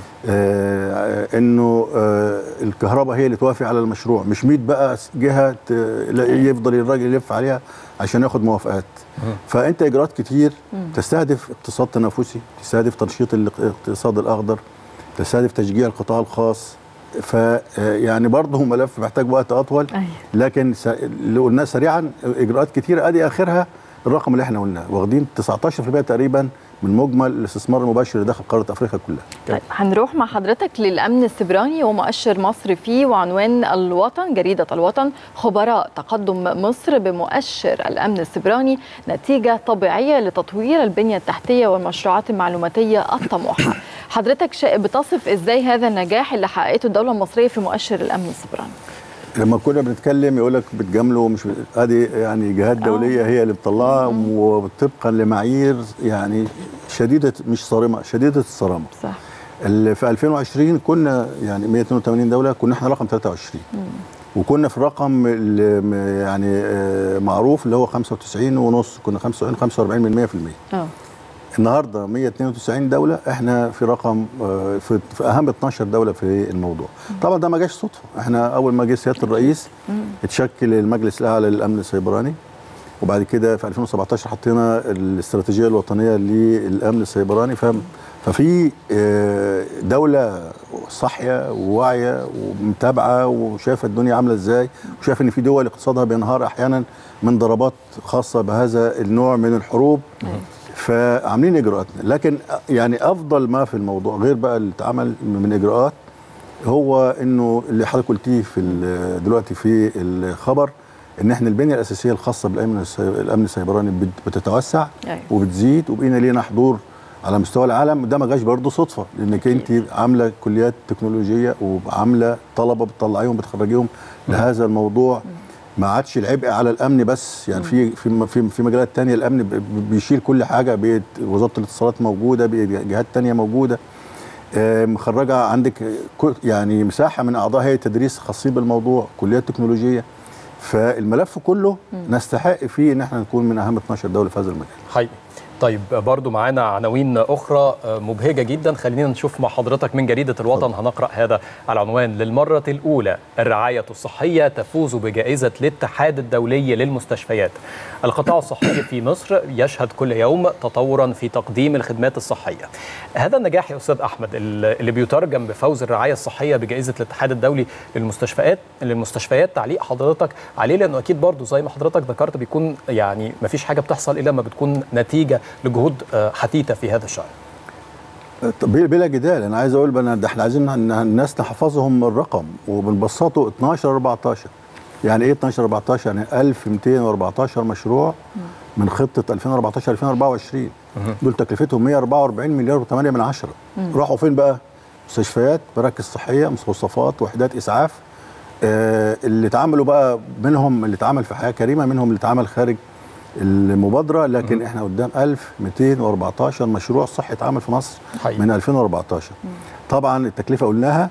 آه انه آه الكهرباء هي اللي توافق على المشروع مش 100 بقى جهه ت- لا- يفضل الراجل يلف عليها عشان ياخد موافقات فانت اجراءات كتير تستهدف اقتصاد تنافسي تستهدف تنشيط الاقتصاد الاخضر تستهدف تشجيع القطاع الخاص ف يعني برضه ملف محتاج وقت اطول لكن س- اللي قلناه سريعا اجراءات كتيره ادي اخرها الرقم اللي احنا قلناه واخدين 19% تقريبا من مجمل الاستثمار المباشر اللي داخل قاره افريقيا كلها
طيب هنروح مع حضرتك للأمن السبراني ومؤشر مصر فيه وعنوان الوطن جريدة الوطن خبراء تقدم مصر بمؤشر الأمن السبراني نتيجة طبيعية لتطوير البنية التحتية والمشروعات المعلوماتية الطموحة حضرتك شا- بتصف إزاي هذا النجاح اللي حققته الدولة المصرية في مؤشر الأمن السبراني
لما كنا بنتكلم يقول لك بتجاملوا مش بت- ادي يعني جهات دوليه هي اللي بتطلعها وطبقا لمعايير يعني شديده مش صارمه شديده الصرامه
صح
اللي في 2020 كنا يعني 182 دوله كنا احنا رقم 23 وكنا في الرقم اللي م- يعني آه، معروف اللي هو 95 ونص كنا 95 45 من 100%
اه
النهارده 192 دوله احنا في رقم آه، في, في اهم 12 دوله في الموضوع طبعا ده ما جاش صدفه احنا اول ما جه سياده الرئيس اتشكل المجلس الاعلى للامن السيبراني وبعد كده في 2017 حطينا الاستراتيجيه الوطنيه للامن السيبراني ف ففي آه، دوله صاحيه وواعيه ومتابعه وشايفه الدنيا عامله ازاي وشايفه ان في دول اقتصادها بينهار احيانا من ضربات خاصه بهذا النوع من الحروب فعاملين اجراءاتنا لكن يعني افضل ما في الموضوع غير بقى اللي اتعمل من اجراءات هو انه اللي حضرتك قلتيه في ال- دلوقتي في الخبر ان احنا البنيه الاساسيه الخاصه بالامن السي- الامن السيبراني بت- بتتوسع
أيوة.
وبتزيد وبقينا لينا حضور على مستوى العالم ده ما جاش برضه صدفه لانك انت عامله كليات تكنولوجيه وعامله طلبه بتطلعيهم بتخرجيهم لهذا الموضوع ما عادش العبء على الامن بس يعني في في في, في مجالات تانية الامن ب- ب- بيشيل كل حاجه بقت وزاره الاتصالات موجوده بقت جهات تانية موجوده آه، مخرجه عندك كو- يعني مساحه من اعضاء هيئه التدريس خاصين بالموضوع كليات تكنولوجيه فالملف كله نستحق فيه ان احنا نكون من اهم 12 دوله في هذا المجال
حقيقي طيب برضو معانا عناوين أخرى مبهجة جدا خلينا نشوف مع حضرتك من جريدة الوطن هنقرأ هذا العنوان للمرة الأولى الرعاية الصحية تفوز بجائزة الاتحاد الدولي للمستشفيات القطاع الصحي في مصر يشهد كل يوم تطورا في تقديم الخدمات الصحية هذا النجاح يا أستاذ أحمد اللي بيترجم بفوز الرعاية الصحية بجائزة الاتحاد الدولي للمستشفيات للمستشفيات تعليق حضرتك عليه لأنه أكيد برضو زي ما حضرتك ذكرت بيكون يعني ما فيش حاجة بتحصل إلا لما بتكون نتيجة لجهود آه، حثيثة في هذا الشأن
طب بلا جدال انا عايز اقول بنا ده احنا عايزين ان الناس نحفظهم الرقم وبنبسطه 12 14 يعني ايه 12 14 يعني 1214 مشروع من خطه 2014 2024 دول تكلفتهم 144 مليار و8 من عشرة
مم.
راحوا فين بقى مستشفيات مراكز صحيه مستوصفات وحدات اسعاف آه اللي اتعملوا بقى منهم اللي اتعمل في حياه كريمه منهم اللي اتعمل خارج المبادره لكن احنا قدام 1214 مشروع صحي اتعمل في مصر
حقيقي.
من 2014 طبعا التكلفه قلناها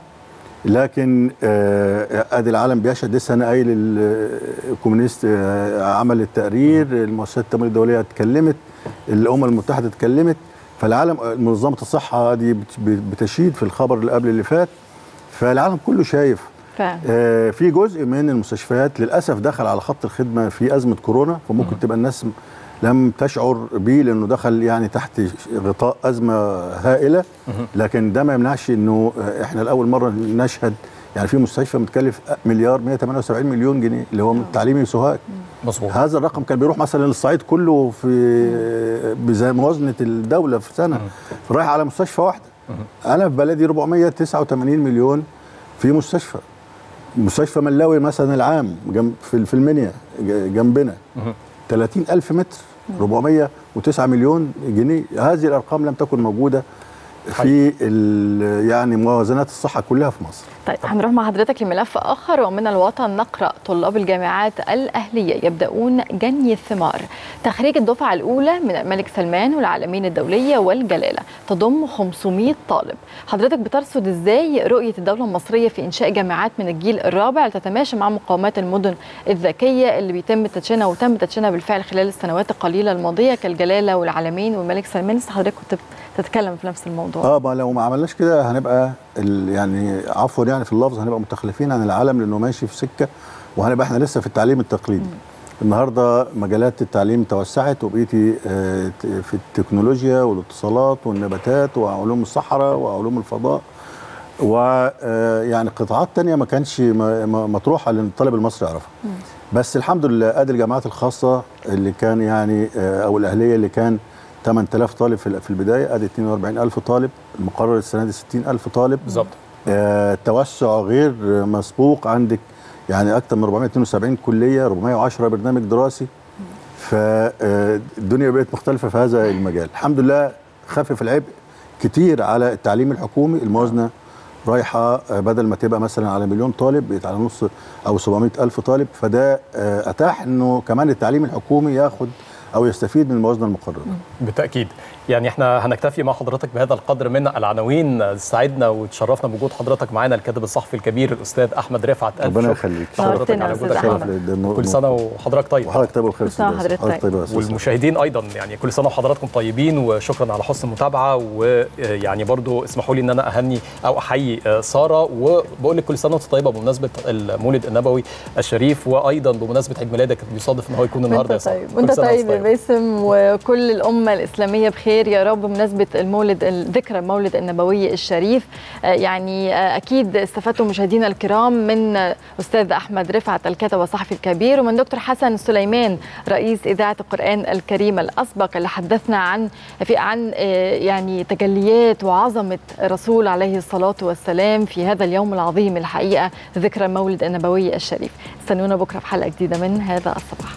لكن آه، ادي العالم بيشهد لسه انا قايل ال- الكومونيست آه، عمل التقرير المؤسسات التمويل الدوليه اتكلمت الامم المتحده اتكلمت فالعالم منظمه الصحه دي بت- بتشيد في الخبر اللي قبل اللي فات فالعالم كله شايف
فعلا
آه، في جزء من المستشفيات للاسف دخل على خط الخدمه في ازمه كورونا فممكن تبقى الناس م- لم تشعر بيه لانه دخل يعني تحت غطاء ازمه هائله لكن ده ما يمنعش انه آه، احنا لاول مره نشهد يعني في مستشفى متكلف مليار 178 مليون جنيه اللي هو من تعليمي سوهاج
مظبوط
هذا الرقم كان بيروح مثلا للصعيد كله في بزي موازنه الدوله في سنه رايح على مستشفى واحده انا في بلدي 489 مليون في مستشفى مستشفى ملاوي مثلا العام جنب في في المنيا ج- جنبنا 30 ألف متر 409 مليون جنيه هذه الأرقام لم تكن موجودة في ال- يعني موازنات الصحه كلها في مصر
طيب هنروح مع حضرتك لملف آخر ومن الوطن نقرأ طلاب الجامعات الأهلية يبدأون جني الثمار تخريج الدفعة الأولى من الملك سلمان والعالمين الدولية والجلالة تضم 500 طالب حضرتك بترصد إزاي رؤية الدولة المصرية في إنشاء جامعات من الجيل الرابع لتتماشى مع مقاومات المدن الذكية اللي بيتم تدشينها وتم تدشينها بالفعل خلال السنوات القليلة الماضية كالجلالة والعالمين والملك سلمان لسه حضرتك كنت بتتكلم في نفس الموضوع
اه ما لو ما عملناش كده هنبقى ال- يعني عفوا يعني في اللفظ هنبقى متخلفين عن العالم لانه ماشي في سكه وهنبقى احنا لسه في التعليم التقليدي النهارده مجالات التعليم توسعت وبقيتي آه، ت- في التكنولوجيا والاتصالات والنباتات وعلوم الصحراء وعلوم الفضاء ويعني قطاعات تانية ما كانش م- م- مطروحه للطالب المصري يعرفها بس الحمد لله ادي الجامعات الخاصه اللي كان يعني آه، او الاهليه اللي كان 8000 طالب في في البدايه ادي 42000 طالب المقرر السنه دي 60000 طالب
بالظبط
آه توسع غير مسبوق عندك يعني اكثر من 472 كليه 410 برنامج دراسي فالدنيا بقت مختلفه في هذا المجال الحمد لله خفف العبء كتير على التعليم الحكومي الموازنه رايحه آه، بدل ما تبقى مثلا على مليون طالب بقت على نص او 700 الف طالب فده آه، اتاح انه كمان التعليم الحكومي ياخد او يستفيد من الموازنه المقرره
بالتاكيد يعني احنا هنكتفي مع حضرتك بهذا القدر من العناوين سعدنا وتشرفنا بوجود حضرتك معانا الكاتب الصحفي الكبير الاستاذ احمد رفعت ألف
ربنا
شكر
يخليك.
حضرتك
نورتنا
على
يا
وجودك
أستاذ
معنا.
أحمد. ده نور-
كل سنه وحضرتك طيب
وحضرتك طيب وبخير
كل سنة
أستاذ ياسر.
وحضرتك
حضرتك طيب يا أستاذ.
والمشاهدين ايضا يعني كل سنه وحضراتكم طيبين وشكرا على حسن المتابعه ويعني برضو اسمحوا لي ان انا اهني او احيي آه، ساره وبقول لك كل سنه وانت طيبه بمناسبه المولد النبوي الشريف وايضا بمناسبه عيد ميلادك بيصادف ان هو يكون النهارده يا
وانت
ساره
طيب
كل
وانت
سنة
طيب يا
طيبة.
باسم وكل الامه الاسلاميه بخير يا رب بمناسبه المولد ذكرى المولد النبوي الشريف آه، يعني آه، اكيد استفدتم مشاهدينا الكرام من آه، استاذ احمد رفعت الكاتب والصحفي الكبير ومن دكتور حسن سليمان رئيس اذاعه القران الكريم الاسبق اللي حدثنا عن في عن آه، يعني تجليات وعظمه الرسول عليه الصلاه والسلام في هذا اليوم العظيم الحقيقه ذكرى المولد النبوي الشريف استنونا بكره في حلقه جديده من هذا الصباح